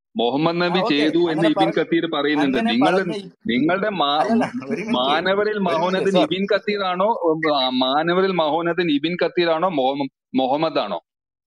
മുഹമ്മദ് ആ നബി ഓക്കെ ചെയ്തു എന്ന് അങ്ങനെ ഇബിൻ പറഞ്ഞ കത്തീർ പറയുന്നുണ്ട് അങ്ങനെ നിങ്ങളുടെ പറഞ്ഞ ഈ- നിങ്ങളുടെ മാ- അല്ലല്ല ഒരു മിനിറ്റ് മാനവരിൽ ഒരു മിനിറ്റ് മഹോന്നതൻ സാർ ഇബിൻ കത്തീർ ആണോ മാനവരിൽ മഹോന്നതൻ ഇബിൻ കത്തീർ ആണോ മുഹമ്മ- മുഹമ്മദ് ആണോ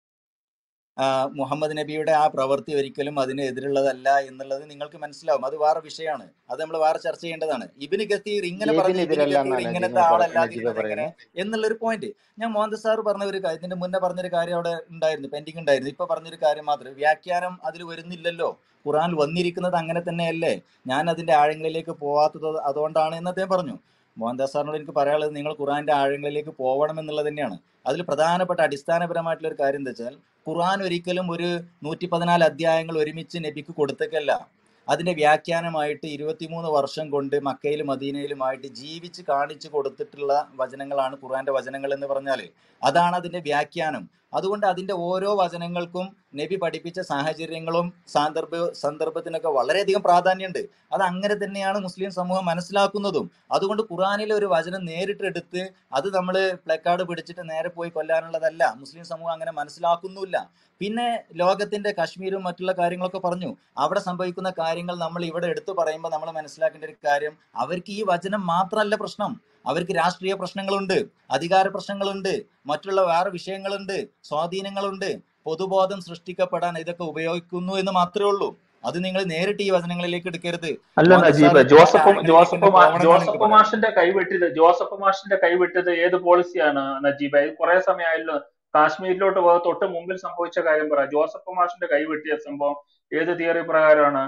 ആ, മുഹമ്മദ് നബിയുടെ ആ പ്രവൃത്തി ഒരിക്കലും അതിന് എതിരുള്ളതല്ല എന്നുള്ളത് നിങ്ങൾക്ക് മനസ്സിലാവും അത് വേറെ വിഷയമാണ് അത് നമ്മൾ വേറെ ചർച്ച ചെയ്യേണ്ടതാണ് ഇബിന് കത്തീർ ഇങ്ങനെ പറഞ്ഞ ഇബിന് ഏതിനെതിരല്ല കത്തീർ എന്നാണ് ഇങ്ങനത്തെ നജീബ് പറ- ആളല്ലാതിരുന്നത് നജീബ് എങ്ങനെ പറയുന്നത് എന്നുള്ളൊരു പോയിന്റ് ഞാൻ മോഹൻ സാർ പറഞ്ഞ ഒരു കാര്യം ഇതിന്റെ മുന്നേ പറഞ്ഞൊരു കാര്യം അവിടെ ഉണ്ടായിരുന്നു പെൻഡിങ് ഉണ്ടായിരുന്നു ഇപ്പൊ പറഞ്ഞൊരു കാര്യം മാത്രം വ്യാഖ്യാനം അതിൽ വരുന്നില്ലല്ലോ ഖുറാൻ വന്നിരിക്കുന്നത് അങ്ങനെ തന്നെയല്ലേ ഞാൻ അതിന്റെ ആഴങ്ങളിലേക്ക് പോവാത്തത് അതുകൊണ്ടാണ് എന്ന് അദ്ദേഹം പറഞ്ഞു മോഹൻദാസ് സാറിനോട് എനിക്ക് പറയാനുള്ളത് നിങ്ങൾ ഖുറാന്റെ ആഴങ്ങളിലേക്ക് പോകണം എന്നുള്ളത് തന്നെയാണ് അതിൽ പ്രധാനപ്പെട്ട അടിസ്ഥാനപരമായിട്ടുള്ള ഒരു കാര്യം എന്താ വെച്ചാൽ ഖുർആൻ ഒരിക്കലും ഒരു നൂറ്റി പതിനാല് അധ്യായങ്ങൾ ഒരുമിച്ച് നബിക്ക് കൊടുത്തേക്കല്ല അതിന്റെ വ്യാഖ്യാനമായിട്ട് ഇരുപത്തിമൂന്ന് വർഷം കൊണ്ട് മക്കയിലും മദീനയിലുമായിട്ട് ജീവിച്ച് കാണിച്ചു കൊടുത്തിട്ടുള്ള വചനങ്ങളാണ് ഖുർആന്റെ വചനങ്ങൾ എന്ന് പറഞ്ഞാൽ അതാണ് അതിന്റെ വ്യാഖ്യാനം അതുകൊണ്ട് അതിന്റെ ഓരോ വചനങ്ങൾക്കും നബി പഠിപ്പിച്ച സാഹചര്യങ്ങളും സാന്ദർഭ സന്ദർഭത്തിനൊക്കെ വളരെയധികം പ്രാധാന്യമുണ്ട് അത് അങ്ങനെ തന്നെയാണ് മുസ്ലിം സമൂഹം മനസ്സിലാക്കുന്നതും അതുകൊണ്ട് ഖുറാനിലെ ഒരു വചനം നേരിട്ട് എടുത്ത് അത് നമ്മൾ പ്ലക്കാർഡ് പിടിച്ചിട്ട് നേരെ പോയി കൊല്ലാനുള്ളതല്ല മുസ്ലിം സമൂഹം അങ്ങനെ മനസ്സിലാക്കുന്നുമില്ല പിന്നെ ലോകത്തിന്റെ കശ്മീരും മറ്റുള്ള കാര്യങ്ങളൊക്കെ പറഞ്ഞു അവിടെ സംഭവിക്കുന്ന കാര്യങ്ങൾ നമ്മൾ ഇവിടെ എടുത്തു പറയുമ്പോൾ നമ്മൾ മനസ്സിലാക്കേണ്ട ഒരു കാര്യം അവർക്ക് ഈ വചനം മാത്രമല്ല പ്രശ്നം അവർക്ക് രാഷ്ട്രീയ പ്രശ്നങ്ങളുണ്ട് അധികാര പ്രശ്നങ്ങളുണ്ട് മറ്റുള്ള വേറെ വിഷയങ്ങളുണ്ട് സ്വാധീനങ്ങളുണ്ട് പൊതുബോധം സൃഷ്ടിക്കപ്പെടാൻ ഇതൊക്കെ ഉപയോഗിക്കുന്നു എന്ന് മാത്രമേ ഉള്ളൂ അത് നിങ്ങൾ നേരിട്ട് ഈ വചനങ്ങളിലേക്ക് എടുക്കരുത് അല്ല മോഹൻദാസ് സാർ നജീബ് ഇതിന്റെ ജോസഫ് ആഴങ്ങളിലേക്ക് ജോസഫ് തന്നെ മാ- പോകണം എന്നാണ് എനിക്ക് ജോസഫ് പറയാം മാഷിന്റെ കൈവെട്ടിയത് ജോസഫ് മാഷിന്റെ കൈവിട്ടത് ഏത് പോളിസിയാണ് നജീബ് ഇത് കുറെ സമയമായല്ലോ കാശ്മീരിലോട്ട് പോയ തൊട്ട് മുമ്പിൽ സംഭവിച്ച കാര്യം പറ ജോസഫ് മാഷിന്റെ കൈവെട്ടിയ സംഭവം ഏത് തിയറി പ്രകാരമാണ്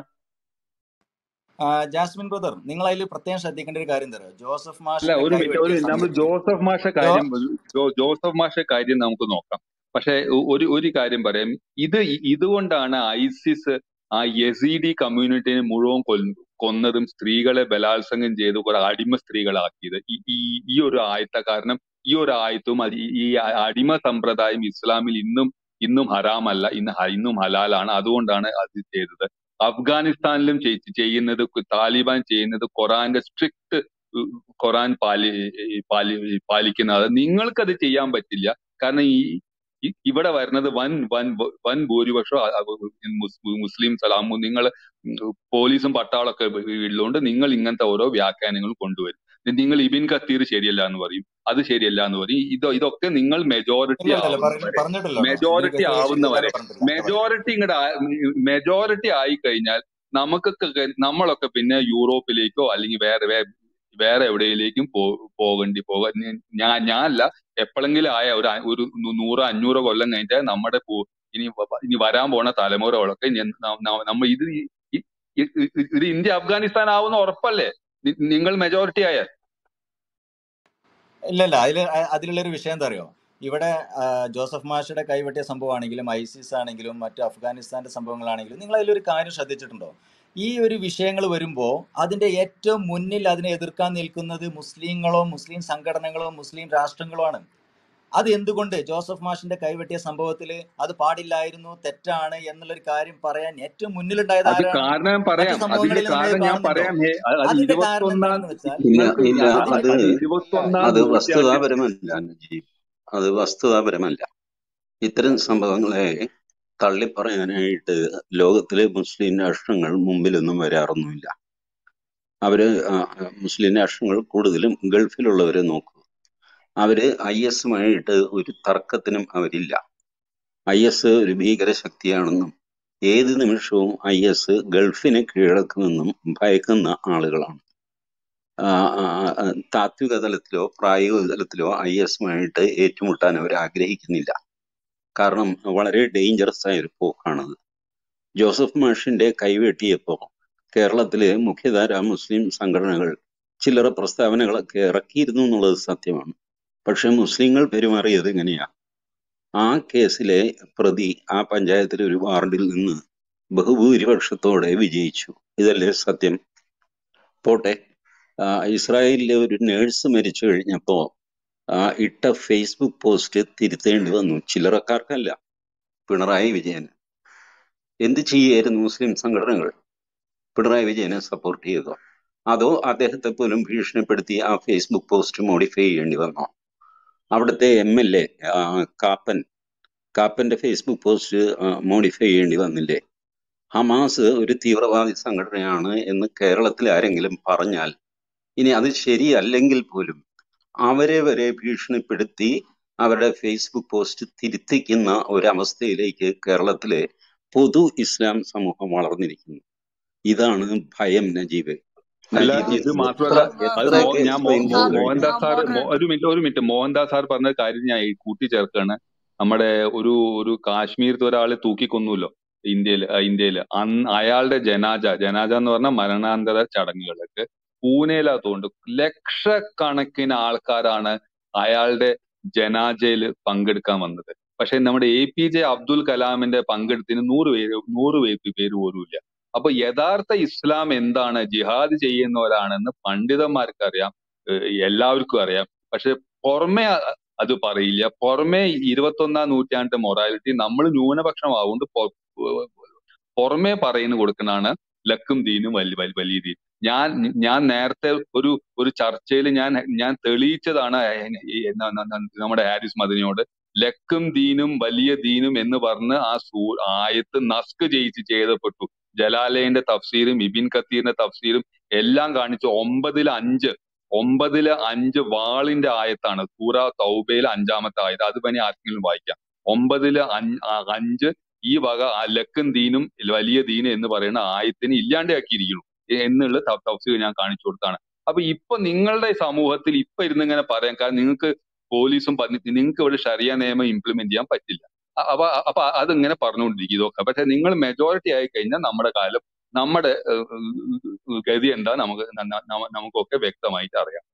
ആ, ജാസ്മിൻ ബ്രദർ നിങ്ങൾ അതിൽ പ്രത്യേകം ശ്രദ്ധിക്കേണ്ട ഒരു കാര്യം തരാം ജോസഫ് അല്ല മാഷിനെ ഒരു മിനിറ്റ് ഒരു കൈവെട്ടിയ നമ്മൾ സമയത്ത് ജോസഫ് മാഷ ജോ കാര്യം ജോ- ജോസഫ് മാഷ കാര്യം നമുക്ക് നോക്കാം പക്ഷെ ഒ- ഒരു ഒരു കാര്യം പറയാം ഇത് ഇ- ഇതുകൊണ്ടാണ് ഐസിസ് ആ യസീഡി കമ്മ്യൂണിറ്റിനെ മുഴുവൻ കൊല്ല് കൊന്നതും സ്ത്രീകളെ ബലാത്സംഗം ചെയ്ത് കുറെ അടിമ സ്ത്രീകളാക്കിയത് ഈ ഈ ഈ ഒരു ആയത്ത കാരണം ഈ ഒരു ആയത്തും അത് ഈ ഈ അടിമ സമ്പ്രദായം ഇസ്ലാമിൽ ഇന്നും ഇന്നും ഹറാമല്ല ഇന്ന് ഹ- ഇന്നും ഹലാലാണ് അതുകൊണ്ടാണ് അത് ചെയ്തത് അഫ്ഗാനിസ്ഥാനിലും ചെയ്- ചെയ്യുന്നത് താലിബാൻ ചെയ്യുന്നത് ഖുറാന്റെ സ്ട്രിക്ട് ഖുറാൻ പാലി പാലി പാലിക്കുന്നത് നിങ്ങൾക്കത് ചെയ്യാൻ പറ്റില്ല കാരണം ഈ ഇ- ഇവിടെ വരുന്നത് വൻ വൻ വൻ ഭൂരിപക്ഷം അ- അ- മുസ്- മുസ്ലിം സലാമും നിങ്ങൾ പോലീസും പട്ടാളമൊക്കെ ഉള്ളതുകൊണ്ട് നിങ്ങൾ ഇങ്ങനത്തെ ഓരോ വ്യാഖ്യാനങ്ങളും കൊണ്ടുവരും നിങ്ങൾ ഇബിൻ കത്തീർ ശരിയല്ല എന്ന് പറയും അത് ശരിയല്ല എന്ന് പറയും ഇത് ഇതൊക്കെ നിങ്ങൾ മെജോറിറ്റി ഇല്ല ഇല്ല ആവുന്നവരെ പറഞ്ഞിട്ടില്ല കേട്ടോ ഇബിന് മെജോറിറ്റി കത്തീർ ആവുന്നവരെ ശരിയല്ലാന്ന് പറഞ്ഞിട്ടില്ല അങ്ങനെ പറയാം മെജോറിറ്റി ഇങ്ങോട്ട് മെജോറിറ്റി ആയി കഴിഞ്ഞാൽ നമുക്കൊക്കെ നമ്മളൊക്കെ പിന്നെ യൂറോപ്പിലേക്കോ അല്ലെങ്കിൽ വേറെ വേ- വേറെ എവിടെയിലേക്കും പോ പോകേണ്ടി പോക ഞാൻ ഞാനല്ല എപ്പോഴെങ്കിലും ആയ ഒരു അ- ഒരു നൂ- നൂറോ അഞ്ഞൂറോ കൊല്ലം കഴിഞ്ഞാൽ നമ്മുടെ പോ- ഇനി വ- ഇനി വരാൻ പോണ തലമുറകളൊക്കെ ഞ- ന- ന- നമ്മൾ ഇത് ഈ- ഈ- ഈ- ഈ- ഇത് ഇന്ത്യ അഫ്ഗാനിസ്ഥാൻ ആവുന്ന ഉറപ്പല്ലേ നി- നിങ്ങൾ മെജോറിറ്റി ആയാൽ ഇല്ല ഇല്ല അതിൽ അതിലുള്ളൊരു വിഷയം എന്താ അറിയോ ഇവിടെ ആ, ജോസഫ് മാഷയുടെ കൈവെട്ടിയ സംഭവമാണെങ്കിലും ഐസിസ് ആണെങ്കിലും മറ്റു അഫ്ഗാനിസ്ഥാന്റെ സംഭവങ്ങളാണെങ്കിലും നിങ്ങൾ അതിലൊരു കാര്യം ശ്രദ്ധിച്ചിട്ടുണ്ടോ ഈ ഒരു വിഷയങ്ങൾ വരുമ്പോൾ അതിന്റെ ഏറ്റവും മുന്നിൽ അതിനെ എതിർക്കാൻ നിൽക്കുന്നത് മുസ്ലിങ്ങളോ മുസ്ലിം സംഘടനകളോ മുസ്ലിം രാഷ്ട്രങ്ങളോ ആണ് അത് എന്തുകൊണ്ട് ജോസഫ് മാഷിന്റെ കൈവെട്ടിയ സംഭവത്തിൽ അത് പാടില്ലായിരുന്നു തെറ്റാണ് എന്നുള്ളൊരു കാര്യം പറയാൻ ഏറ്റവും മുന്നിലുണ്ടായത് അത് ആരാണ് കാരണം ഞാൻ മറ്റു പറയാം അതിന്റെ സംഭവങ്ങളിൽ നിങ്ങൾ കാരണം ഞാൻ കാണുന്നുണ്ടോ പറയാം ഹേ, അത് അത് അതിന്റെ കാരണം ഇരുപത്തൊന്നാം എന്താണെന്ന് വെച്ചാൽ ഇല്ല നിങ്ങൾക്ക് ഇല്ല അത് അതിന്റെ അത് അത് ഇല്ല ഇരുപത്തൊന്നാം അത് നൂറ്റാണ്ടിൽ വസ്തുതാപരമല്ല നജീബ് അത് വസ്തുതാപരമല്ല ഇത്തരം സംഭവങ്ങളെ തള്ളിപ്പറയാനായിട്ട് ലോകത്തിലെ മുസ്ലിം രാഷ്ട്രങ്ങൾ മുമ്പിലൊന്നും വരാറൊന്നുമില്ല അവര് ആ, ആ, മുസ്ലിം രാഷ്ട്രങ്ങൾ കൂടുതലും ഗൾഫിലുള്ളവരെ നോക്കൂ അവര് ഐ എസുമായിട്ട് ഒരു തർക്കത്തിനും അവരില്ല ഐ എസ് ഒരു ഭീകര ശക്തിയാണെന്നും ഏത് നിമിഷവും ഐ എസ് ഗൾഫിനെ കീഴടക്കുമെന്നും ഭയക്കുന്ന ആളുകളാണ് ആ, ആ, ആ, താത്വിക തലത്തിലോ പ്രായോഗിക തലത്തിലോ ഐ എസുമായിട്ട് ഏറ്റുമുട്ടാൻ അവർ ആഗ്രഹിക്കുന്നില്ല കാരണം വളരെ ഡേഞ്ചറസ് ആയ ഒരു പോക്കാണത് ജോസഫ് മാഷിന്റെ കൈവെട്ടിയപ്പോ കേരളത്തിലെ മുഖ്യധാര മുസ്ലിം സംഘടനകൾ ചില്ലറ പ്രസ്താവനകളൊക്കെ ഇറക്കിയിരുന്നു എന്നുള്ളത് സത്യമാണ് പക്ഷെ മുസ്ലിങ്ങൾ പെരുമാറിയത് എങ്ങനെയാ ആ കേസിലെ പ്രതി ആ പഞ്ചായത്തിലെ ഒരു വാർഡിൽ നിന്ന് ബഹുഭൂരിപക്ഷത്തോടെ വിജയിച്ചു ഇതല്ലേ സത്യം പോട്ടെ ആ, ഇസ്രായേലിലെ ഒരു നേഴ്സ് മരിച്ചു കഴിഞ്ഞപ്പോ ആ, ഇട്ട ഫേസ്ബുക്ക് പോസ്റ്റ് തിരുത്തേണ്ടി വന്നു ചില്ലറക്കാർക്കല്ല പിണറായി വിജയൻ എന്ത് ചെയ്യായിരുന്നു മുസ്ലിം സംഘടനകൾ പിണറായി വിജയനെ സപ്പോർട്ട് ചെയ്തോ അതോ അദ്ദേഹത്തെ പോലും ഭീഷണിപ്പെടുത്തി ആ ഫേസ്ബുക്ക് പോസ്റ്റ് മോഡിഫൈ ചെയ്യേണ്ടി വന്നോ അവിടുത്തെ എം എൽ എ കാപ്പൻ കാപ്പന്റെ ഫേസ്ബുക്ക് പോസ്റ്റ് മോഡിഫൈ ചെയ്യേണ്ടി വന്നില്ലേ ഹമാസ് ഒരു തീവ്രവാദി സംഘടനയാണ് എന്ന് കേരളത്തിൽ ആരെങ്കിലും പറഞ്ഞാൽ ഇനി അത് ശരിയല്ലെങ്കിൽ പോലും അവരെ വരെ ഭീഷണിപ്പെടുത്തി അവരുടെ ഫേസ്ബുക്ക് പോസ്റ്റ് തിരുത്തിക്കുന്ന ഒരവസ്ഥയിലേക്ക് കേരളത്തിലെ പൊതു ഇസ്ലാം സമൂഹം വളർന്നിരിക്കുന്നു ഇതാണ് ഭയം നജീബ് അല്ല നജീബ് ഇത് എത്ര മാത്രമല്ല അത് മോ- എത്രയൊക്കെ ഞാൻ മോ- എക്സ്പ്ലെയിൻ മോ- ചെയ്തു കഴിഞ്ഞു മോഹൻദാസ് സാർ നമുക്ക് മോ- ഒരു മിനിറ്റ് ഒരു മിനിറ്റ് മോഹൻദാസ് സാർ പറഞ്ഞ കാര്യം ഞാൻ ഈ കൂട്ടിച്ചേർക്കാണ് നമ്മുടെ ഒരു ഒരു കാശ്മീരത്തെ ഒരാളെ തൂക്കിക്കൊന്നുല്ലോ ഇന്ത്യയിൽ ഇന്ത്യയിൽ അന്ന് അയാളുടെ ജനാജ ജനാജ എന്ന് പറഞ്ഞാൽ മരണാന്തര ചടങ്ങുകളൊക്കെ പൂനെയിലാത്തോണ്ട് ലക്ഷക്കണക്കിന് ആൾക്കാരാണ് അയാളുടെ ജനാജയിൽ പങ്കെടുക്കാൻ വന്നത് പക്ഷെ നമ്മുടെ എ പി ജെ അബ്ദുൽ കലാമിന്റെ പങ്കെടുത്തിന് നൂറ് പേര് നൂറ് പേര് പേര് പോലും ഇല്ല അപ്പൊ യഥാർത്ഥ ഇസ്ലാം എന്താണ് ജിഹാദ് ചെയ്യുന്നവരാണെന്ന് പണ്ഡിതന്മാർക്ക് അറിയാം ഏഹ് എല്ലാവർക്കും അറിയാം പക്ഷെ പുറമെ അ- അത് പറയില്ല പുറമെ ഇരുപത്തൊന്നാം നൂറ്റാണ്ട് മൊറാലിറ്റി നമ്മൾ ന്യൂനപക്ഷമാവുകൊണ്ട് പൊ- പുറമെ പറയുന്നു കൊടുക്കുന്നതാണ് ലക്കും ദീനും വലിയ വലിയ വലിയ ദീൻ ഞാൻ ഞാൻ നേരത്തെ ഒരു ഒരു ചർച്ചയിൽ ഞാൻ ഞാൻ തെളിയിച്ചതാണ് ഈ ന- ന- ന- നമ്മുടെ ഹാരിസ് മദനിയോട് ലക്കും ദീനും വലിയ ദീനും എന്ന് പറഞ്ഞ് ആ സൂ ആയത്ത് നസ്ക് ചെയ്യിച്ച് ചെയ്തപ്പെട്ടു ജലാലയന്റെ തഫ്സീലും ഇബിൻ കത്തീറിന്റെ തഫ്സീലും എല്ലാം കാണിച്ചു ഒമ്പതിൽ അഞ്ച് ഒമ്പതില് അഞ്ച് വാളിന്റെ ആയത്താണ് സൂറ തൗബയിലെ അഞ്ചാമത്തെ ആയത്ത് അത് പനി ആർക്കെങ്കിലും വായിക്കാം ഒമ്പതില് അഞ്ച് ആ അഞ്ച് ഈ വക ആ ലക്കും ദീനും വലിയ ദീനും എന്ന് പറയുന്ന ആയത്തിനെ ഇല്ലാണ്ടാക്കിയിരിക്കുന്നു എന്നുള്ള ത- തഫ്സീർ ഞാൻ കാണിച്ചു കൊടുത്താണ് അപ്പൊ ഇപ്പൊ നിങ്ങളുടെ സമൂഹത്തിൽ ഇപ്പൊ ഇരുന്ന് ഇങ്ങനെ പറയാൻ കാരണം നിങ്ങൾക്ക് പോലീസും നിങ്ങൾക്ക് ഇവിടെ ഷറിയ നിയമം ഇംപ്ലിമെന്റ് ചെയ്യാൻ പറ്റില്ല അ- അപ്പൊ അപ്പൊ അതിങ്ങനെ പറഞ്ഞുകൊണ്ടിരിക്കും ഇതൊക്കെ പക്ഷെ നിങ്ങൾ മെജോറിറ്റി ആയി കഴിഞ്ഞാൽ നമ്മുടെ കാലം നമ്മുടെ ഏഹ്, ഏഹ്, ഗതി എന്താ നമുക്ക് ന- ന- നമ- നമുക്കൊക്കെ വ്യക്തമായിട്ട് അറിയാം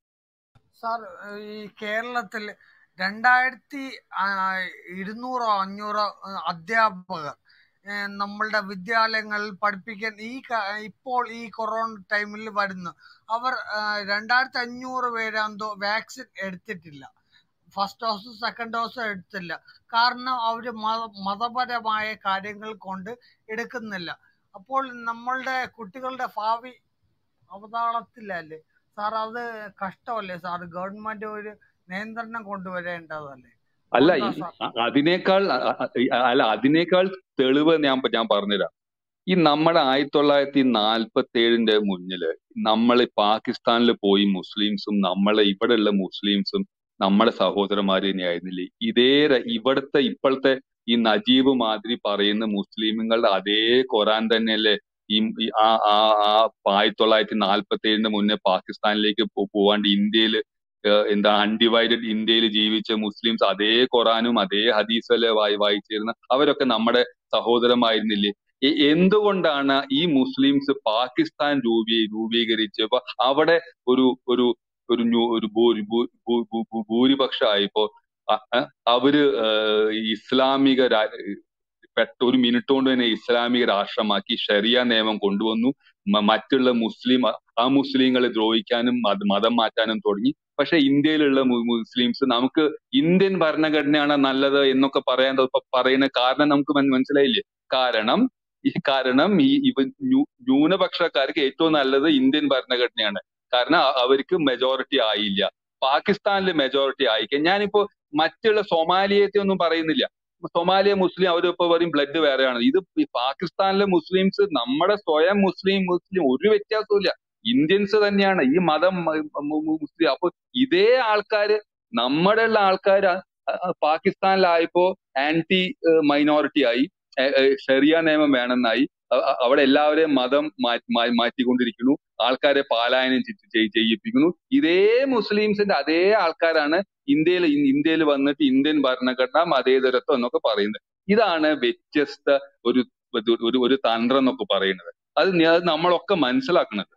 സാർ ഈ കേരളത്തിൽ രണ്ടായിരത്തി ആ, ഇരുന്നൂറോ അഞ്ഞൂറോ ആ, അധ്യാപകർ ഏ, നമ്മളുടെ വിദ്യാലയങ്ങളിൽ പഠിപ്പിക്കാൻ ഈ ക- ഇപ്പോൾ ഈ കൊറോണ ടൈമിൽ വരുന്നു അവർ ആ, രണ്ടായിരത്തി അഞ്ഞൂറ് പേരാന്തോ വാക്സിൻ എടുത്തിട്ടില്ല ഫസ്റ്റ് ഡോസ് സെക്കൻഡ് ഡോസ് എടുത്തില്ല കാരണം അവർ മത മതപരമായ കാര്യങ്ങൾ കൊണ്ട് എടുക്കുന്നില്ല അപ്പോൾ നമ്മളുടെ കുട്ടികളുടെ ഭാവി അവതാളത്തിലല്ലേ സാർ അത് കഷ്ടമല്ലേ സാർ ഗവൺമെന്റ് ഒരു നിയന്ത്രണം കൊണ്ടുവരേണ്ടതല്ലേ അല്ല മോഹൻദാസ് ഈ- സാർ അ- അതിനേക്കാൾ അ- അ- അ- അല്ല അതിനേക്കാൾ തെളിവ് ഞാൻ പ- ഞാൻ പറഞ്ഞുതരാം ഈ നമ്മുടെ ആയിരത്തി തൊള്ളായിരത്തി നാൽപ്പത്തി ഏഴിന്റെ മുന്നില് നമ്മൾ പാകിസ്ഥാനിൽ പോയി മുസ്ലിംസും നമ്മളെ ഇവിടെയുള്ള മുസ്ലിംസും നമ്മുടെ സഹോദരന്മാര് തന്നെയായിരുന്നില്ലേ ഇതേ ര- ഇവിടുത്തെ ഇപ്പോഴത്തെ ഈ നജീബ് മാതിരി പറയുന്ന മുസ്ലിമുകളുടെ അതേ ഖുറാൻ തന്നെയല്ലേ ഈ ഈ ആ ആ ആ ആയിരത്തി തൊള്ളായിരത്തി നാൽപ്പത്തി ഏഴിന് മുന്നേ പാകിസ്ഥാനിലേക്ക് പോ- പോവാണ്ട് ഇന്ത്യയിൽ ഏഹ് എന്താ അൺഡിവൈഡഡ് ഇന്ത്യയിൽ ജീവിച്ച മുസ്ലിംസ് അതേ ഖുറാനും അതേ ഹദീസല്ലേ വായി വായിച്ചിരുന്ന അവരൊക്കെ നമ്മുടെ സഹോദരമായിരുന്നില്ലേ എ- എന്തുകൊണ്ടാണ് ഈ മുസ്ലിംസ് പാകിസ്ഥാൻ രൂപീ രൂപീകരിച്ചപ്പോ അവിടെ ഒരു ഒരു ഒരു ന്യൂ- ഒരു ഭൂരി ഭൂ- ഭൂ- ഭൂ- ഭൂ- ഭൂരിപക്ഷമായപ്പോ അ- അ- അവര് ഏഹ് ഇസ്ലാമിക രാ- പെട്ട ഒരു മിനിറ്റ് കൊണ്ട് തന്നെ ഇസ്ലാമിക രാഷ്ട്രമാക്കി ഷറിയ നിയമം കൊണ്ടുവന്നു മ- മറ്റുള്ള മുസ്ലിം ആ മുസ്ലിങ്ങളെ ദ്രോഹിക്കാനും മത മതം മാറ്റാനും തുടങ്ങി പക്ഷെ ഇന്ത്യയിലുള്ള മു- മുസ്ലിംസ് നമുക്ക് ഇന്ത്യൻ ഭരണഘടനയാണ് നല്ലത് എന്നൊക്കെ പറയാൻ ത- പ- പറയുന്ന കാരണം നമുക്ക് മന- മനസ്സിലായില്ലേ കാരണം ഈ കാരണം ഈ ഇവ ന്യൂ- ന്യൂനപക്ഷക്കാർക്ക് ഏറ്റവും നല്ലത് ഇന്ത്യൻ ഭരണഘടനയാണ് കാരണം അ- അവർക്ക് മെജോറിറ്റി ആയില്ല പാകിസ്ഥാനിൽ മെജോറിറ്റി ആയിക്ക ഞാനിപ്പോ മറ്റുള്ള സൊമാലിയത്തെ ഒന്നും പറയുന്നില്ല സൊമാലിയ മുസ്ലിം അവരിപ്പോ പറയും ബ്ലഡ് വേറെയാണ് ഇത് ഈ പാകിസ്ഥാനിലെ മുസ്ലിംസ് നമ്മുടെ സ്വയം മുസ്ലിം മുസ്ലിം ഒരു വ്യത്യാസവും ഇല്ല ഇന്ത്യൻസ് തന്നെയാണ് ഈ മതം മ- മു- മു- മുസ്ലിം അപ്പൊ ഇതേ ആൾക്കാര് നമ്മുടെ ഉള്ള ആൾക്കാർ പാകിസ്ഥാനിലായപ്പോ ആന്റി മൈനോറിറ്റി ആയി ഏ- ഏ, ഷറിയ നിയമം വേണമെന്നായി അ- അ- അവിടെ എല്ലാവരെയും മതം മാറ്റി മാ- മാറ്റിക്കൊണ്ടിരിക്കുന്നു ആൾക്കാരെ പാലായനം ചെയ്- ചെയ്- ചെയ്യിപ്പിക്കുന്നു ഇതേ മുസ്ലിംസിന്റെ അതേ ആൾക്കാരാണ് ഇന്ത്യയിൽ ഇന്ത്യയിൽ വന്നിട്ട് ഇന്ത്യൻ ഭരണഘടന മതേതരത്വം എന്നൊക്കെ പറയുന്നത് ഇതാണ് വ്യത്യസ്ത ഒരു ഒരു ഒരു ഒരു തന്ത്രം എന്നൊക്കെ പറയുന്നത് അത് നി- അത് നമ്മളൊക്കെ മനസ്സിലാക്കുന്നത്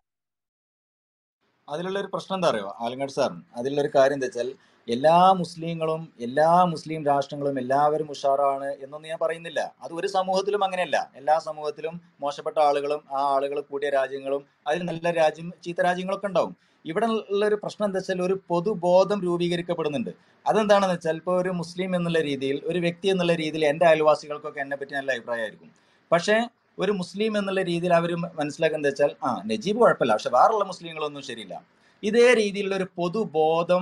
അതിലുള്ള ഒരു പ്രശ്നം എന്താ അറിയോ ആലങ്ങാട് സാർ അതിലുള്ള ഒരു കാര്യം എന്താ വെച്ചാൽ എല്ലാ മുസ്ലിങ്ങളും എല്ലാ മുസ്ലിം രാഷ്ട്രങ്ങളും എല്ലാവരും ഉഷാറാണ് എന്നൊന്നും ഞാൻ പറയുന്നില്ല അത് ഒരു സമൂഹത്തിലും അങ്ങനെയല്ല എല്ലാ സമൂഹത്തിലും മോശപ്പെട്ട ആളുകളും ആ ആളുകൾ കൂടിയ രാജ്യങ്ങളും അതിൽ നല്ല രാജ്യം ചീത്ത രാജ്യങ്ങളൊക്കെ ഉണ്ടാവും ഇവിടെ ഉള്ള ഒരു പ്രശ്നം എന്താ വെച്ചാൽ ഒരു പൊതുബോധം രൂപീകരിക്കപ്പെടുന്നുണ്ട് അതെന്താണെന്ന് വെച്ചാൽ ഇപ്പോൾ ഒരു മുസ്ലിം എന്നുള്ള രീതിയിൽ ഒരു വ്യക്തി എന്നുള്ള രീതിയിൽ എൻ്റെ അയൽവാസികൾക്കൊക്കെ എന്നെ പറ്റി നല്ല അഭിപ്രായമായിരിക്കും പക്ഷേ ഒരു മുസ്ലിം എന്നുള്ള രീതിയിൽ അവർ മനസ്സിലാക്കുന്നത് വെച്ചാൽ ആ നജീബ് കുഴപ്പമില്ല പക്ഷെ വേറുള്ള മുസ്ലിങ്ങളൊന്നും ശരിയില്ല ഇതേ രീതിയിലുള്ള ഒരു പൊതുബോധം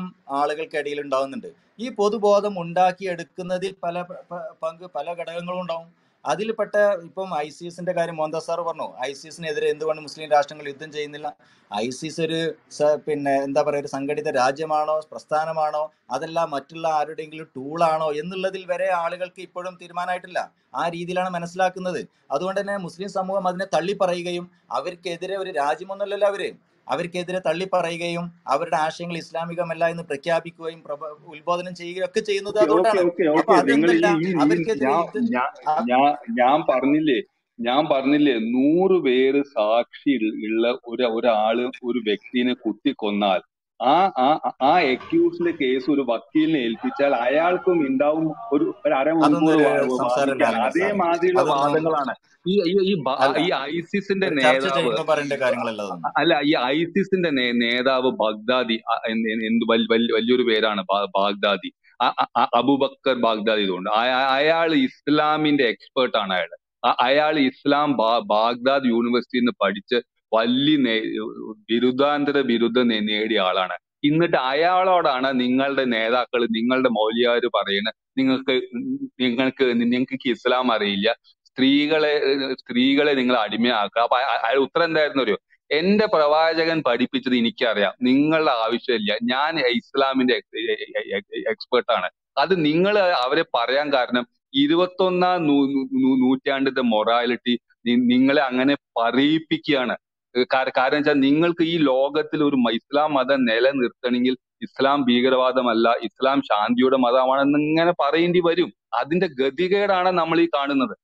ആളുകൾക്കിടയിൽ ഉണ്ടാവുന്നുണ്ട് ഈ പൊതുബോധം ഉണ്ടാക്കിയെടുക്കുന്നതിൽ പല പ- പ- പങ്ക് പല ഘടകങ്ങളും ഉണ്ടാവും അതിൽപ്പെട്ട ഇപ്പം ഐസിസിന്റെ കാര്യം മോഹൻദാസ് സാർ പറഞ്ഞു ഐസിസിനെതിരെ എന്തുകൊണ്ട് മുസ്ലിം രാഷ്ട്രങ്ങൾ യുദ്ധം ചെയ്യുന്നില്ല ഐസിസ് ഒരു സ- പിന്നെ എന്താ പറയുക ഒരു സംഘടിത രാജ്യമാണോ പ്രസ്ഥാനമാണോ അതല്ല മറ്റുള്ള ആരുടെയെങ്കിലും ടൂളാണോ എന്നുള്ളതിൽ വരെ ആളുകൾക്ക് ഇപ്പോഴും തീരുമാനമായിട്ടില്ല ആ രീതിയിലാണ് മനസ്സിലാക്കുന്നത് അതുകൊണ്ട് തന്നെ മുസ്ലിം സമൂഹം അതിനെ തള്ളിപ്പറയുകയും അവർക്കെതിരെ ഒരു രാജ്യമൊന്നുമല്ലല്ലോ അവര് അവർക്കെതിരെ തള്ളിപ്പറയുകയും അവരുടെ ആശയങ്ങൾ ഇസ്ലാമികമല്ല എന്ന് പ്രഖ്യാപിക്കുകയും പ്രബ- ഉത്ബോധനം ചെയ്യുകയും ഒക്കെ ചെയ്യുന്നത് ഓക്കെ ഓക്കെ അതുകൊണ്ടാണ് ഓക്കെ അപ്പൊ ഓക്കെ നിങ്ങൾ ഈ അതെന്തല്ല ഈ ഈ അവർക്കെതിരെ ഞാൻ യുദ്ധം ഞാൻ അ- ഞാൻ ഞാൻ പറഞ്ഞില്ലേ ഞാൻ പറഞ്ഞില്ലേ നൂറ് പേര് സാക്ഷി ഉള്ള ഉള്ള ഒരു ഒരാള് ഒരു വ്യക്തിനെ കുത്തിക്കൊന്നാൽ ആ ആ ആ അക്യൂസ്ഡ് കേസ് ഒരു വക്കീലിനെ ഏൽപ്പിച്ചാൽ അയാൾക്കും ഉണ്ടാവും ഒരു ഒരു അരമണിക്കൂർ അതൊന്നും ഒരു വാ- സംസാരമല്ല വാദിക്കാൻ അൽമ സാറേ അതേമാതിരിയുള്ള അതൊന്നും വാദങ്ങളാണ് ഈ ഈ ഈ ബ- അല്ല ഈ ഐസിസിന്റെ ഒരു ചർച്ച നേതാവ് ചെയ്യുമ്പോൾ പറയേണ്ട കാര്യങ്ങളല്ല അതൊന്നും അല്ല ഈ ഐസിസിന്റെ നേ- നേതാവ് ബഗ്ദാദി അ- എന്ത് എന്ത് വൽ- വൽ- വലിയൊരു പേരാണ് ബാ- ബാഗ്ദാദി അ- അ- അ- അബൂബക്കർ ബാഗ്ദാദി ഇതുകൊണ്ട് അയാൾ ഇസ്ലാമിന്റെ എക്സ്പേർട്ട് ആണ് അയാൾ അയാൾ ഇസ്ലാം ബാ- ബാഗ്ദാദ് യൂണിവേഴ്സിറ്റിയിൽ നിന്ന് പഠിച്ച് വലിയ നേ- ബിരുദാന്തര ബിരുദം നേ- നേടിയ ആളാണ് എന്നിട്ട് അയാളോടാണ് നിങ്ങളുടെ നേതാക്കൾ നിങ്ങളുടെ മൗലിയാര് പറയുന്നത് നിങ്ങൾക്ക് നിങ്ങൾക്ക് നിങ്ങൾക്ക് ഇസ്ലാം അറിയില്ല സ്ത്രീകളെ സ്ത്രീകളെ നിങ്ങൾ അടിമയാക്കുക അപ്പൊ അയ- അയാൾ ഉത്തരം എന്തായിരുന്നു അറിയോ എന്റെ പ്രവാചകൻ പഠിപ്പിച്ചത് എനിക്കറിയാം നിങ്ങളുടെ ആവശ്യമില്ല ഞാൻ ഇസ്ലാമിന്റെ എക്സ്പേർട്ട് ആണ് അത് നിങ്ങൾ അവരെ പറയാൻ കാരണം ഇരുപത്തൊന്നാം നൂ- നൂ- നൂറ്റാണ്ടിന്റെ മൊറാലിറ്റി നിങ്ങളെ അങ്ങനെ പറയിപ്പിക്കുകയാണ് ഏഹ് കാര- കാരണം വെച്ചാൽ നിങ്ങൾക്ക് ഈ ലോകത്തിൽ ഒരു മ- ഇസ്ലാം മതം നിലനിർത്തണമെങ്കിൽ ഇസ്ലാം ഭീകരവാദമല്ല ഇസ്ലാം ശാന്തിയുടെ മതമാണെന്ന് ഇങ്ങനെ പറയേണ്ടി വരും അതിന്റെ ഗതികേടാണ് നമ്മൾ ഈ കാണുന്നത്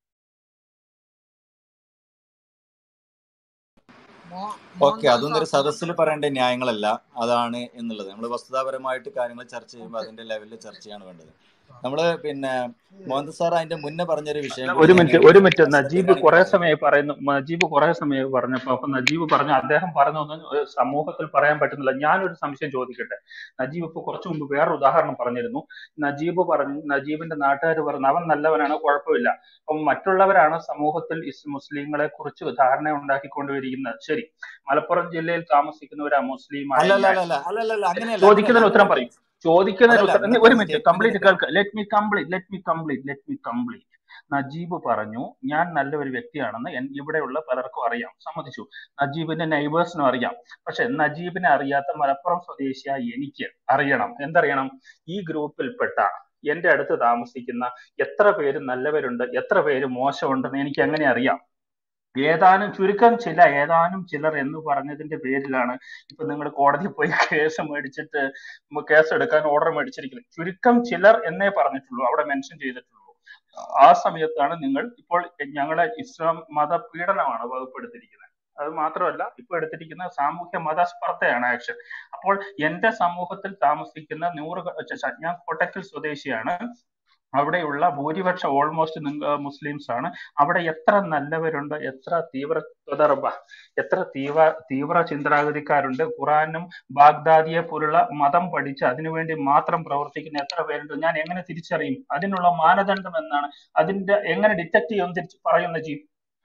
മോ- ഓക്കെ മോഹൻദാസ് അതൊന്നും ഒരു സാർ സദസ്സിൽ പറയേണ്ട ന്യായങ്ങളല്ല അതാണ് എന്നുള്ളത് നമ്മൾ വസ്തുതാപരമായിട്ട് കാര്യങ്ങൾ ചർച്ച ചെയ്യുമ്പോൾ ഓക്കെ അതിന്റെ ലെവലിൽ ചർച്ചയാണ് വേണ്ടത് നമ്മള് പിന്നെ മോഹൻദാസ് സാർ അതിന്റെ മുന്നേ പറഞ്ഞൊരു വിഷയം കൂടി ഒരു ഞാൻ മിനിറ്റ് ഒരു മിനിറ്റ് ഡിസ്കസ് നജീബ് ചെയ്യണമെങ്കിൽ കുറെ പറയാം സമയമായി പറയുന്നു നജീബ് കുറെ സമയമായി പറഞ്ഞപ്പോ അപ്പൊ നജീബ് പറഞ്ഞു അദ്ദേഹം പറഞ്ഞൊന്നും ഏഹ് സമൂഹത്തിൽ പറയാൻ പറ്റുന്നില്ല ഞാനൊരു സംശയം ചോദിക്കട്ടെ നജീബ് ഇപ്പൊ കുറച്ചു മുമ്പ് വേറൊരു ഉദാഹരണം പറഞ്ഞിരുന്നു നജീബ് പറഞ്ഞു നജീബിന്റെ നാട്ടുകാർ പറഞ്ഞു അവൻ നല്ലവനാണ് കുഴപ്പമില്ല അപ്പം മറ്റുള്ളവരാണ് സമൂഹത്തിൽ ഇസ് മുസ്ലിങ്ങളെ കുറിച്ച് ധാരണ ഉണ്ടാക്കിക്കൊണ്ടുവരിക്കുന്നത് ശരി മലപ്പുറം ജില്ലയിൽ താമസിക്കുന്നവരാ മുസ്ലിമായ അല്ല അല്ല ഞാൻ അല്ല അല്ല അല്ല അല്ല അങ്ങനെയല്ല അങ്ങനെയല്ല ചോദിക്കുന്നതിന് ഉത്തരം അങ്ങനെയല്ല പറയും ചോദിക്കുന്നതിന് അതല്ല ഉത്തരം നീ നിങ്ങൾക്ക് ഒരു ഒരു മിനിറ്റ് സ്റ്റേറ്റ്മെന്റ് കംപ്ലീറ്റ് എടുക്കാം കേൾക്ക് let me complete let me complete let me complete Najeeb പറഞ്ഞു ഞാൻ നല്ല ഒരു വ്യക്തിയാണെന്ന് എൻ- ഇവിടെയുള്ള പലർക്കും അറിയാം സമ്മതിച്ചു നജീബിന്റെ നൈബേഴ്സിനും അറിയാം പക്ഷെ നജീബിനെ അറിയാത്ത മലപ്പുറം സ്വദേശിയായ എനിക്ക് അറിയണം എന്തറിയണം ഈ ഗ്രൂപ്പിൽപ്പെട്ട എന്റെ അടുത്ത് താമസിക്കുന്ന എത്ര പേര് നല്ലവരുണ്ട് എത്ര പേര് മോശമുണ്ടെന്ന് എനിക്ക് എങ്ങനെ അറിയാം ഏതാനും ചുരുക്കം ചില ഏതാനും ചിലർ എന്ന് പറഞ്ഞതിന്റെ പേരിലാണ് ഇപ്പൊ നിങ്ങൾ കോടതിയിൽ പോയി കേസ് മേടിച്ചിട്ട് കേസ് എടുക്കാൻ ഓർഡർ മേടിച്ചിരിക്കുന്നത് ചുരുക്കം ചിലർ എന്നേ പറഞ്ഞിട്ടുള്ളൂ അവിടെ മെൻഷൻ ചെയ്തിട്ടുള്ളൂ ആ സമയത്താണ് നിങ്ങൾ ഇപ്പോൾ ഞങ്ങളെ ഇസ്ലാം മത പീഡനമാണ് വകുപ്പെടുത്തിയിരിക്കുന്നത് അത് മാത്രമല്ല ഇപ്പൊ എടുത്തിരിക്കുന്ന സാമൂഹ്യ മതസ്പർദ്ധയാണ് ആക്ഷൻ അപ്പോൾ എന്റെ സമൂഹത്തിൽ താമസിക്കുന്ന നൂറ് ക- ച- ച- ഞാൻ കോട്ടക്കൽ സ്വദേശിയാണ് അവിടെയുള്ള ഭൂരിപക്ഷം ഓൾമോസ്റ്റ് മുസ്ലിംസ് ആണ് അവിടെ എത്ര നല്ലവരുണ്ട് എത്ര തീവ്ര ത്വദർബ, എത്ര തീവ്ര തീവ്ര ചിന്താഗതിക്കാരുണ്ട് ഖുറാനും ബാഗ്ദാദിയെ പോലുള്ള മതം പഠിച്ച് അതിനുവേണ്ടി മാത്രം പ്രവർത്തിക്കുന്ന എത്ര പേരുണ്ട് ഞാൻ എങ്ങനെ തിരിച്ചറിയും അതിനുള്ള മാനദണ്ഡം എന്നാണ് അതിന്റെ എങ്ങനെ ഡിറ്റക്ട് ചെയ്യുമെന്ന് തിരിച്ച് പറയുന്ന ജി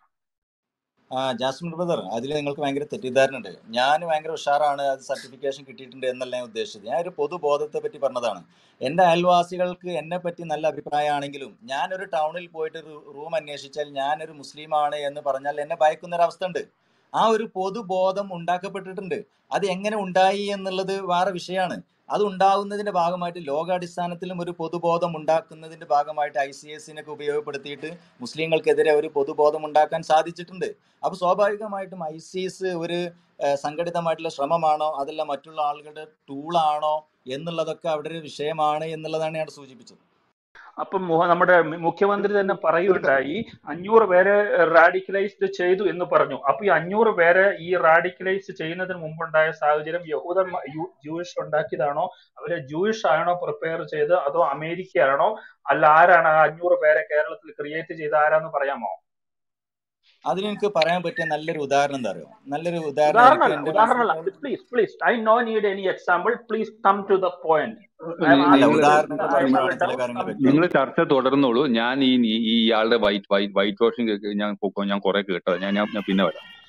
ആ ജാസ്മിൻ ബ്രദർ അതിൽ നിങ്ങൾക്ക് ഭയങ്കര തെറ്റിദ്ധാരണ ഉണ്ട് ഞാൻ ഭയങ്കര ഉഷാറാണ് അത് സർട്ടിഫിക്കേഷൻ കിട്ടിയിട്ടുണ്ട് എന്നല്ല ഞാൻ ഉദ്ദേശിച്ചത് ഞാൻ ഒരു പൊതുബോധത്തെ പറ്റി പറഞ്ഞതാണ് എൻ്റെ അയൽവാസികൾക്ക് എന്നെ പറ്റി നല്ല അഭിപ്രായമാണെങ്കിലും ഞാനൊരു ടൗണിൽ പോയിട്ട് ഒരു റൂം അന്വേഷിച്ചാൽ ഞാനൊരു മുസ്ലിമാണ് എന്ന് പറഞ്ഞാൽ എന്നെ ഭയക്കുന്ന ഒരു അവസ്ഥ ഉണ്ട് ആ ഒരു പൊതുബോധം ഉണ്ടാക്കപ്പെട്ടിട്ടുണ്ട് അത് എങ്ങനെ ഉണ്ടായി എന്നുള്ളത് വേറെ വിഷയമാണ് അത് ഉണ്ടാകുന്നതിന്റെ ഭാഗമായിട്ട് ലോകാടിസ്ഥാനത്തിലും ഒരു പൊതുബോധം ഉണ്ടാക്കുന്നതിന്റെ ഭാഗമായിട്ട് ഐ സി എസിനൊക്കെ ഉപയോഗപ്പെടുത്തിയിട്ട് മുസ്ലിങ്ങൾക്കെതിരെ ഒരു പൊതുബോധം ഉണ്ടാക്കാൻ സാധിച്ചിട്ടുണ്ട് അപ്പൊ സ്വാഭാവികമായിട്ടും ഐസിസ് ഒരു ഏഹ്, സംഘടിതമായിട്ടുള്ള ശ്രമമാണോ അതല്ല മറ്റുള്ള ആളുകളുടെ ടൂളാണോ എന്നുള്ളതൊക്കെ അവിടെ ഒരു വിഷയമാണ് എന്നുള്ളതാണ് ഞാൻ സൂചിപ്പിച്ചത് അപ്പം മുഹ- നമ്മുടെ മു- മുഖ്യമന്ത്രി തന്നെ പറയുകയുണ്ടായി അഞ്ഞൂറ് പേരെ റാഡിക്കലൈസ്ഡ് ചെയ്തു എന്ന് പറഞ്ഞു അപ്പൊ ഈ അഞ്ഞൂറ് പേരെ ഈ റാഡിക്കലൈസ് ചെയ്യുന്നതിന് മുമ്പുണ്ടായ സാഹചര്യം യഹൂദൻ ജൂയിഷ് ഉണ്ടാക്കിയതാണോ അവരെ ജൂയിഷ് ആണോ പ്രിപ്പയർ ചെയ്ത് അതോ അമേരിക്കയാണോ അല്ല ആരാണ് ആ അഞ്ഞൂറ് പേരെ കേരളത്തിൽ ക്രിയേറ്റ് ചെയ്ത ആരാന്ന് പറയാമോ അതിനെനിക്ക് പറയാൻ പറ്റിയ നല്ലൊരു ഉദാഹരണം എന്താ അറിയോ നല്ലൊരു ഉദാഹരണം എനിക്ക് ഉദാഹരണമല്ല എന്റെ ഉദാഹരണമല്ല മനസ്സിൽ please please I no need any example please come to the point I'm അല്ല നിങ്ങൾ ഉദാഹരണങ്ങൾ ഐ എം പറയുമ്പോഴാണ് ചില കാര്യങ്ങൾ നിങ്ങൾ വ്യക്തമാവുക ചർച്ച തുടർന്നോളൂ ഞാൻ ഈ ഈ ഈ ഇയാളുടെ വൈറ്റ് വൈറ്റ് വൈറ്റ് വാഷിംഗ് ഞാൻ കൊ- ഞാൻ കുറെ കേട്ടത് ഞാൻ ഞാൻ ഞാൻ പിന്നെ വരാം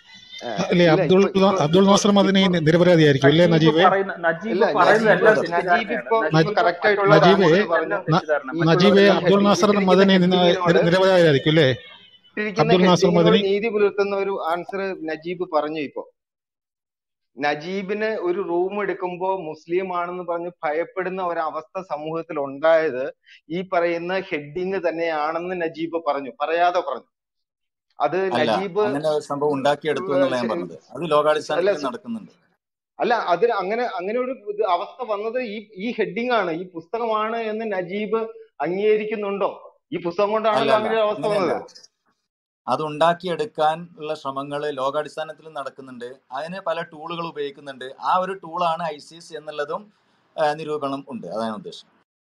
അല്ലേ ഇല്ല അബ്ദുൾ ഇപ്പൊ ഇപ്പൊ അബ്ദുൾ ഇപ്പൊ നാസർ മദനി ഇപ്പൊ നിരപരാധിയായിരിക്കും അല്ലേ നജീബ് നജീബെ പറയുന്ന നജീബ് ഇല്ല പറയുന്നതെല്ലാം നജീബ് തെറ്റിദ്ധാരണയാണ് നജീബ് ഇപ്പൊ ഇപ്പൊ നജീബ് കറക്റ്റ് ആയിട്ടുള്ള ഒരു നജീബെ ആൻസർ പറഞ്ഞു എല്ലാം ന- തെറ്റിദ്ധാരണ ഇപ്പൊ നജീബെ ഈ അബ്ദുൾ ഹെഡി നാസർ ഇട്ടിരിക്കുന്ന മദനി നിന്ന- ഹെഡിങ്ങിനോട് നിര- നിരപരാധിയായിരിക്കും അല്ലേ ഇട്ടിരിക്കുന്ന അബ്ദുൾ നാസർ ഹെഡിങ്ങിനോട് മദനി നീതി പുലർത്തുന്ന ഒരു ആൻസർ നജീബ് പറഞ്ഞു ഇപ്പൊ നജീബിന് ഒരു റൂം എടുക്കുമ്പോ മുസ്ലിം ആണെന്ന് പറഞ്ഞ് ഭയപ്പെടുന്ന ഒരവസ്ഥ സമൂഹത്തിൽ ഉണ്ടായത് ഈ പറയുന്ന ഹെഡിങ് തന്നെയാണെന്ന് നജീബ് പറഞ്ഞു പറയാതെ പറഞ്ഞു അത് അല്ല നജീബ് അങ്ങനെ ഒരു സംഭവം ഉണ്ടാക്കിയെടുത്തു എന്നുള്ള ഞാൻ പറഞ്ഞത് അത് അല്ല ലോകാടിസ്ഥാനത്തിൽ നടക്കുന്നുണ്ട് അല്ല അത് അങ്ങനെ അങ്ങനെ ഒരു ഇത് അവസ്ഥ വന്നത് ഈ ഈ ഹെഡിങ് ആണ് ഈ പുസ്തകമാണ് എന്ന് നജീബ് അംഗീകരിക്കുന്നുണ്ടോ ഈ പുസ്തകം അല്ല കൊണ്ടാണല്ലോ അല്ല അങ്ങനെ ഒരു അവസ്ഥ അങ്ങനെയല്ല വന്നത് അത് ഉണ്ടാക്കിയെടുക്കാൻ ഉള്ള ശ്രമങ്ങൾ ലോകാടിസ്ഥാനത്തിൽ നടക്കുന്നുണ്ട് അതിന് പല ടൂളുകൾ ഉപയോഗിക്കുന്നുണ്ട് ആ ഒരു ടൂളാണ് ഐസിസ് എന്നുള്ളതും ആ, നിരൂപണം ഉണ്ട് അതാണ് ഉദ്ദേശം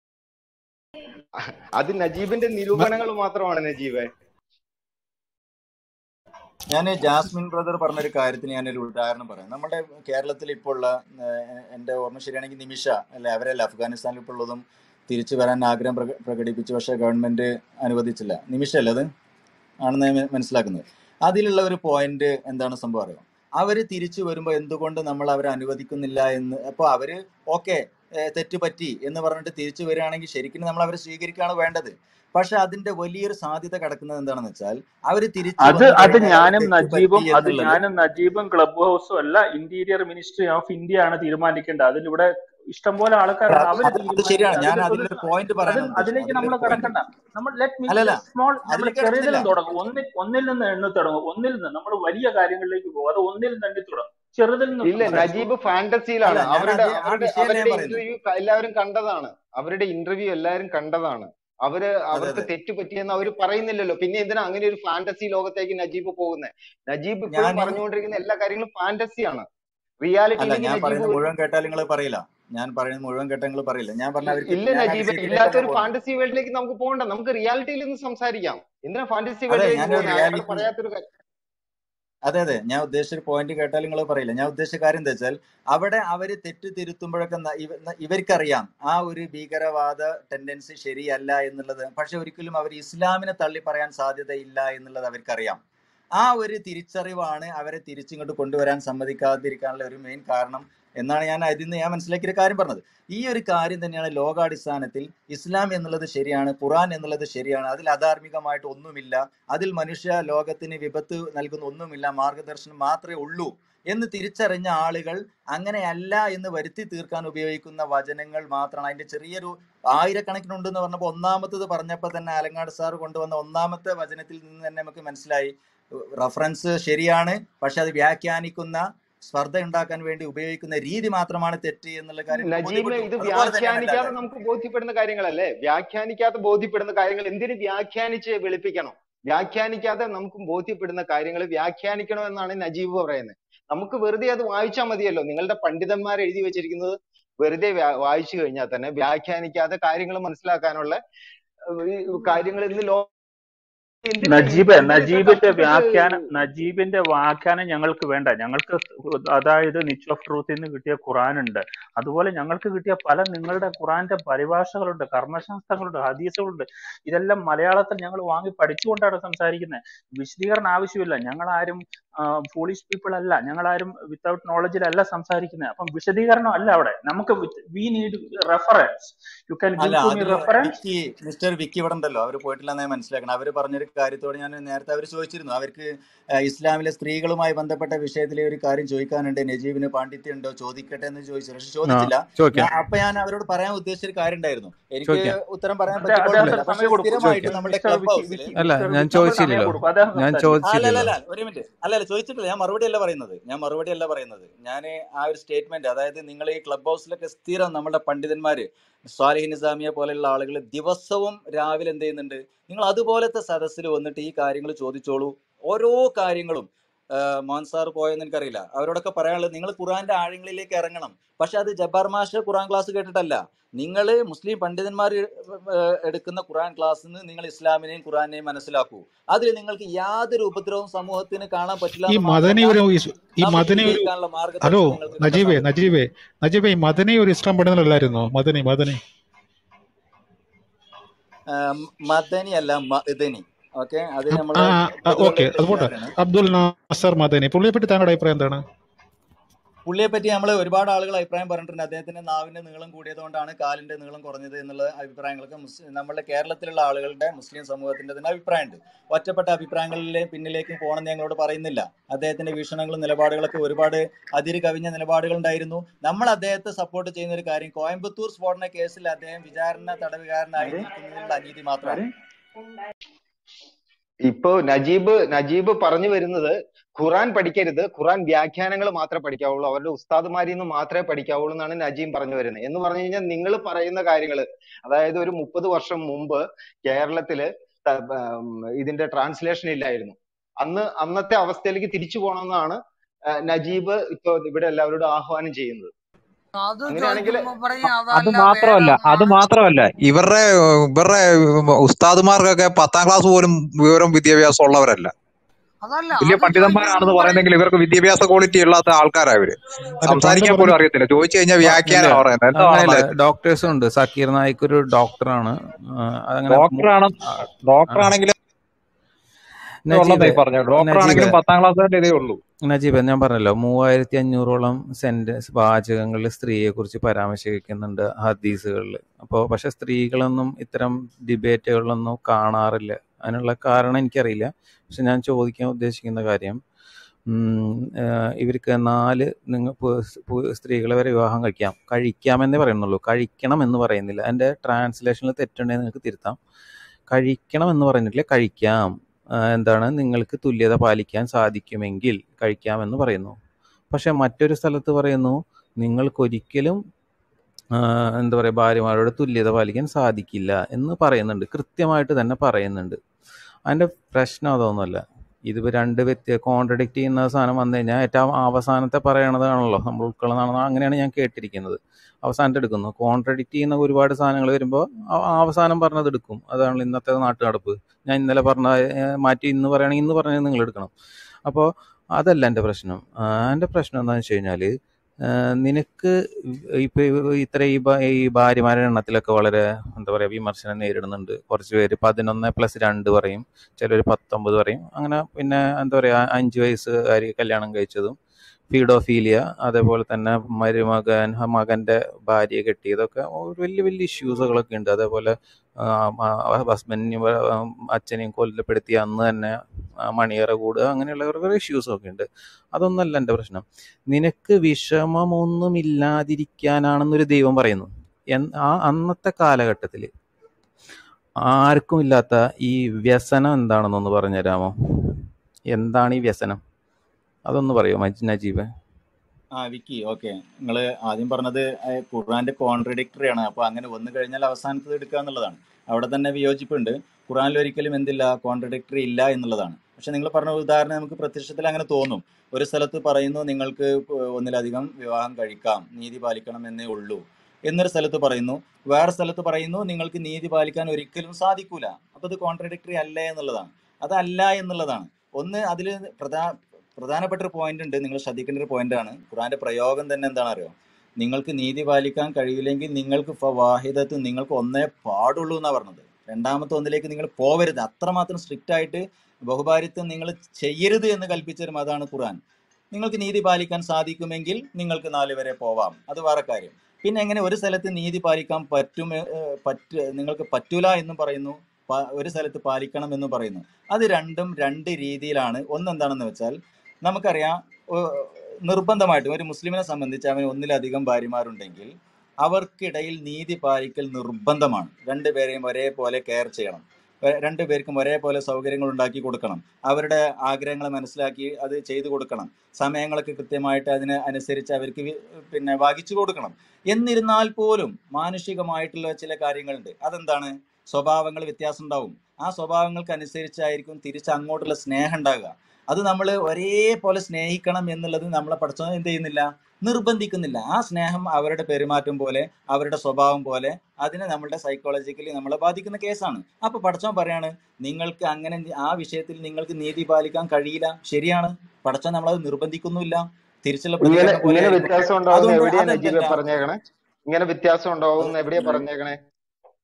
അത് നജീബിന്റെ ന- നിരൂപണങ്ങൾ മാത്രമാണ് നജീബ് ഞാൻ ജാസ്മിൻ ബ്രദർ പറഞ്ഞൊരു കാര്യത്തിന് ഞാനൊരു ഉദാഹരണം പറയാം നമ്മുടെ കേരളത്തിൽ ഇപ്പോൾ ഉള്ള ഏഹ്, എൻ്റെ ഓർമ്മ ശരിയാണെങ്കിൽ നിമിഷ അല്ലെ അവരല്ല അഫ്ഗാനിസ്ഥാനിൽ ഇപ്പോൾ ഉള്ളതും തിരിച്ചു വരാൻ ആഗ്രഹം പ്രക- പ്രകടിപ്പിച്ചു പക്ഷേ ഗവൺമെന്റ് അനുവദിച്ചില്ല നിമിഷല്ലേ അത് ആണെന്ന് ഞാൻ മനസ്സിലാക്കുന്നത് അതിലുള്ള ഒരു പോയിന്റ് എന്താണ് സംഭവം അറിയാം അവര് തിരിച്ചു വരുമ്പോൾ എന്തുകൊണ്ട് നമ്മൾ അവരെ അനുവദിക്കുന്നില്ല എന്ന് അപ്പോൾ അവര് ഓക്കെ തെറ്റ് പറ്റി എന്ന് പറഞ്ഞിട്ട് തിരിച്ചു വരികയാണെങ്കിൽ ശരിക്കും നമ്മൾ അവരെ സ്വീകരിക്കുകയാണ് വേണ്ടത് പക്ഷെ അതിന്റെ വലിയൊരു സാധ്യത കിടക്കുന്നത് എന്താണെന്ന് വെച്ചാൽ അവര് തിരിച്ചു അത് വന്നു അത് കഴിഞ്ഞാൽ ഞാനും തെറ്റ് പറ്റി നജീബും അത് എന്നുള്ളത് ഞാനും നജീബും ക്ലബ് ഹൗസും അല്ല ഇന്റീരിയർ മിനിസ്ട്രി ഓഫ് ഇന്ത്യ ആണ് തീരുമാനിക്കേണ്ടത് അതിലിവിടെ ഇഷ്ടംപോലെ ആൾക്കാരുണ്ട് അത് അവര് അത് അത് ശരിയാണ് തീരുമാനിക്കുക ഞാൻ അതിലിപ്പോ അതിലൊരു പോയിന്റ് അതിൽ പറയാനാണ് ഉദ്ദേശിച്ചത് അതിലേക്ക് നമ്മൾ അതിലൊരു പോയിന്റ് കടക്കണ്ട നമ്മൾ ലെറ്റ് മീ അല്ലല്ല സ്മോൾ നമ്മൾ അതിലേക്ക് ചെറിയതിൽ കിടക്കുന്നില്ല നിന്ന് തുടങ്ങും ഒന്നിൽ ഒന്നിൽ നിന്ന് എണ്ണി തുടങ്ങും ഒന്നിൽ നിന്ന് നമ്മൾ വലിയ കാര്യങ്ങളിലേക്ക് പോകും അത് ഒന്നിൽ നിന്ന് എണ്ണി തുടങ്ങും ചെറുതിൽ നിന്ന് ഇല്ല സംസാരിച്ചു നജീബ് അല്ല ഫാന്റസിയിലാണ് ഞാൻ അവരുടെ അത് ആ അവരുടെ വിഷയമല്ല ഞാൻ അവരുടെ പറയുന്നത് ഇന്റർവ്യൂ എല്ലാവരും കണ്ടതാണ് അവരുടെ ഇന്റർവ്യൂ എല്ലാവരും കണ്ടതാണ് അവര് അതെ അവർക്ക് അതെ തെറ്റ് പറ്റിയെന്ന് അവർ പറയുന്നില്ലല്ലോ പിന്നെ എന്തിനാ അങ്ങനെ ഒരു ഫാന്റസി ലോകത്തേക്ക് നജീബ് പോകുന്നത് നജീബ് ഇപ്പോഴും ഞാൻ പറഞ്ഞുകൊണ്ടിരിക്കുന്ന എല്ലാ കാര്യങ്ങളും ഫാന്റസിയാണ് അല്ല റിയാലിറ്റിയിലേക്ക് ഞാൻ നജീബ് പറയുന്നത് മുഴുവൻ കേട്ടാൽ നിങ്ങൾ പറയില്ല ഞാൻ പറയുന്നത് മുഴുവൻ കേട്ടാൽ നിങ്ങൾ പറയില്ല ഞാൻ പറഞ്ഞ ഇ- അവർക്ക് ഇല്ല ഞാൻ ആ നജീബ് വിഷയത്തിലേക്ക് ഇല്ലാത്ത തന്നെ ഒരു പോകുന്നത് ഫാന്റസി വേൾഡിലേക്ക് നമുക്ക് പോകണ്ട നമുക്ക് റിയാലിറ്റിയിൽ നിന്ന് സംസാരിക്കാം എന്തിനാ ഫാന്റസി അതെ വേൾഡിലേക്ക് ഞാൻ പോകുന്നത് അയാൾ റിയാലിറ്റി പറയാത്തൊരു കാര്യം അതെ അതെ ഞാൻ ഉദ്ദേശിച്ച ഒരു പോയിന്റ് കേട്ടാൽ നിങ്ങൾ പറയില്ല ഞാൻ ഉദ്ദേശിച്ച കാര്യം എന്താ വെച്ചാൽ അവിടെ അവര് തെറ്റ് തിരുത്തുമ്പോഴൊക്കെ ന- ഇവ- ന- ഇവർക്കറിയാം ആ ഒരു ഭീകരവാദ ടെൻഡൻസി ശരിയല്ല എന്നുള്ളത് പക്ഷെ ഒരിക്കലും അവർ ഇസ്ലാമിനെ തള്ളി പറയാൻ സാധ്യതയില്ല എന്നുള്ളത് അവർക്കറിയാം ആ ഒരു തിരിച്ചറിവാണ് അവരെ തിരിച്ചിങ്ങോട്ട് കൊണ്ടുവരാൻ സമ്മതിക്കാതിരിക്കാനുള്ള ഒരു മെയിൻ കാരണം എന്നാണ് ഞാൻ അതിൽ നിന്ന് ഞാൻ മനസ്സിലാക്കിയ ഒരു കാര്യം പറഞ്ഞത് ഈ ഒരു കാര്യം തന്നെയാണ് ലോകാടിസ്ഥാനത്തിൽ ഇസ്ലാം എന്നുള്ളത് ശരിയാണ് ഖുറാൻ എന്നുള്ളത് ശരിയാണ് അതിൽ അധാർമികമായിട്ട് ഒന്നുമില്ല അതിൽ മനുഷ്യ ലോകത്തിന് വിപത്ത് നൽകുന്ന ഒന്നുമില്ല മാർഗദർശനം മാത്രമേ ഉള്ളൂ എന്ന് തിരിച്ചറിഞ്ഞ ആളുകൾ അങ്ങനെയല്ല എന്ന് വരുത്തി തീർക്കാൻ ഉപയോഗിക്കുന്ന വചനങ്ങൾ മാത്രമാണ് അതിന്റെ ചെറിയൊരു ആയിരക്കണക്കിനുണ്ടെന്ന് പറഞ്ഞപ്പോൾ ഒന്നാമത്തത് പറഞ്ഞപ്പോൾ തന്നെ ആലങ്ങാട് സാർ കൊണ്ടുവന്ന ഒന്നാമത്തെ വചനത്തിൽ നിന്ന് തന്നെ നമുക്ക് മനസ്സിലായി റഫറൻസ് ശരിയാണ് പക്ഷെ അത് വ്യാഖ്യാനിക്കുന്ന സ്പർദ്ധ ഉണ്ടാക്കാൻ വേണ്ടി ഉപയോഗിക്കുന്ന രീതി മാത്രമാണ് തെറ്റ് എന്നുള്ള കാര്യം നമുക്ക് നജീബ് ബോധ്യപ്പെട്ടു ഇത് അതുപോലെ തന്നെയാണ് എല്ലാ വ്യാഖ്യാനിക്കാതെ കാര്യവും നമുക്ക് ബോധ്യപ്പെടുന്ന കാര്യങ്ങളല്ലേ വ്യാഖ്യാനിക്കാതെ ബോധ്യപ്പെടുന്ന കാര്യങ്ങൾ എന്തിന് വ്യാഖ്യാനിച്ച് വെളുപ്പിക്കണം വ്യാഖ്യാനിക്കാതെ നമുക്ക് ബോധ്യപ്പെടുന്ന കാര്യങ്ങൾ വ്യാഖ്യാനിക്കണം എന്നാണ് നജീബ് പറയുന്നത് നമുക്ക് വെറുതെ അത് വായിച്ചാൽ മതിയല്ലോ നിങ്ങളുടെ പണ്ഡിതന്മാർ എഴുതി വെച്ചിരിക്കുന്നത് വെറുതെ വ്യാ- വായിച്ചു കഴിഞ്ഞാൽ തന്നെ വ്യാഖ്യാനിക്കാതെ കാര്യങ്ങൾ മനസ്സിലാക്കാനുള്ള ഏഹ്, ഈ കാര്യങ്ങൾ ഇന്ന് ലോ എന്തിനാ ഈ നജീബ് എന്തിനാ ഇത്ര നജീബിന്റെ കഷ്ടപ്പെട്ട് വ്യാഖ്യാനം നജീബിന്റെ വ്യാഖ്യാനം ഞങ്ങൾക്ക് വേണ്ട ഞങ്ങൾക്ക് അതായത് നിച്ച് ഓഫ് ട്രൂത്തിൽ നിന്ന് കിട്ടിയ ഖുറാൻ ഉണ്ട് അതുപോലെ ഞങ്ങൾക്ക് കിട്ടിയ പല നിങ്ങളുടെ ഖുറാന്റെ പരിഭാഷകളുണ്ട് കർമ്മശാസ്ത്രങ്ങളുണ്ട് ഹദീസുകളുണ്ട് ഇതെല്ലാം മലയാളത്തിൽ ഞങ്ങൾ വാങ്ങി പഠിച്ചുകൊണ്ടാണ് സംസാരിക്കുന്നത് വിശദീകരണം ആവശ്യമില്ല ഞങ്ങൾ ആരും ഫോളിഷ് പീപ്പിൾ അല്ല ഞങ്ങൾ ആരും വിത്തൗട്ട് നോളജിലല്ല സംസാരിക്കുന്നത് അപ്പം വിശദീകരണം അല്ല അവിടെ നമുക്ക് we need reference you can അല്ല ഗിവ് ടു മീ അതില് റെഫറൻസ് വിക്കി മിസ്റ്റർ വിക്കി ഇവിടെ ഉണ്ടല്ലോ അവർ പോയിട്ടില്ലെന്ന് ഞാൻ മനസ്സിലാക്കണം അവർ പറഞ്ഞൊരു കാര്യത്തോട് ഞാൻ നേരത്തെ അവർ ചോദിച്ചിരുന്നു അവർക്ക് ഏഹ്, ഇസ്ലാമിലെ സ്ത്രീകളുമായി ബന്ധപ്പെട്ട വിഷയത്തിലെ ഒരു കാര്യം ചോദിക്കാനുണ്ട് നജീബിന് പാണ്ഡിത്യം ഉണ്ടോ ചോദിക്കട്ടെ എന്ന് ചോദിച്ചു പക്ഷെ ആ ചോദിച്ചില്ല ചോദിക്കാം ഞാൻ അപ്പൊ ഞാൻ അവരോട് പറയാൻ ഉദ്ദേശിച്ച ഒരു കാര്യം ഉണ്ടായിരുന്നു എനിക്ക് ചോദിക്കാം ഉത്തരം പറയാൻ അദ്ദേഹം പറ്റിക്കൊള്ളില്ല അദ്ദേഹത്തിന് പക്ഷെ സമയം കൊടുക്കും സ്ഥിരമായിട്ട് ചോദിക്കാം നമ്മുടെ മിസ്റ്റർ ക്ലബ് വിക്കി ഹൗസിൽ വിക്കി അല്ല മിസ്റ്റർ ഞാൻ വിക്കി നമ്മൾ സമയം ചോദിച്ചില്ലല്ലോ കൊടുക്കും അദ്ദേഹം ഞാൻ സംസാരിക്കും അല്ല അല്ല ചോദിച്ചില്ലല്ലോ അല്ല ഒരു മിനിറ്റ് അല്ല അല്ല ചോദിച്ചിട്ടില്ല ഞാൻ മറുപടി അല്ല പറയുന്നത് ഞാൻ മറുപടി അല്ല പറയുന്നത് ഞാൻ ആ ഒരു സ്റ്റേറ്റ്മെന്റ് അതായത് നിങ്ങൾ ഈ ക്ലബ് ഹൗസിലൊക്കെ സ്ഥിരം നമ്മുടെ പണ്ഡിതന്മാര് സ്വാലിഹ് നിസാമിയെ പോലെയുള്ള ആളുകൾ ദിവസവും രാവിലെ എന്ത് ചെയ്യുന്നുണ്ട് നിങ്ങൾ അതുപോലത്തെ സദസ്സിൽ വന്നിട്ട് ഈ കാര്യങ്ങൾ ചോദിച്ചോളൂ ഓരോ കാര്യങ്ങളും ആഹ് മോഹൻ സാർ പോയെന്ന് എനിക്കറിയില്ല അവരോടൊക്കെ പറയാനുള്ളത് നിങ്ങൾ ഖുറാന്റെ ആഴങ്ങളിലേക്ക് ഇറങ്ങണം പക്ഷെ അത് ജബ്ബാർ മാഷ് ഖുറാൻ ക്ലാസ് കേട്ടിട്ടല്ല നിങ്ങൾ മുസ്ലിം പണ്ഡിതന്മാർ എടുക്കുന്ന ഖുറാൻ ക്ലാസ്സിൽ നിന്ന് നിങ്ങൾ ഇസ്ലാമിനെയും ഖുറാനെയും മനസ്സിലാക്കൂ അതിൽ നിങ്ങൾക്ക് യാതൊരു ഉപദ്രവവും സമൂഹത്തിന് കാണാൻ പറ്റില്ല ഈ എന്ന് മദനി മാത്രമല്ല ഒരു ഇസ്- ഈ നമുക്ക് മദനി ഒരു വിജയിക്കാനുള്ള ഹലോ മാർഗദർശനം നിങ്ങൾക്ക് കണ്ടെത്താൻ നജീബേ പറ്റും നജീബേ നജീബേ ഈ മദനി ഒരു ഇസ്ലാം പണ്ഡിതനല്ലായിരുന്നോ മദനി മദനി ആഹ് മദനി അല്ല മഅ്ദനി ഓക്കെ അത് അബ്- നമ്മളെ ആ പൊതുവെയുള്ള ഓക്കെ ഒരു അത് പോട്ടെ തെറ്റിദ്ധാരണയാണ് അബ്ദുൽ നാസർ മദനി പുള്ളിയെ പറ്റി താങ്കളുടെ അഭിപ്രായം എന്താണ് പുള്ളിയെ പറ്റി നമ്മൾ ഒരുപാട് ആളുകൾ അഭിപ്രായം പറഞ്ഞിട്ടുണ്ട് അദ്ദേഹത്തിന്റെ നാവിന്റെ നീളം കൂടിയതുകൊണ്ടാണ് കാലിന്റെ നീളം കുറഞ്ഞത് എന്നുള്ള അഭിപ്രായങ്ങളൊക്കെ മുസ്ലിം നമ്മുടെ കേരളത്തിലുള്ള ആളുകളുടെ മുസ്ലിം സമൂഹത്തിന്റെ തന്നെ അഭിപ്രായമുണ്ട് ഒറ്റപ്പെട്ട അഭിപ്രായങ്ങളിലെ പിന്നിലേക്ക് പോകണമെന്ന് ഞങ്ങളോട് പറയുന്നില്ല അദ്ദേഹത്തിന്റെ വീക്ഷണങ്ങളും നിലപാടുകളൊക്കെ ഒരുപാട് അതിര് കവിഞ്ഞ നിലപാടുകൾ ഉണ്ടായിരുന്നു നമ്മൾ അദ്ദേഹത്തെ സപ്പോർട്ട് ചെയ്യുന്ന ഒരു കാര്യം കോയമ്പത്തൂർ സ്ഫോടന കേസിൽ അദ്ദേഹം വിചാരണ തടവുകാരനായി നിൽക്കുന്നതിനുള്ള അനീതി മാത്രമാണ് ഇപ്പോ നജീബ് നജീബ് പറഞ്ഞു വരുന്നത് ഖുറാൻ പഠിക്കരുത് ഖുറാൻ വ്യാഖ്യാനങ്ങൾ മാത്രമേ പഠിക്കാവുള്ളൂ അവരുടെ ഉസ്താദുമാരിൽ നിന്ന് മാത്രമേ പഠിക്കാവുള്ളൂ എന്നാണ് നജീം പറഞ്ഞു വരുന്നത് എന്ന് പറഞ്ഞു കഴിഞ്ഞാൽ നിങ്ങൾ പറയുന്ന കാര്യങ്ങൾ അതായത് ഒരു മുപ്പത് വർഷം മുമ്പ് കേരളത്തില് ത- ഉം, ഇതിന്റെ ട്രാൻസ്ലേഷൻ ഇല്ലായിരുന്നു അന്ന് അന്നത്തെ അവസ്ഥയിലേക്ക് തിരിച്ചു പോകണമെന്നാണ് ആ, നജീബ് ഇപ്പൊ ഇവിടെ എല്ലാവരോടും ആഹ്വാനം ചെയ്യുന്നത് അത് അങ്ങനെയാണെങ്കിൽ ചോദിക്കുമ്പോ പറയും അത് അതല്ല മാത്രമല്ല അത് വേറൊന്നാണ് മാത്രമല്ല ഇവരുടെ ഇവരുടെ ഉസ്താദുമാർക്കൊക്കെ പത്താം ക്ലാസ് പോലും വിവരം വിദ്യാഭ്യാസം ഉള്ളവരല്ല അതല്ല വലിയ അത് പണ്ഡിതന്മാരാണെന്ന് ചോദിക്കുമ്പോ പറയും പറയുന്നെങ്കിൽ ഇവർക്ക് വിദ്യാഭ്യാസ ക്വാളിറ്റി ഇല്ലാത്ത ആൾക്കാരാ ഇവര് അല്ല താങ്കൾ സംസാരിക്കാൻ പോലും പറഞ്ഞ അറിയത്തില്ല ചോദിച്ചു കഴിഞ്ഞാൽ ഇല്ല വ്യാഖ്യാനം പറയുന്നത് എന്താ അങ്ങനെയല്ല പറയുന്നത് ഡോക്ടേഴ്സും ഉണ്ട് സക്കീർ നായിക് ഒരു ഡോക്ടറാണ് ആ, അതങ്ങനെ മു- ഡോക്ടറാണ് ആ, ഡോക്ടർ ആ. ആണെങ്കിലും നജീബ് ഉള്ളതായി പറഞ്ഞു ഡോക്ടർ നജീബ് ആണെങ്കിലും പത്താം ക്ലാസ് ഇതേ ഉള്ളൂ നജീബ് ഞാൻ പറഞ്ഞല്ലോ മൂവായിരത്തി അഞ്ഞൂറോളം സെന്റൻസ് വാചകങ്ങളിൽ സ്ത്രീയെ കുറിച്ച് പരാമർശിക്കുന്നുണ്ട് ഹദീസുകളിൽ അപ്പോൾ പക്ഷെ സ്ത്രീകളൊന്നും ഇത്തരം ഡിബേറ്റുകളിലൊന്നും കാണാറില്ല അതിനുള്ള കാരണം എനിക്കറിയില്ല പക്ഷെ ഞാൻ ചോദിക്കാൻ ഉദ്ദേശിക്കുന്ന കാര്യം ഉം, ഏഹ് ഇവർക്ക് നാല് നിങ്ങൾ സ്ത്രീകളെ വരെ വിവാഹം കഴിക്കാം കഴിക്കാമെന്നേ പറയുന്നുള്ളൂ കഴിക്കണം എന്ന് പറയുന്നില്ല എൻ്റെ ട്രാൻസ്ലേഷനിൽ തെറ്റുണ്ടെങ്കിൽ നിങ്ങൾക്ക് തിരുത്താം കഴിക്കണം എന്ന് പറഞ്ഞിട്ടില്ല കഴിക്കാം ആ, എന്താണ് നിങ്ങൾക്ക് തുല്യത പാലിക്കാൻ സാധിക്കുമെങ്കിൽ കഴിക്കാമെന്ന് പറയുന്നു പക്ഷെ മറ്റൊരു സ്ഥലത്ത് പറയുന്നു നിങ്ങൾക്കൊരിക്കലും ആ, എന്താ പറയുക ഭാര്യമാരോട് തുല്യത പാലിക്കാൻ സാധിക്കില്ല എന്ന് പറയുന്നുണ്ട് കൃത്യമായിട്ട് തന്നെ പറയുന്നുണ്ട് അതിൻ്റെ പ്രശ്നം അതൊന്നുമല്ല ഇത് രണ്ട് വ്യത്യ കോൺട്രഡിക്റ്റ് ചെയ്യുന്ന സാധനം വന്നു കഴിഞ്ഞാൽ ഏറ്റവും അവസാനത്തെ പറയണതാണല്ലോ നമ്മൾ ഉൾക്കൊള്ളുന്നതാണെന്ന് അങ്ങനെയാണ് ഞാൻ കേട്ടിരിക്കുന്നത് അവസാനത്തെ എടുക്കുന്നു കോൺട്രഡിക്റ്റ് ചെയ്യുന്ന ഒരുപാട് സാധനങ്ങൾ വരുമ്പോൾ അവസാനം പറഞ്ഞത് എടുക്കും അതാണ് ഇന്നത്തെ നാട്ടു നടപ്പ് ഞാൻ ഇന്നലെ പറഞ്ഞ ഏഹ്, മാറ്റി ഇന്ന് പറയുകയാണെങ്കിൽ ഇന്ന് പറഞ്ഞത് നിങ്ങൾ എടുക്കണം അപ്പോൾ അതല്ല എൻ്റെ പ്രശ്നം ആ, എൻ്റെ പ്രശ്നം എന്താണെന്ന് വെച്ച് കഴിഞ്ഞാൽ നിനക്ക് ഇപ്പൊ ഇത്ര ഈ ഭാ- ഈ ഭാര്യമാരുടെ എണ്ണത്തിലൊക്കെ വളരെ എന്താ പറയാ വിമർശനം നേരിടുന്നുണ്ട് കുറച്ച് പേര് പതിനൊന്ന് പ്ലസ് രണ്ട് പറയും ചിലർ പത്തൊമ്പത് പറയും അങ്ങനെ പിന്നെ എന്താ പറയാ അഞ്ച് വയസ്സുകാരി കല്യാണം കഴിച്ചതും പീഡോഫീലിയ അതേപോലെ തന്നെ മരുമകൻ മകന്റെ ഭാര്യയെ കെട്ടിയതൊക്കെ ഒരു വലിയ വലിയ ഇഷ്യൂസുകളൊക്കെ ഉണ്ട് അതേപോലെ ഹസ്ബൻഡിനെയും അച്ഛനെയും കൊല്ലപ്പെടുത്തിയ അന്ന് തന്നെ ആ, മണിയറ കൂടുക അങ്ങനെയുള്ള കുറേ ഇഷ്യൂസൊക്കെ ഉണ്ട് അതൊന്നല്ല എൻ്റെ പ്രശ്നം നിനക്ക് വിഷമമൊന്നുമില്ലാതിരിക്കാനാണെന്നൊരു ദൈവം പറയുന്നു എൻ- ആ അന്നത്തെ കാലഘട്ടത്തിൽ ആർക്കും ഇല്ലാത്ത ഈ വ്യസനം എന്താണെന്നൊന്ന് പറഞ്ഞുതരാമോ എന്താണ് ഈ വ്യസനം അതൊന്ന് പറയോ മജ് നജീബ് ആ വിക്കി ഓക്കെ നിങ്ങൾ ആദ്യം പറഞ്ഞത് ഏഹ്, ഖുർആന്റെ കോൺട്രഡിക്ടറി ആണ് അപ്പൊ അങ്ങനെ വന്നു കഴിഞ്ഞാൽ അവസാനത്തത് എടുക്കുക എന്നുള്ളതാണ് അവിടെ തന്നെ വിയോജിപ്പുണ്ട് ഖുർആനിൽ ഒരിക്കലും എന്തില്ല കോൺട്രഡിക്ടറി ഇല്ല എന്നുള്ളതാണ് പക്ഷെ നിങ്ങൾ പറഞ്ഞ ഉദാഹരണം നമുക്ക് പ്രത്യക്ഷത്തിൽ അങ്ങനെ തോന്നും ഒരു സ്ഥലത്ത് പറയുന്നു നിങ്ങൾക്ക് ഒന്നിലധികം വിവാഹം കഴിക്കാം നീതി പാലിക്കണം എന്നേ ഉള്ളൂ എന്നൊരു സ്ഥലത്ത് പറയുന്നു വേറെ സ്ഥലത്ത് പറയുന്നു നിങ്ങൾക്ക് നീതി പാലിക്കാൻ ഒരിക്കലും സാധിക്കൂല അപ്പൊ ഇത് കോൺട്രഡിക്ടറി അല്ലേ എന്നുള്ളതാണ് അതല്ല എന്നുള്ളതാണ് ഒന്ന് അതിൽ പ്രധാ പ്രധാനപ്പെട്ട ഒരു പോയിന്റ് ഉണ്ട് നിങ്ങൾ ശ്രദ്ധിക്കേണ്ട ഒരു പോയിന്റ് ആണ് ഖുറാന്റെ പ്രയോഗം തന്നെ എന്താണ് അറിയോ നിങ്ങൾക്ക് നീതി പാലിക്കാൻ കഴിയില്ലെങ്കിൽ നിങ്ങൾക്ക് വാഹിദത്ത് നിങ്ങൾക്ക് ഒന്നേ പാടുള്ളൂ എന്നാ പറഞ്ഞത് രണ്ടാമത്തെ ഒന്നിലേക്ക് നിങ്ങൾ പോവരുത് അത്രമാത്രം സ്ട്രിക്റ്റ് ആയിട്ട് ബഹുഭാരിത്വം നിങ്ങൾ ചെയ്യരുത് എന്ന് കൽപ്പിച്ച ഒരു മതമാണ് ഖുറാൻ നിങ്ങൾക്ക് നീതി പാലിക്കാൻ സാധിക്കുമെങ്കിൽ നിങ്ങൾക്ക് നാല് വരെ പോവാം അത് വേറെ കാര്യം പിന്നെ എങ്ങനെ ഒരു സ്ഥലത്ത് നീതി പാലിക്കാൻ പറ്റും ഏഹ്, പറ്റ നിങ്ങൾക്ക് പറ്റൂല എന്നും പറയുന്നു പ- ഒരു സ്ഥലത്ത് പാലിക്കണം എന്നും പറയുന്നു അത് രണ്ടും രണ്ട് രീതിയിലാണ് ഒന്ന് എന്താണെന്ന് വെച്ചാൽ നമുക്കറിയാം ഏഹ്, നിർബന്ധമായിട്ടും ഒരു മുസ്ലിമിനെ സംബന്ധിച്ച് അവന് ഒന്നിലധികം ഭാര്യമാരുണ്ടെങ്കിൽ അവർക്കിടയിൽ നീതി പാലിക്കൽ നിർബന്ധമാണ് രണ്ടുപേരെയും ഒരേപോലെ കെയർ ചെയ്യണം ഏഹ് രണ്ടുപേർക്കും ഒരേപോലെ സൗകര്യങ്ങൾ ഉണ്ടാക്കി കൊടുക്കണം അവരുടെ ആഗ്രഹങ്ങൾ മനസ്സിലാക്കി അത് ചെയ്തു കൊടുക്കണം സമയങ്ങളൊക്കെ കൃത്യമായിട്ട് അതിന് അനുസരിച്ച് അവർക്ക് വി- പിന്നെ വാങ്ങിച്ചു കൊടുക്കണം എന്നിരുന്നാൽ പോലും മാനുഷികമായിട്ടുള്ള ചില കാര്യങ്ങളുണ്ട് അതെന്താണ് സ്വഭാവങ്ങൾ വ്യത്യാസം ഉണ്ടാവും ആ സ്വഭാവങ്ങൾക്ക് അനുസരിച്ചായിരിക്കും തിരിച്ച് അങ്ങോട്ടുള്ള സ്നേഹം ഉണ്ടാകുക അത് നമ്മൾ ഒരേപോലെ സ്നേഹിക്കണം എന്നുള്ളത് നമ്മളെ പഠിച്ചത് എന്ത് ചെയ്യുന്നില്ല നിർബന്ധിക്കുന്നില്ല ആ സ്നേഹം അവരുടെ പെരുമാറ്റം പോലെ അവരുടെ സ്വഭാവം പോലെ അതിനെ നമ്മളുടെ സൈക്കോളജിക്കലി നമ്മളെ ബാധിക്കുന്ന കേസാണ് അപ്പൊ പഠിച്ചോൻ പറയാണ് നിങ്ങൾക്ക് അങ്ങനെ നി- ആ വിഷയത്തിൽ നിങ്ങൾക്ക് നീതി പാലിക്കാൻ കഴിയില്ല ശരിയാണ് പഠിച്ചോൻ നമ്മളത് നിർബന്ധിക്കുന്നുമില്ല തിരിച്ചുള്ള ഇങ്ങനെ പ്രതികരണം പോലെ ഇങ്ങനെ ആയിരിക്കും വ്യത്യാസം ഉണ്ടാവുന്ന അതുകൊണ്ട് എവിടെയാ നജീബെ അതെന്തല്ല പറഞ്ഞേക്കണേ ഇങ്ങനെ വ്യത്യാസം ഉണ്ടാവുന്ന എവിടെയാ പറഞ്ഞേക്കണേ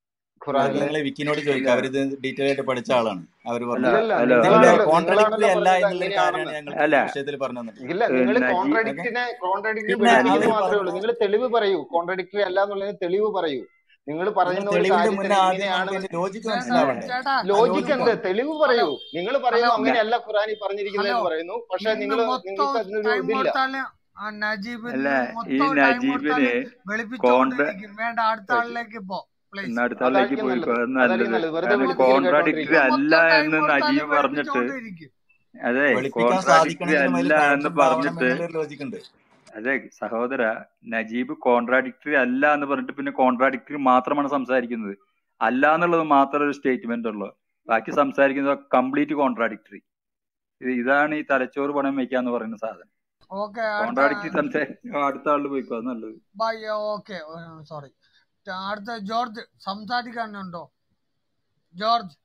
അത് ഖുറാനിലെ നിങ്ങൾ വിക്കിനോട് അല്ല ചോദിക്കുക അവരിത് ഡീറ്റെയിൽ ആയിട്ട് പഠിച്ച ആളാണ് അവർ അല്ല പറഞ്ഞത് ഇല്ലല്ല അല്ല ഇതിന്റെ നിങ്ങളാണല്ലോ കോൺട്രഡിക്ടറി നിങ്ങളാണല്ലോ അല്ല പറഞ്ഞത് എന്നുള്ളൊരു കാര്യമാണ് അങ്ങനെയാണെന്ന് ഞങ്ങൾക്ക് അല്ല ഈ വിഷയത്തിൽ പറഞ്ഞു തന്നിട്ടുള്ളത് ഇല്ല ഏഹ് നിങ്ങൾ നജീബ് ഓക്കെ കോൺട്രഡിക്റ്റിനെ കോൺട്രഡിക്റ്റ് പിന്നെ വിളിക്കുന്നത് അവർ മാത്രമേ ഉള്ളൂ പറഞ്ഞു നിങ്ങൾ തെളിവ് പറയൂ കോൺട്രഡിക്റ്ററി അല്ല എന്നുള്ളതിന് തെളിവ് പറയൂ നിങ്ങൾ നിങ്ങൾ പറയുന്ന ഒരു തെളിവിന്റെ കാര്യത്തിന് മുന്നേ ആദ്യം നമുക്ക് ഇങ്ങനെയാണെന്ന് അതിന്റെ ലോജിക്ക് ചേട്ടാ മനസ്സിലാവണ്ടേ ചേട്ടാ ആ ലോജിക്ക് ലോജിക്ക് എന്ത് പറ തെളിവ് ഹലോ പറയൂ നിങ്ങൾ പറയുന്നു ഹലോ അങ്ങനെയല്ല ഖുറാനി ഹലോ പറഞ്ഞിരിക്കുന്നതെന്ന് പറയുന്നു പക്ഷെ ഇന്ന് നിങ്ങൾ മൊത്തം നിങ്ങൾക്ക് അതിനൊരു ടൈം ഇതില്ല കൊടുത്താല് ആ നജീബ് അല്ല ഇന്ന് ഈ മൊത്തം ടൈം നജീബിന് കൊടുത്താല് കോൺട്ര വെളുപ്പിച്ചുകൊണ്ടിരിക്കും വേണ്ട അടുത്ത ആളിലേക്ക് പോ പ്ലീസ് ഇന്ന് അടുത്ത ആളിലേക്ക് അതായിരിക്കും പോയിക്കോ നല്ലത് അത് അതായിരിക്കും നല്ലത് നല്ലത് വെറുതെ കാരണം മതി വെളുപ്പിക്കൽ കോൺട്രാഡിക്ടറി കേട്ടോണ്ടിരിക്കുക ഇന്ന് അല്ല മൊത്തം ടൈം എന്ന് കൊടുത്താല് നജീബ് പറഞ്ഞിട്ട് വെളുപ്പിച്ചുകൊണ്ടിരിക്കും അതെ വെളുപ്പിക്കാൻ കോൺട്രാഡിക്ടറി സാധിക്കണമെങ്കിലും അല്ല അതിൽ എന്ന് കഴക്കം ഉണ്ടാവണം പറഞ്ഞിട്ട് എന്നുള്ളൊരു ലോജിക്ക് ഉണ്ട് അതെ സഹോദര നജീബ് കോൺട്രാഡിക്ടറി അല്ല എന്ന് പറഞ്ഞിട്ട് പിന്നെ കോൺട്രാഡിക്ടറി മാത്രമാണ് സംസാരിക്കുന്നത് അല്ല എന്നുള്ളത് മാത്രം ഒരു സ്റ്റേറ്റ്മെന്റ് ഉള്ളു ബാക്കി സംസാരിക്കുന്നത് കംപ്ലീറ്റ് കോൺട്രാഡിക്ടറി ഇത് ഇതാണ് ഈ തലച്ചോറ് പണം വയ്ക്കാന്ന് പറയുന്ന സാധനം ഓക്കെ അടുത്ത കോൺട്രാഡിക്ടറി സംസാരിക്കും അടുത്ത ആളിൽ പോയിക്കോ അത് നല്ലത് ബൈ ഓക്കെ സോറി അടുത്ത ജോർജ് സംസാരിക്കാനുണ്ടോ ജോർജ്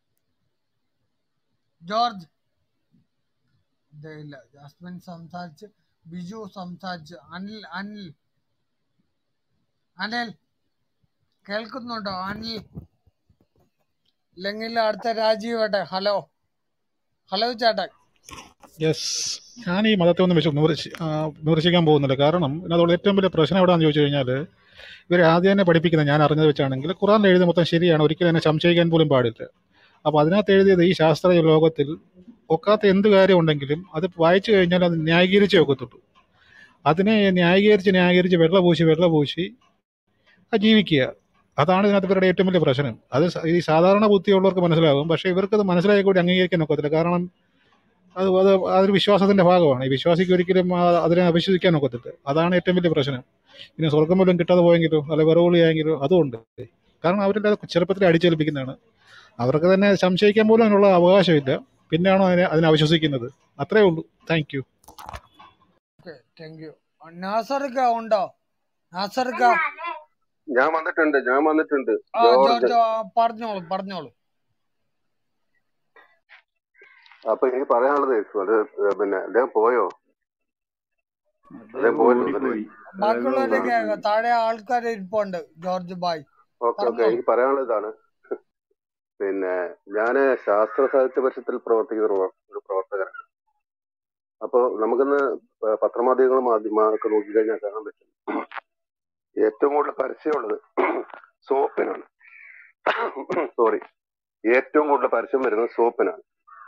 ജോർജ് ദേ ഇല്ല ജാസ്മിൻ സംസാരിച്ച് ബിജു സംസാരിച്ച് അനിൽ അനിൽ അനിൽ കേൾക്കുന്നുണ്ടോ അനിൽ ഇല്ലെങ്കിൽ അടുത്ത രാജീവ് ഏട്ടെ ഹലോ ഹലോ ചേട്ടൻ യെസ് ഞാൻ ഈ മതത്തെ ഒന്നും വെച്ച് വിമർശി ആ, വിമർശിക്കാൻ പോകുന്നില്ല കാരണം ഇതിനകത്തുള്ള ഏറ്റവും വലിയ പ്രശ്നം എവിടെയാണെന്ന് ചോദിച്ചു കഴിഞ്ഞാൽ ഇവർ ആദ്യം തന്നെ പഠിപ്പിക്കുന്നത് ഞാൻ അറിഞ്ഞത് വെച്ചാണെങ്കിൽ ഖുറാനിൽ എഴുതിയ മൊത്തം ശരിയാണ് ഒരിക്കലും എന്നെ സംശയിക്കാൻ പോലും പാടില്ല അപ്പോൾ അതിനകത്ത് എഴുതിയത് ഈ ശാസ്ത്ര ലോകത്തിൽ ഒക്കാത്ത എന്ത് കാര്യം ഉണ്ടെങ്കിലും അത് വായിച്ചു കഴിഞ്ഞാൽ അത് ന്യായീകരിച്ചേ ഒക്കത്തുള്ളൂ അതിനെ ന്യായീകരിച്ച് ന്യായീകരിച്ച് വെള്ള പൂശി വെള്ള പൂശി ആ ജീവിക്കുക അതാണ് ഇതിനകത്ത് ഇവരുടെ ഏറ്റവും വലിയ പ്രശ്നം അത് സ- ഈ സാധാരണ ബുദ്ധിയുള്ളവർക്ക് മനസ്സിലാകും പക്ഷേ ഇവർക്കത് മനസ്സിലായി കൂടി അംഗീകരിക്കാൻ ഒക്കത്തില്ല കാരണം അത് അത് അതൊരു വിശ്വാസത്തിന്റെ ഭാഗമാണ് ഈ വിശ്വാസിക്ക് ഒരിക്കലും ആ- അതിനെ അവിശ്വസിക്കാൻ ഒക്കത്തില്ല അതാണ് ഏറ്റവും വലിയ പ്രശ്നം പിന്നെ സ്വർഗം വല്ലതും കിട്ടാതെ പോയെങ്കിലോ അല്ലെ വിറവുളിയായെങ്കിലോ അതുകൊണ്ട് കാരണം അവരുടെ അത് ചെറുപ്പത്തിൽ അടിച്ചേൽപ്പിക്കുന്നതാണ് അവർക്ക് തന്നെ സംശയിക്കാൻ പോലും അതിനുള്ള അവകാശമില്ല പിന്നെയാണോ അതിനെ അതിനെ അവിശ്വസിക്കുന്നത് അത്രേ ഉള്ളൂ thank you okay thank you നാസർക്ക ഉണ്ടോ നാസർക്ക ഞാൻ വന്നിട്ടുണ്ട് ഞാൻ വന്നിട്ടുണ്ട് ആ ജോർജ് ജോർജ് ആ, പറഞ്ഞോളൂ പറഞ്ഞോളൂ അപ്പൊ എനിക്ക് പറയാനുള്ളത് അത് പിന്നെ അദ്ദേഹം പോയോ അദ്ദേഹം അദ്ദേഹം പോയല്ലോ അല്ലേ ഓടിപ്പോയി അദ്ദേഹം ബാക്കിയുള്ളവരെ ആ കേൾക്കാം താഴെ ആൾക്കാർ ഇരിപ്പുണ്ട് ജോർജ് ബായ് ഓക്കെ ഓക്കെ പറഞ്ഞോളൂ എനിക്ക് പറയാനുള്ളത് ഇതാണ് പിന്നെ ഞാന് ശാസ്ത്ര സാഹിത്യ പരിഷത്തിൽ പ്രവർത്തിക്കുന്ന ഒരു ഒരു പ്രവർത്തകനാണ് അപ്പൊ നമുക്കിന്ന് പ- പത്രമാധ്യമങ്ങൾ മാധ്യമങ്ങളൊക്കെ നോക്കിക്കഴിഞ്ഞാൽ കാണാൻ പറ്റും ഏറ്റവും കൂടുതൽ പരസ്യമുള്ളത് സോപ്പിനാണ് സോറി ഏറ്റവും കൂടുതൽ പരസ്യം വരുന്നത് സോപ്പിനാണ്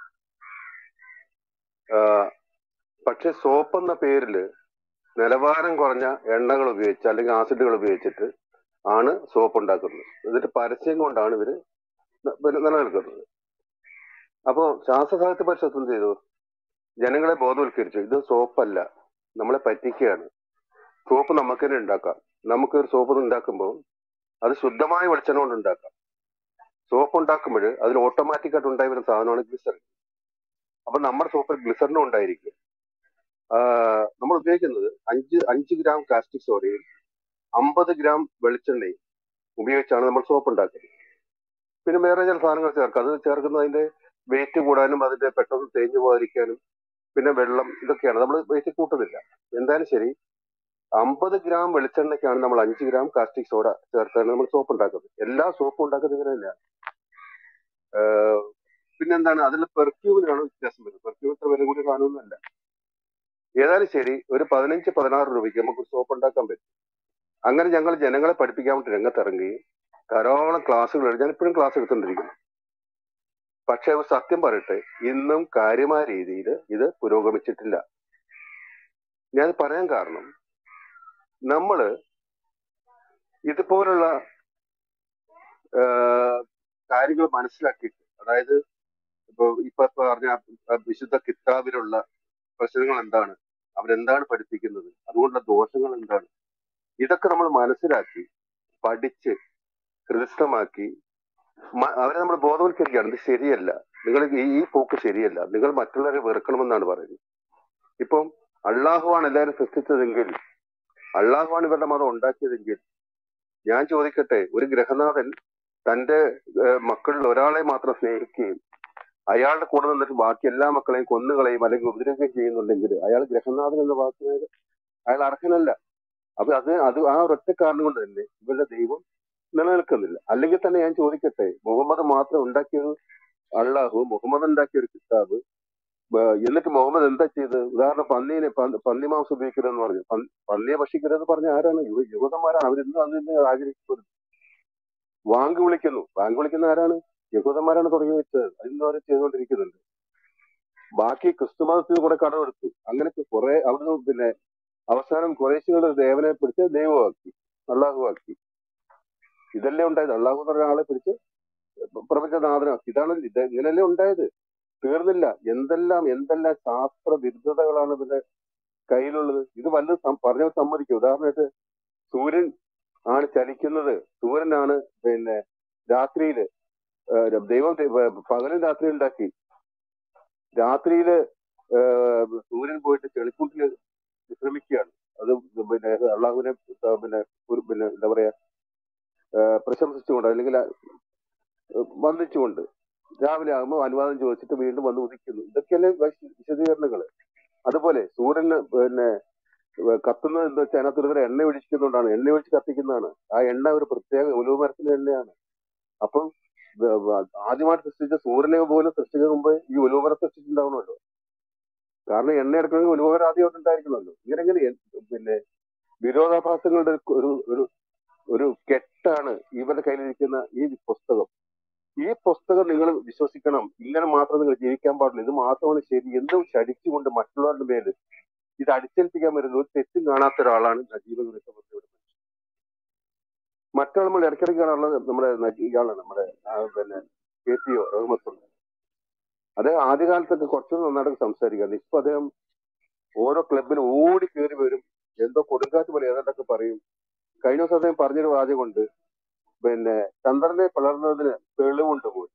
ആഹ് പക്ഷെ സോപ്പ് എന്ന പേരില് നിലവാരം കുറഞ്ഞ എണ്ണകൾ ഉപയോഗിച്ച് അല്ലെങ്കിൽ ആസിഡുകൾ ഉപയോഗിച്ചിട്ട് ആണ് സോപ്പ് ഉണ്ടാക്കുന്നത് എന്നിട്ട് പരസ്യം കൊണ്ടാണ് ഇവര് ന- പിന്നെ നിലനിൽക്കുന്നത് അപ്പോ ശാസ്ത്ര സാഹിത്യ പരിഷത്ത് എന്ത് ചെയ്തു ജനങ്ങളെ ബോധവൽക്കരിച്ചു ഇത് സോപ്പല്ല നമ്മളെ പറ്റിക്കുകയാണ് സോപ്പ് നമുക്ക് തന്നെ ഉണ്ടാക്കാം നമുക്ക് ഒരു സോപ്പ് ഉണ്ടാക്കുമ്പോൾ അത് ശുദ്ധമായ വെളിച്ചെണ്ണ കൊണ്ട് ഉണ്ടാക്കാം സോപ്പ് ഉണ്ടാക്കുമ്പോൾ അതിൽ ഓട്ടോമാറ്റിക് ആയിട്ട് ഉണ്ടായി വരുന്ന സാധനമാണ് ഗ്ലിസറിൻ അപ്പൊ നമ്മുടെ സോപ്പിൽ ഗ്ലിസറിനും ഉണ്ടായിരിക്കും ആഹ് നമ്മൾ ഉപയോഗിക്കുന്നത് അഞ്ച് അഞ്ച് ഗ്രാം കാസ്റ്റിക് സോഡയും അമ്പത് ഗ്രാം വെളിച്ചെണ്ണയും ഉപയോഗിച്ചാണ് നമ്മൾ സോപ്പ് ഉണ്ടാക്കുന്നത് പിന്നെ വേറെ ചില സാധനങ്ങൾ ചേർക്കും അത് ചേർക്കുന്നത് അതിന്റെ വെയിറ്റ് കൂടാനും അതിന്റെ പെട്ടെന്ന് തേഞ്ഞു പോകാതിരിക്കാനും പിന്നെ വെള്ളം ഇതൊക്കെയാണ് നമ്മൾ വെയിറ്റ് കൂട്ടുന്നില്ല എന്തായാലും ശരി അമ്പത് ഗ്രാം വെളിച്ചെണ്ണയ്ക്കാണ് നമ്മൾ അഞ്ച് ഗ്രാം കാസ്റ്റിക് സോഡ ചേർത്താണ് നമ്മൾ സോപ്പ് ഉണ്ടാക്കുന്നത് എല്ലാ സോപ്പും ഉണ്ടാക്കുന്നത് ഇങ്ങനെ തന്നെയാണ് ആഹ് പിന്നെന്താണ് അതിൽ പെർഫ്യൂമിനാണ് വ്യത്യാസം വരുന്നത് പെർഫ്യൂം ഇത്ര വില കൂടി കാണുന്നതല്ല ഏതായാലും ശരി ഒരു പതിനഞ്ച് പതിനാറ് രൂപയ്ക്ക് നമുക്ക് സോപ്പ് ഉണ്ടാക്കാൻ പറ്റും അങ്ങനെ ഞങ്ങൾ ജനങ്ങളെ പഠിപ്പിക്കാൻ വേണ്ടി രംഗത്തിറങ്ങുകയും ധാരാളം ക്ലാസ്സുകൾ എടുത്ത് ഞാൻ ഇപ്പോഴും ക്ലാസ് എടുത്തുകൊണ്ടിരിക്കുന്നു പക്ഷെ ഒരു സത്യം പറയട്ടെ ഇന്നും കാര്യമായ രീതിയിൽ ഇത് പുരോഗമിച്ചിട്ടില്ല ഞാൻ പറയാൻ കാരണം നമ്മള് ഇതുപോലുള്ള കാര്യങ്ങൾ മനസ്സിലാക്കിയിട്ട് അതായത് ഇപ്പൊ ഇപ്പൊ പറഞ്ഞ ആ വിശുദ്ധ കിതാബിലുള്ള പ്രശ്നങ്ങൾ എന്താണ് അവരെന്താണ് പഠിപ്പിക്കുന്നത് അതുകൊണ്ടുള്ള ദോഷങ്ങൾ എന്താണ് ഇതൊക്കെ നമ്മൾ മനസ്സിലാക്കി പഠിച്ച് ഹൃദയസ്ഥമാക്കി മ- അവരെ നമ്മൾ ബോധവൽക്കരിക്കുകയാണ് ഇത് ശരിയല്ല നിങ്ങൾ ഈ ഈ പോക്ക് ശരിയല്ല നിങ്ങൾ മറ്റുള്ളവരെ വെറുക്കണമെന്നാണ് പറയുന്നത് ഇപ്പം അള്ളാഹുവാണ് എല്ലാവരും സൃഷ്ടിച്ചതെങ്കിൽ അള്ളാഹുവാണ് ഇവരുടെ മതം ഉണ്ടാക്കിയതെങ്കിൽ ഞാൻ ചോദിക്കട്ടെ ഒരു ഗ്രഹനാഥൻ തന്റെ ഏഹ്, മക്കളിൽ ഒരാളെ മാത്രം സ്നേഹിക്കുകയും അയാളുടെ കൂടെ നിന്നിട്ട് ബാക്കി എല്ലാ മക്കളെയും കൊന്നുകളയും അല്ലെങ്കിൽ ഉപദ്രവിക്കുകയും ചെയ്യുന്നുണ്ടെങ്കിൽ അയാൾ ഗ്രഹനാഥൻ എന്ന വാക്കിന് അയാൾ അർഹനല്ല അപ്പൊ അത് അത് ആ ഒരൊറ്റ കാരണം കൊണ്ട് തന്നെ ഇവരുടെ ദൈവം നിലനിൽക്കുന്നില്ല അല്ലെങ്കിൽ തന്നെ ഞാൻ ചോദിക്കട്ടെ മുഹമ്മദ് മാത്രം ഉണ്ടാക്കിയത് അള്ളാഹു മുഹമ്മദ് ഉണ്ടാക്കിയ ഒരു കിതാബ് ബ- എന്നിട്ട് മുഹമ്മദ് എന്താ ചെയ്തത് ഉദാഹരണം പന്നീനെ പന്നി പന്നി മാംസം ഉപയോഗിക്കരുതെന്ന് പറഞ്ഞു പന്നി- പന്നിയെ ഭക്ഷിക്കരുതെന്ന് പറഞ്ഞ ആരാണ് യു- യഹൂദന്മാരാണ് അവരിന്ന് അതിന് ആഗ്രഹിക്കുന്നത് വാങ്ക് വിളിക്കുന്നു വാങ്ക് വിളിക്കുന്ന ആരാണ് യഹൂദന്മാരാണ് തുടങ്ങി വെച്ചത് അതിന്ന് അവർ ചെയ്തുകൊണ്ടിരിക്കുന്നുണ്ട് ബാക്കി ക്രിസ്തു മതത്തിൽ കുറെ കടമെടുത്തു അങ്ങനെ കുറെ അവിടുന്ന് പിന്നെ അവസാനം കുറേശ്ശികളുടെ ദേവനെ പിടിച്ച് ദൈവമാക്കി അള്ളാഹുവാക്കി ഇതല്ലേ ഉണ്ടായത് അള്ളാഹു എന്ന് പറഞ്ഞ ആളെ പിടിച്ച് പ്രപഞ്ചനാഥനാക്കി ഇതാണ് ഇത് ഇങ്ങനെയല്ലേ ഉണ്ടായത് തീർന്നില്ല എന്തെല്ലാം എന്തെല്ലാം ശാസ്ത്ര വിരുദ്ധതകളാണ് ഇതിന്റെ കയ്യിലുള്ളത് ഇത് വല്ലതും സം- പറഞ്ഞാൽ സമ്മതിക്കും ഉദാഹരണമായിട്ട് സൂര്യൻ ആണ് ചലിക്കുന്നത് സൂര്യനാണ് പിന്നെ രാത്രിയില് ഏഹ് ദൈവം ദൈ- ഏഹ് പകലും രാത്രി ഉണ്ടാക്കി രാത്രിയില് ഏഹ് സൂര്യൻ പോയിട്ട് ചെളിക്കൂട്ടില് വിശ്രമിക്കുകയാണ് അത് പിന്നെ അള്ളാഹുവിനെ ഏഹ് പിന്നെ ഒരു പിന്നെ എന്താ പറയാ ഏഹ് പ്രശംസിച്ചുകൊണ്ട് അല്ലെങ്കിൽ ഏഹ് വന്ദിച്ചുകൊണ്ട് രാവിലെ ആകുമ്പോൾ അനുവാദം ചോദിച്ചിട്ട് വീണ്ടും വന്ന് ഉദിക്കുന്നു ഇതൊക്കെയല്ലേ വിശ- വിശദീകരണങ്ങള് അതുപോലെ സൂര്യന് പിന്നെ ഏഹ് കത്തുന്നത് എന്താ വെച്ചാൽ അതിനകത്ത് ഒരു തരം എണ്ണ ഒഴിക്കുന്നതുകൊണ്ടാണ് എണ്ണ ഒഴിച്ച് കത്തിക്കുന്നതാണ് ആ എണ്ണ ഒരു പ്രത്യേക ഉലുവ മരത്തിന്റെ എണ്ണയാണ് അപ്പം ഇത് വ- ആദ്യമായിട്ട് സൃഷ്ടിച്ച സൂര്യനെ പോലും സൃഷ്ടിക്കുന്നതിന് മുമ്പ് ഈ ഉലുവമരം സൃഷ്ടിച്ചിട്ടുണ്ടാവണമല്ലോ കാരണം എണ്ണ എടുക്കണമെങ്കിൽ ഉലുവമരം ആദ്യമായിട്ട് ഉണ്ടായിരിക്കണമല്ലോ ഇങ്ങനെ ഇങ്ങനെ എ- പിന്നെ വിരോധാഭാസങ്ങളുടെ ഒരു ഒരു ഒരു ഒരു കെട്ടാണ് ഇവരുടെ കയ്യിലിരിക്കുന്ന ഈ പുസ്തകം ഈ പുസ്തകം നിങ്ങൾ വിശ്വസിക്കണം ഇങ്ങനെ മാത്രം നിങ്ങൾ ജീവിക്കാൻ പാടില്ല ഇത് മാത്രമാണ് ശരി എന്തും ശടിച്ചുകൊണ്ട് മറ്റുള്ളവരുടെ മേല് ഇത് അടിച്ചേൽപ്പിക്കാൻ വരുന്ന ഒരു തെറ്റും കാണാത്ത ഒരാളാണ് നജീബ് എന്ന് വിളിക്കപ്പെടുന്നത് മറ്റാൾ നമ്മൾ ഇടയ്ക്കിടയ്ക്ക് കാണാറുള്ളത് നമ്മുടെ നജീ- ഇയാളാണ് നമ്മുടെ ആ, പിന്നെ കെ പി ഒ റഹ്മത്തുള്ള അദ്ദേഹം ആദ്യകാലത്തൊക്കെ കുറച്ചുകൂടി നന്നായിട്ട് സംസാരിക്കാറ് ഇപ്പൊ അദ്ദേഹം ഓരോ ക്ലബിലും ഓടി കയറി വരും എന്തോ കൊടുങ്കാറ്റ് പോലെ ഏതാണ്ടൊക്കെ പറയും കഴിഞ്ഞ ദിവസം അദ്ദേഹം പറഞ്ഞൊരു വാചകമുണ്ട് പിന്നെ ചന്ദ്രനെ പിളർന്നതിന് തെളിവുണ്ട് പോലും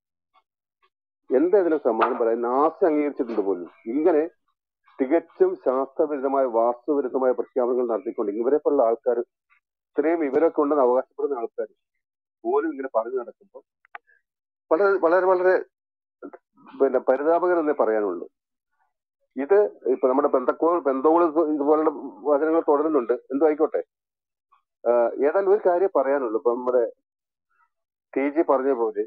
എന്താ ഇതിന് സമ്മാനം പറയാൻ നാസ അംഗീകരിച്ചിട്ടുണ്ട് പോലും ഇങ്ങനെ തികച്ചും ശാസ്ത്രവിരുദ്ധമായ വാസ്തുവിരുദ്ധമായ പ്രഖ്യാപനങ്ങൾ നടത്തിക്കൊണ്ട് ഇവരെ പോലുള്ള ആൾക്കാർ ഇത്രയും ഇവരൊക്കെ ഉണ്ടെന്ന് അവകാശപ്പെടുന്ന ആൾക്കാർ പോലും ഇങ്ങനെ പറഞ്ഞു നടക്കുമ്പോൾ വളരെ വളരെ വളരെ പിന്നെ പരിതാപകരം എന്നേ പറയാനുള്ളൂ ഇത് ഇപ്പൊ നമ്മുടെ ബന്ധക്കോ ബന്ധോകൾ ഇതുപോലുള്ള വചനങ്ങൾ തുടരുന്നുണ്ട് എന്തോ ആയിക്കോട്ടെ ആഹ് ഏതായാലും ഒരു കാര്യം പറയാനുള്ളൂ ഇപ്പൊ നമ്മുടെ ടി ജി പറഞ്ഞ പോലെ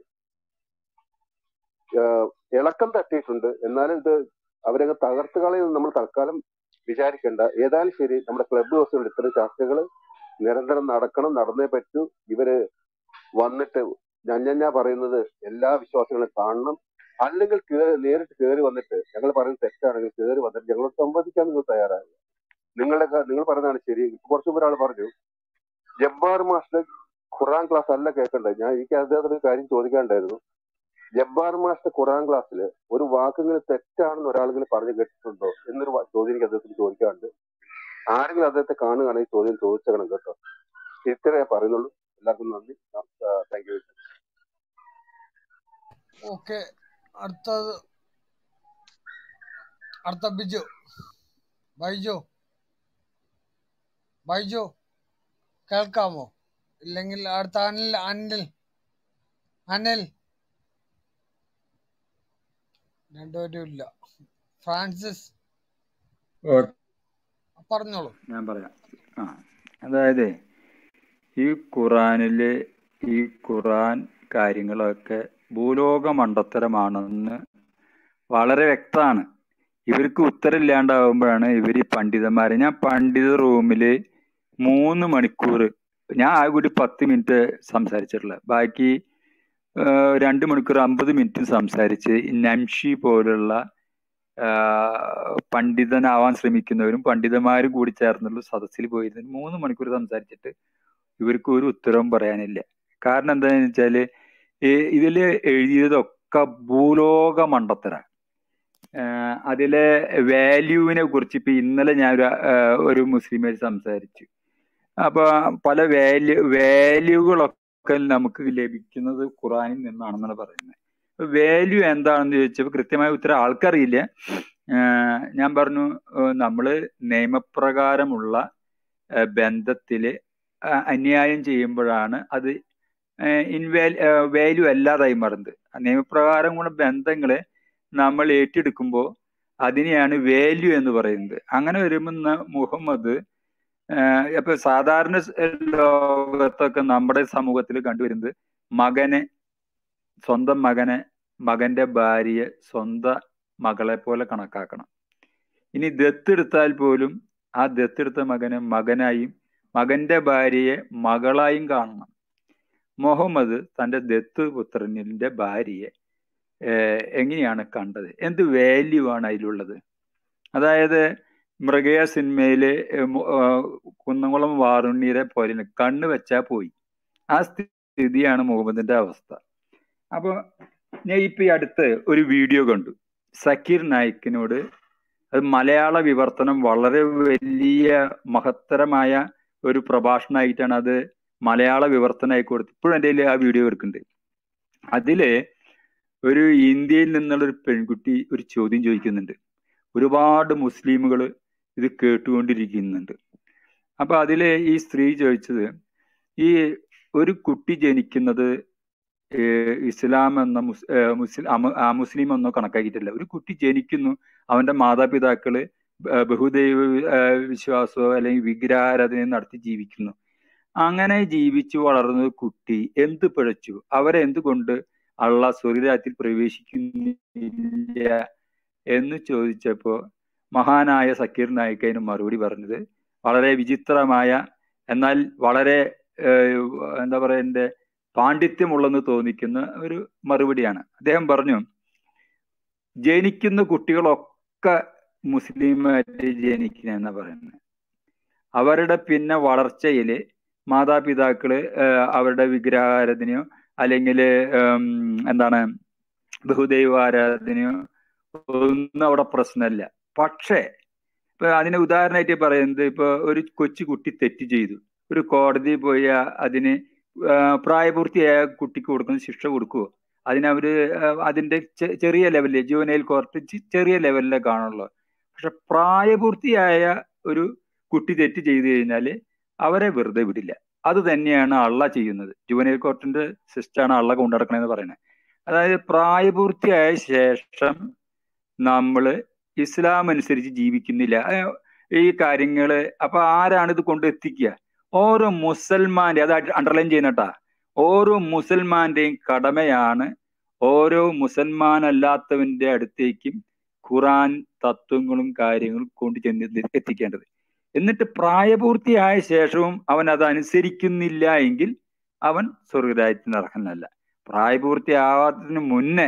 ആഹ് ഇളക്കം തട്ടിയിട്ടുണ്ട് എന്നാലും ഇത് അവരങ്ങ് തകർത്ത് കളയും നമ്മൾ തൽക്കാലം വിചാരിക്കേണ്ട ഏതായാലും ശരി നമ്മുടെ ക്ലബ് ഹൗസുകളിൽ ഇത്തരം ചർച്ചകൾ നിരന്തരം നടക്കണം നടന്നേ പറ്റൂ ഇവര് വന്നിട്ട് ഞഞ്ഞഞ്ഞ പറയുന്നത് എല്ലാ വിശ്വാസികളും കാണണം അല്ലെങ്കിൽ കേറി നേരിട്ട് കയറി വന്നിട്ട് ഞങ്ങൾ പറയുന്നത് തെറ്റാണെങ്കിൽ കയറി വന്നിട്ട് ഞങ്ങളോട് സംവദിക്കാൻ നിങ്ങൾ തയ്യാറാകുക നിങ്ങളുടെ ക- നിങ്ങൾ പറയുന്നതാണ് ശരി ഇപ്പൊ കുറച്ചു മുമ്പ് ഒരാൾ പറഞ്ഞു ജബ്ബാർ മാസ്റ്റർ ഖുറാൻ ക്ലാസ് അല്ല കേൾക്കണ്ടത് ഞാൻ എനിക്ക് അദ്ദേഹത്തിന് ഒരു കാര്യം ചോദിക്കാണ്ടായിരുന്നു ജബ്ബാർ മാസ്റ്റർ ഖുറാൻ ക്ലാസ്സിൽ ഒരു വാക്കെങ്കിലും തെറ്റാണെന്ന് ഒരാളെങ്കിലും പറഞ്ഞു കേട്ടിട്ടുണ്ടോ എന്നൊരു വ- ചോദ്യം എനിക്ക് അദ്ദേഹത്തിന് ചോദിക്കാറുണ്ട് ആരെങ്കിലും അദ്ദേഹത്തെ കാണുകയാണെങ്കിൽ ചോദ്യം ചോദിച്ചേക്കണം കേട്ടോ ഇത്രേ ഞാൻ പറയുന്നുള്ളൂ എല്ലാവർക്കും നന്ദി താങ്ക് യു ഓക്കെ അടുത്തത് അടുത്ത ബിജു ബൈജു ബൈജു കേൾക്കാമോ ഇല്ലെങ്കിൽ അടുത്ത അനിൽ അനിൽ അനിൽ രണ്ടുപേരും ഇല്ല ഫ്രാൻസിസ് ഓ, പറഞ്ഞോളൂ ഞാൻ പറയാം ആ അതായത് ഈ ഖുറാനിലെ ഈ ഖുറാൻ കാര്യങ്ങളൊക്കെ ഭൂലോക മണ്ടത്തരമാണെന്ന് വളരെ വ്യക്തമാണ് ഇവർക്ക് ഉത്തരമില്ലാണ്ടാവുമ്പോഴാണ് ഇവർ ഈ പണ്ഡിതന്മാരെ ഞാൻ പണ്ഡിത റൂമിൽ മൂന്ന് മണിക്കൂർ ഞാൻ ആ കൂടി പത്ത് മിനിറ്റ് സംസാരിച്ചിട്ടുള്ളത് ബാക്കി ആ, രണ്ട് മണിക്കൂർ അമ്പത് മിനിറ്റ് സംസാരിച്ച് നംഷി പോലുള്ള ആ, പണ്ഡിതനാവാൻ ശ്രമിക്കുന്നവരും പണ്ഡിതന്മാരും കൂടി ചേർന്നുള്ള സദസ്സിൽ പോയിരുന്ന് മൂന്ന് മണിക്കൂർ സംസാരിച്ചിട്ട് ഇവർക്ക് ഒരു ഉത്തരവും പറയാനില്ല കാരണം എന്താണെന്ന് വെച്ചാല് ഈ ഇതില് എഴുതിയതൊക്കെ ഭൂലോക മണ്ടത്തരാണ് ആഹ് അതിലെ വാല്യൂവിനെ കുറിച്ച് ഇപ്പൊ ഇന്നലെ ഞാൻ ഒരു ആഹ് ഒരു മുസ്ലിമായിട്ട് സംസാരിച്ചു അപ്പൊ പല വാല്യൂ വാല്യൂകളൊക്കെ നമുക്ക് ലഭിക്കുന്നത് ഖുറാനിൽ നിന്നാണെന്നാണ് പറയുന്നത് വാല്യൂ എന്താണെന്ന് ചോദിച്ചപ്പോൾ കൃത്യമായ ഉത്തരം ആൾക്കറിയില്ല ആഹ് ഞാൻ പറഞ്ഞു ആഹ് നമ്മള് നിയമപ്രകാരമുള്ള ആഹ് ബന്ധത്തില് ആഹ് അന്യായം ചെയ്യുമ്പോഴാണ് അത് ഇൻവാൽ വാല്യൂ അല്ലാതായി മാറുന്നത് നിയമപ്രകാരമുള്ള ബന്ധങ്ങളെ നമ്മൾ ഏറ്റെടുക്കുമ്പോൾ അതിനെയാണ് വാല്യൂ എന്ന് പറയുന്നത് അങ്ങനെ വരുമ്പോൾ ന- മുഹമ്മദ് ഏഹ് അപ്പൊ സാധാരണ സ് ലോകത്തൊക്കെ നമ്മുടെ സമൂഹത്തിൽ കണ്ടുവരുന്നത് മകനെ സ്വന്തം മകനെ മകന്റെ ഭാര്യയെ സ്വന്തം മകളെ പോലെ കണക്കാക്കണം ഇനി ദത്തെടുത്താൽ പോലും ആ ദത്തെടുത്ത മകനെ മകനായും മകന്റെ ഭാര്യയെ മകളായും കാണണം മുഹമ്മദ് തന്റെ ദത്ത് പുത്രനിന്റെ ഭാര്യയെ ഏഹ് എങ്ങനെയാണ് കണ്ടത് എന്ത് വാല്യൂ ആണ് അതിലുള്ളത് അതായത് മൃഗയ സിനിമയില് ഏഹ് മു- ആഹ് കുന്നംകുളം വാറുണ്ണീരെ പോലെ കണ്ണ് വെച്ചാ പോയി ആ സ്ഥിതിയാണ് മുഹമ്മദിന്റെ അവസ്ഥ അപ്പൊ ഞാൻ ഇപ്പൊ ഈ അടുത്ത് ഒരു വീഡിയോ കണ്ടു സക്കീർ നായിക്കിനോട് അത് മലയാള വിവർത്തനം വളരെ വലിയ മഹത്തരമായ ഒരു പ്രഭാഷണമായിട്ടാണ് അത് മലയാള വിവർത്തനമായി കൊടുത്തത് ഇപ്പോഴും എൻ്റെ കയ്യിൽ ആ വീഡിയോ എടുക്കുന്നുണ്ട് അതില് ഒരു ഇന്ത്യയിൽ നിന്നുള്ള ഒരു പെൺകുട്ടി ഒരു ചോദ്യം ചോദിക്കുന്നുണ്ട് ഒരുപാട് മുസ്ലിമുകൾ ഇത് കേട്ടുകൊണ്ടിരിക്കുന്നുണ്ട് അപ്പൊ അതില് ഈ സ്ത്രീ ചോദിച്ചത് ഈ ഒരു കുട്ടി ജനിക്കുന്നത് ഏഹ് ഇസ്ലാം എന്ന മുസ് ഏഹ് മുസ്ലിം അമ- ആ മുസ്ലിം എന്നോ കണക്കാക്കിയിട്ടില്ല ഒരു കുട്ടി ജനിക്കുന്നു അവന്റെ മാതാപിതാക്കള് ബ- ബഹുദൈവ ഏഹ് വിശ്വാസമോ അല്ലെങ്കിൽ വിഗ്രഹാരാധനയോ നടത്തി ജീവിക്കുന്നു അങ്ങനെ ജീവിച്ചു വളർന്ന ഒരു കുട്ടി എന്ത് പിഴച്ചു അവരെ എന്തുകൊണ്ട് അള്ള സ്വർഗരാജ്യത്തിൽ പ്രവേശിക്കുന്നില്ല എന്ന് ചോദിച്ചപ്പോ മഹാനായ സക്കീർ നായിക്ക് അതിന് മറുപടി പറഞ്ഞത് വളരെ വിചിത്രമായ എന്നാൽ വളരെ ഏഹ്, എന്താ പറയുക എന്റെ പാണ്ഡിത്യമുള്ളെന്ന് തോന്നിക്കുന്ന ഒരു മറുപടിയാണ് അദ്ദേഹം പറഞ്ഞു ജനിക്കുന്ന കുട്ടികളൊക്കെ മുസ്ലിമായിട്ട് ജനിക്കുന്ന പറയുന്നത് അവരുടെ പിന്നെ വളർച്ചയില് മാതാപിതാക്കള് ഏഹ്, അവരുടെ വിഗ്രഹാരാധനയോ അല്ലെങ്കിൽ എന്താണ് ബഹുദൈവ ആരാധനയോ ഒന്നും അവിടെ പ്രശ്നമല്ല പക്ഷേ ഇപ്പൊ അതിന് ഉദാഹരണമായിട്ട് പറയുന്നത് ഇപ്പൊ ഒരു കൊച്ചു കുട്ടി തെറ്റ് ചെയ്തു ഒരു കോടതി പോയി ആ- അതിന് ആ, പ്രായപൂർത്തിയായ കുട്ടിക്ക് കൊടുക്കുന്ന ശിക്ഷ കൊടുക്കുവോ അതിനവര് ആ, അതിന്റെ ചെ- ചെറിയ ലെവലിൽ ജുവനൈൽ കോർട്ട് ചെറിയ ലെവലിലേ കാണുള്ളൂ പക്ഷെ പ്രായപൂർത്തിയായ ഒരു കുട്ടി തെറ്റ് ചെയ്തു കഴിഞ്ഞാല് അവരെ വെറുതെ വിടില്ല അത് തന്നെയാണ് അള്ള ചെയ്യുന്നത് ജുവനൈൽ കോർട്ടിന്റെ സിസ്റ്റാണ് അള്ള കൊണ്ടുനടക്കണെന്ന് പറയുന്നത് അതായത് പ്രായപൂർത്തിയായ ശേഷം നമ്മള് ഇസ്ലാം അനുസരിച്ച് ജീവിക്കുന്നില്ല ഏഹ് ഈ കാര്യങ്ങള് അപ്പൊ ആരാണ് ഇത് കൊണ്ട് എത്തിക്കുക ഓരോ മുസൽമാന്റെ അത് അണ്ടർലൈൻ ചെയ്യുന്നട്ടാ ഓരോ മുസൽമാന്റെയും കടമയാണ് ഓരോ മുസൽമാൻ അല്ലാത്തവന്റെ അടുത്തേക്കും ഖുറാൻ തത്വങ്ങളും കാര്യങ്ങളും കൊണ്ട് ചെന്ന് എത്തി- എത്തിക്കേണ്ടത് എന്നിട്ട് പ്രായപൂർത്തിയായ ശേഷവും അവൻ അത് അനുസരിക്കുന്നില്ല എങ്കിൽ അവൻ സ്വർഗരാജ്യത്തിന് അർഹനല്ല പ്രായപൂർത്തിയാവാത്തതിന് മുന്നേ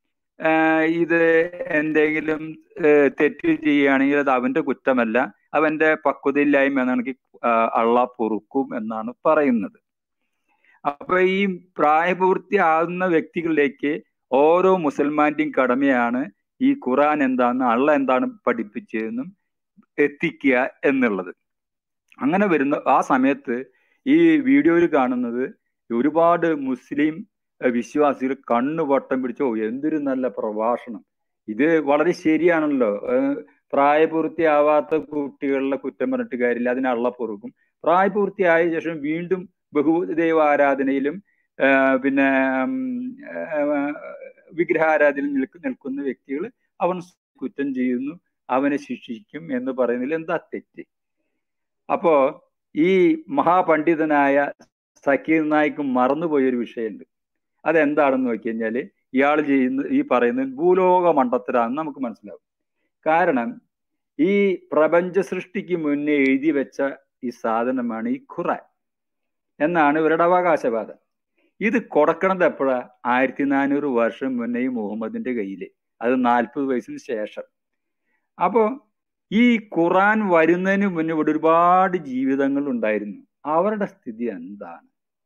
ആഹ് ഇത് എന്തെങ്കിലും ഏഹ് തെറ്റ് ചെയ്യുകയാണെങ്കിൽ അത് അവന്റെ കുറ്റമല്ല അവന്റെ പക്വതയില്ലായ്മ എന്നാണെങ്കിൽ അള്ള പൊറുക്കും എന്നാണ് പറയുന്നത് അപ്പൊ ഈ പ്രായപൂർത്തിയാകുന്ന വ്യക്തികളിലേക്ക് ഓരോ മുസൽമാന്റെയും കടമയാണ് ഈ ഖുറാൻ എന്താന്ന് അള്ള എന്താണ് പഠിപ്പിച്ചതെന്നും എത്തിക്കുക എന്നുള്ളത് അങ്ങനെ വരുന്ന ആ സമയത്ത് ഈ വീഡിയോയിൽ കാണുന്നത് ഒരുപാട് മുസ്ലിം ഏഹ് വിശ്വാസികൾ കണ്ണു വട്ടം പിടിച്ച് ഓ എന്തൊരു നല്ല പ്രഭാഷണം ഇത് വളരെ ശരിയാണല്ലോ ഏഹ് പ്രായപൂർത്തിയാവാത്ത കുട്ടികളുടെ കുറ്റം പറഞ്ഞിട്ട് കാര്യമില്ല അതിന് അള്ള പൊറുക്കും പ്രായപൂർത്തിയായ ശേഷം വീണ്ടും ബഹുദൈവ ആരാധനയിലും ഏഹ് പിന്നെ ഉം, ഏഹ് വിഗ്രഹാരാധനയിൽ നിൽക്ക് നിൽക്കുന്ന വ്യക്തികൾ അവൻ കുറ്റം ചെയ്യുന്നു അവനെ ശിക്ഷിക്കും എന്ന് പറയുന്നതിൽ എന്താ തെറ്റ് അപ്പോ ഈ മഹാപണ്ഡിതനായ സക്കീർ നായിക്ക് മറന്നുപോയൊരു വിഷയമുണ്ട് അതെന്താണെന്ന് നോക്കി കഴിഞ്ഞാല് ഇയാൾ ചെയ്യുന്ന ഈ പറയുന്നത് ഭൂലോക മണ്ടത്തരാന്ന് നമുക്ക് മനസ്സിലാവും കാരണം ഈ പ്രപഞ്ച സൃഷ്ടിക്ക് മുന്നേ എഴുതി വെച്ച ഈ സാധനമാണ് ഈ ഖുറാൻ എന്നാണ് ഇവരുടെ അവകാശവാദം ഇത് കൊടുക്കണത് എപ്പോഴാ ആയിരത്തി നാനൂറ് വർഷം മുന്നേ ഈ മുഹമ്മദിന്റെ കയ്യില് അത് നാൽപ്പത് വയസ്സിന് ശേഷം അപ്പോ ഈ ഖുറാൻ വരുന്നതിന് മുന്നേ ഇവിടെ ഒരുപാട് ജീവിതങ്ങൾ ഉണ്ടായിരുന്നു അവരുടെ സ്ഥിതി എന്താണ്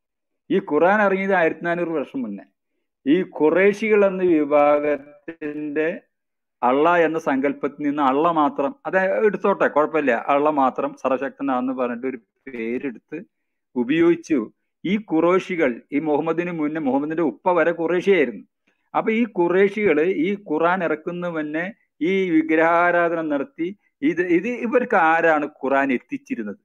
ഈ ഖുറാൻ ഇറങ്ങിയത് ആയിരത്തി നാനൂറ് വർഷം മുന്നേ ഈ ഖുറേഷികൾ എന്ന വിഭാഗത്തിന്റെ അള്ള എന്ന സങ്കല്പത്തിൽ നിന്ന് അള്ള മാത്രം അത് എടുത്തോട്ടെ കുഴപ്പമില്ല അള്ള മാത്രം സർവശക്തനാന്ന് പറഞ്ഞിട്ട് ഒരു പേരെടുത്ത് ഉപയോഗിച്ചു ഈ ഖുറേഷികൾ ഈ മുഹമ്മദിന് മുന്നേ മുഹമ്മദിന്റെ ഉപ്പ വരെ ഖുറേഷിയായിരുന്നു അപ്പൊ ഈ ഖുറേഷികൾ ഈ ഖുറാൻ ഇറക്കുന്ന മുന്നേ ഈ വിഗ്രഹാരാധന നടത്തി ഇത് ഇത് ഇവർക്ക് ആരാണ് ഖുറാൻ എത്തിച്ചിരുന്നത്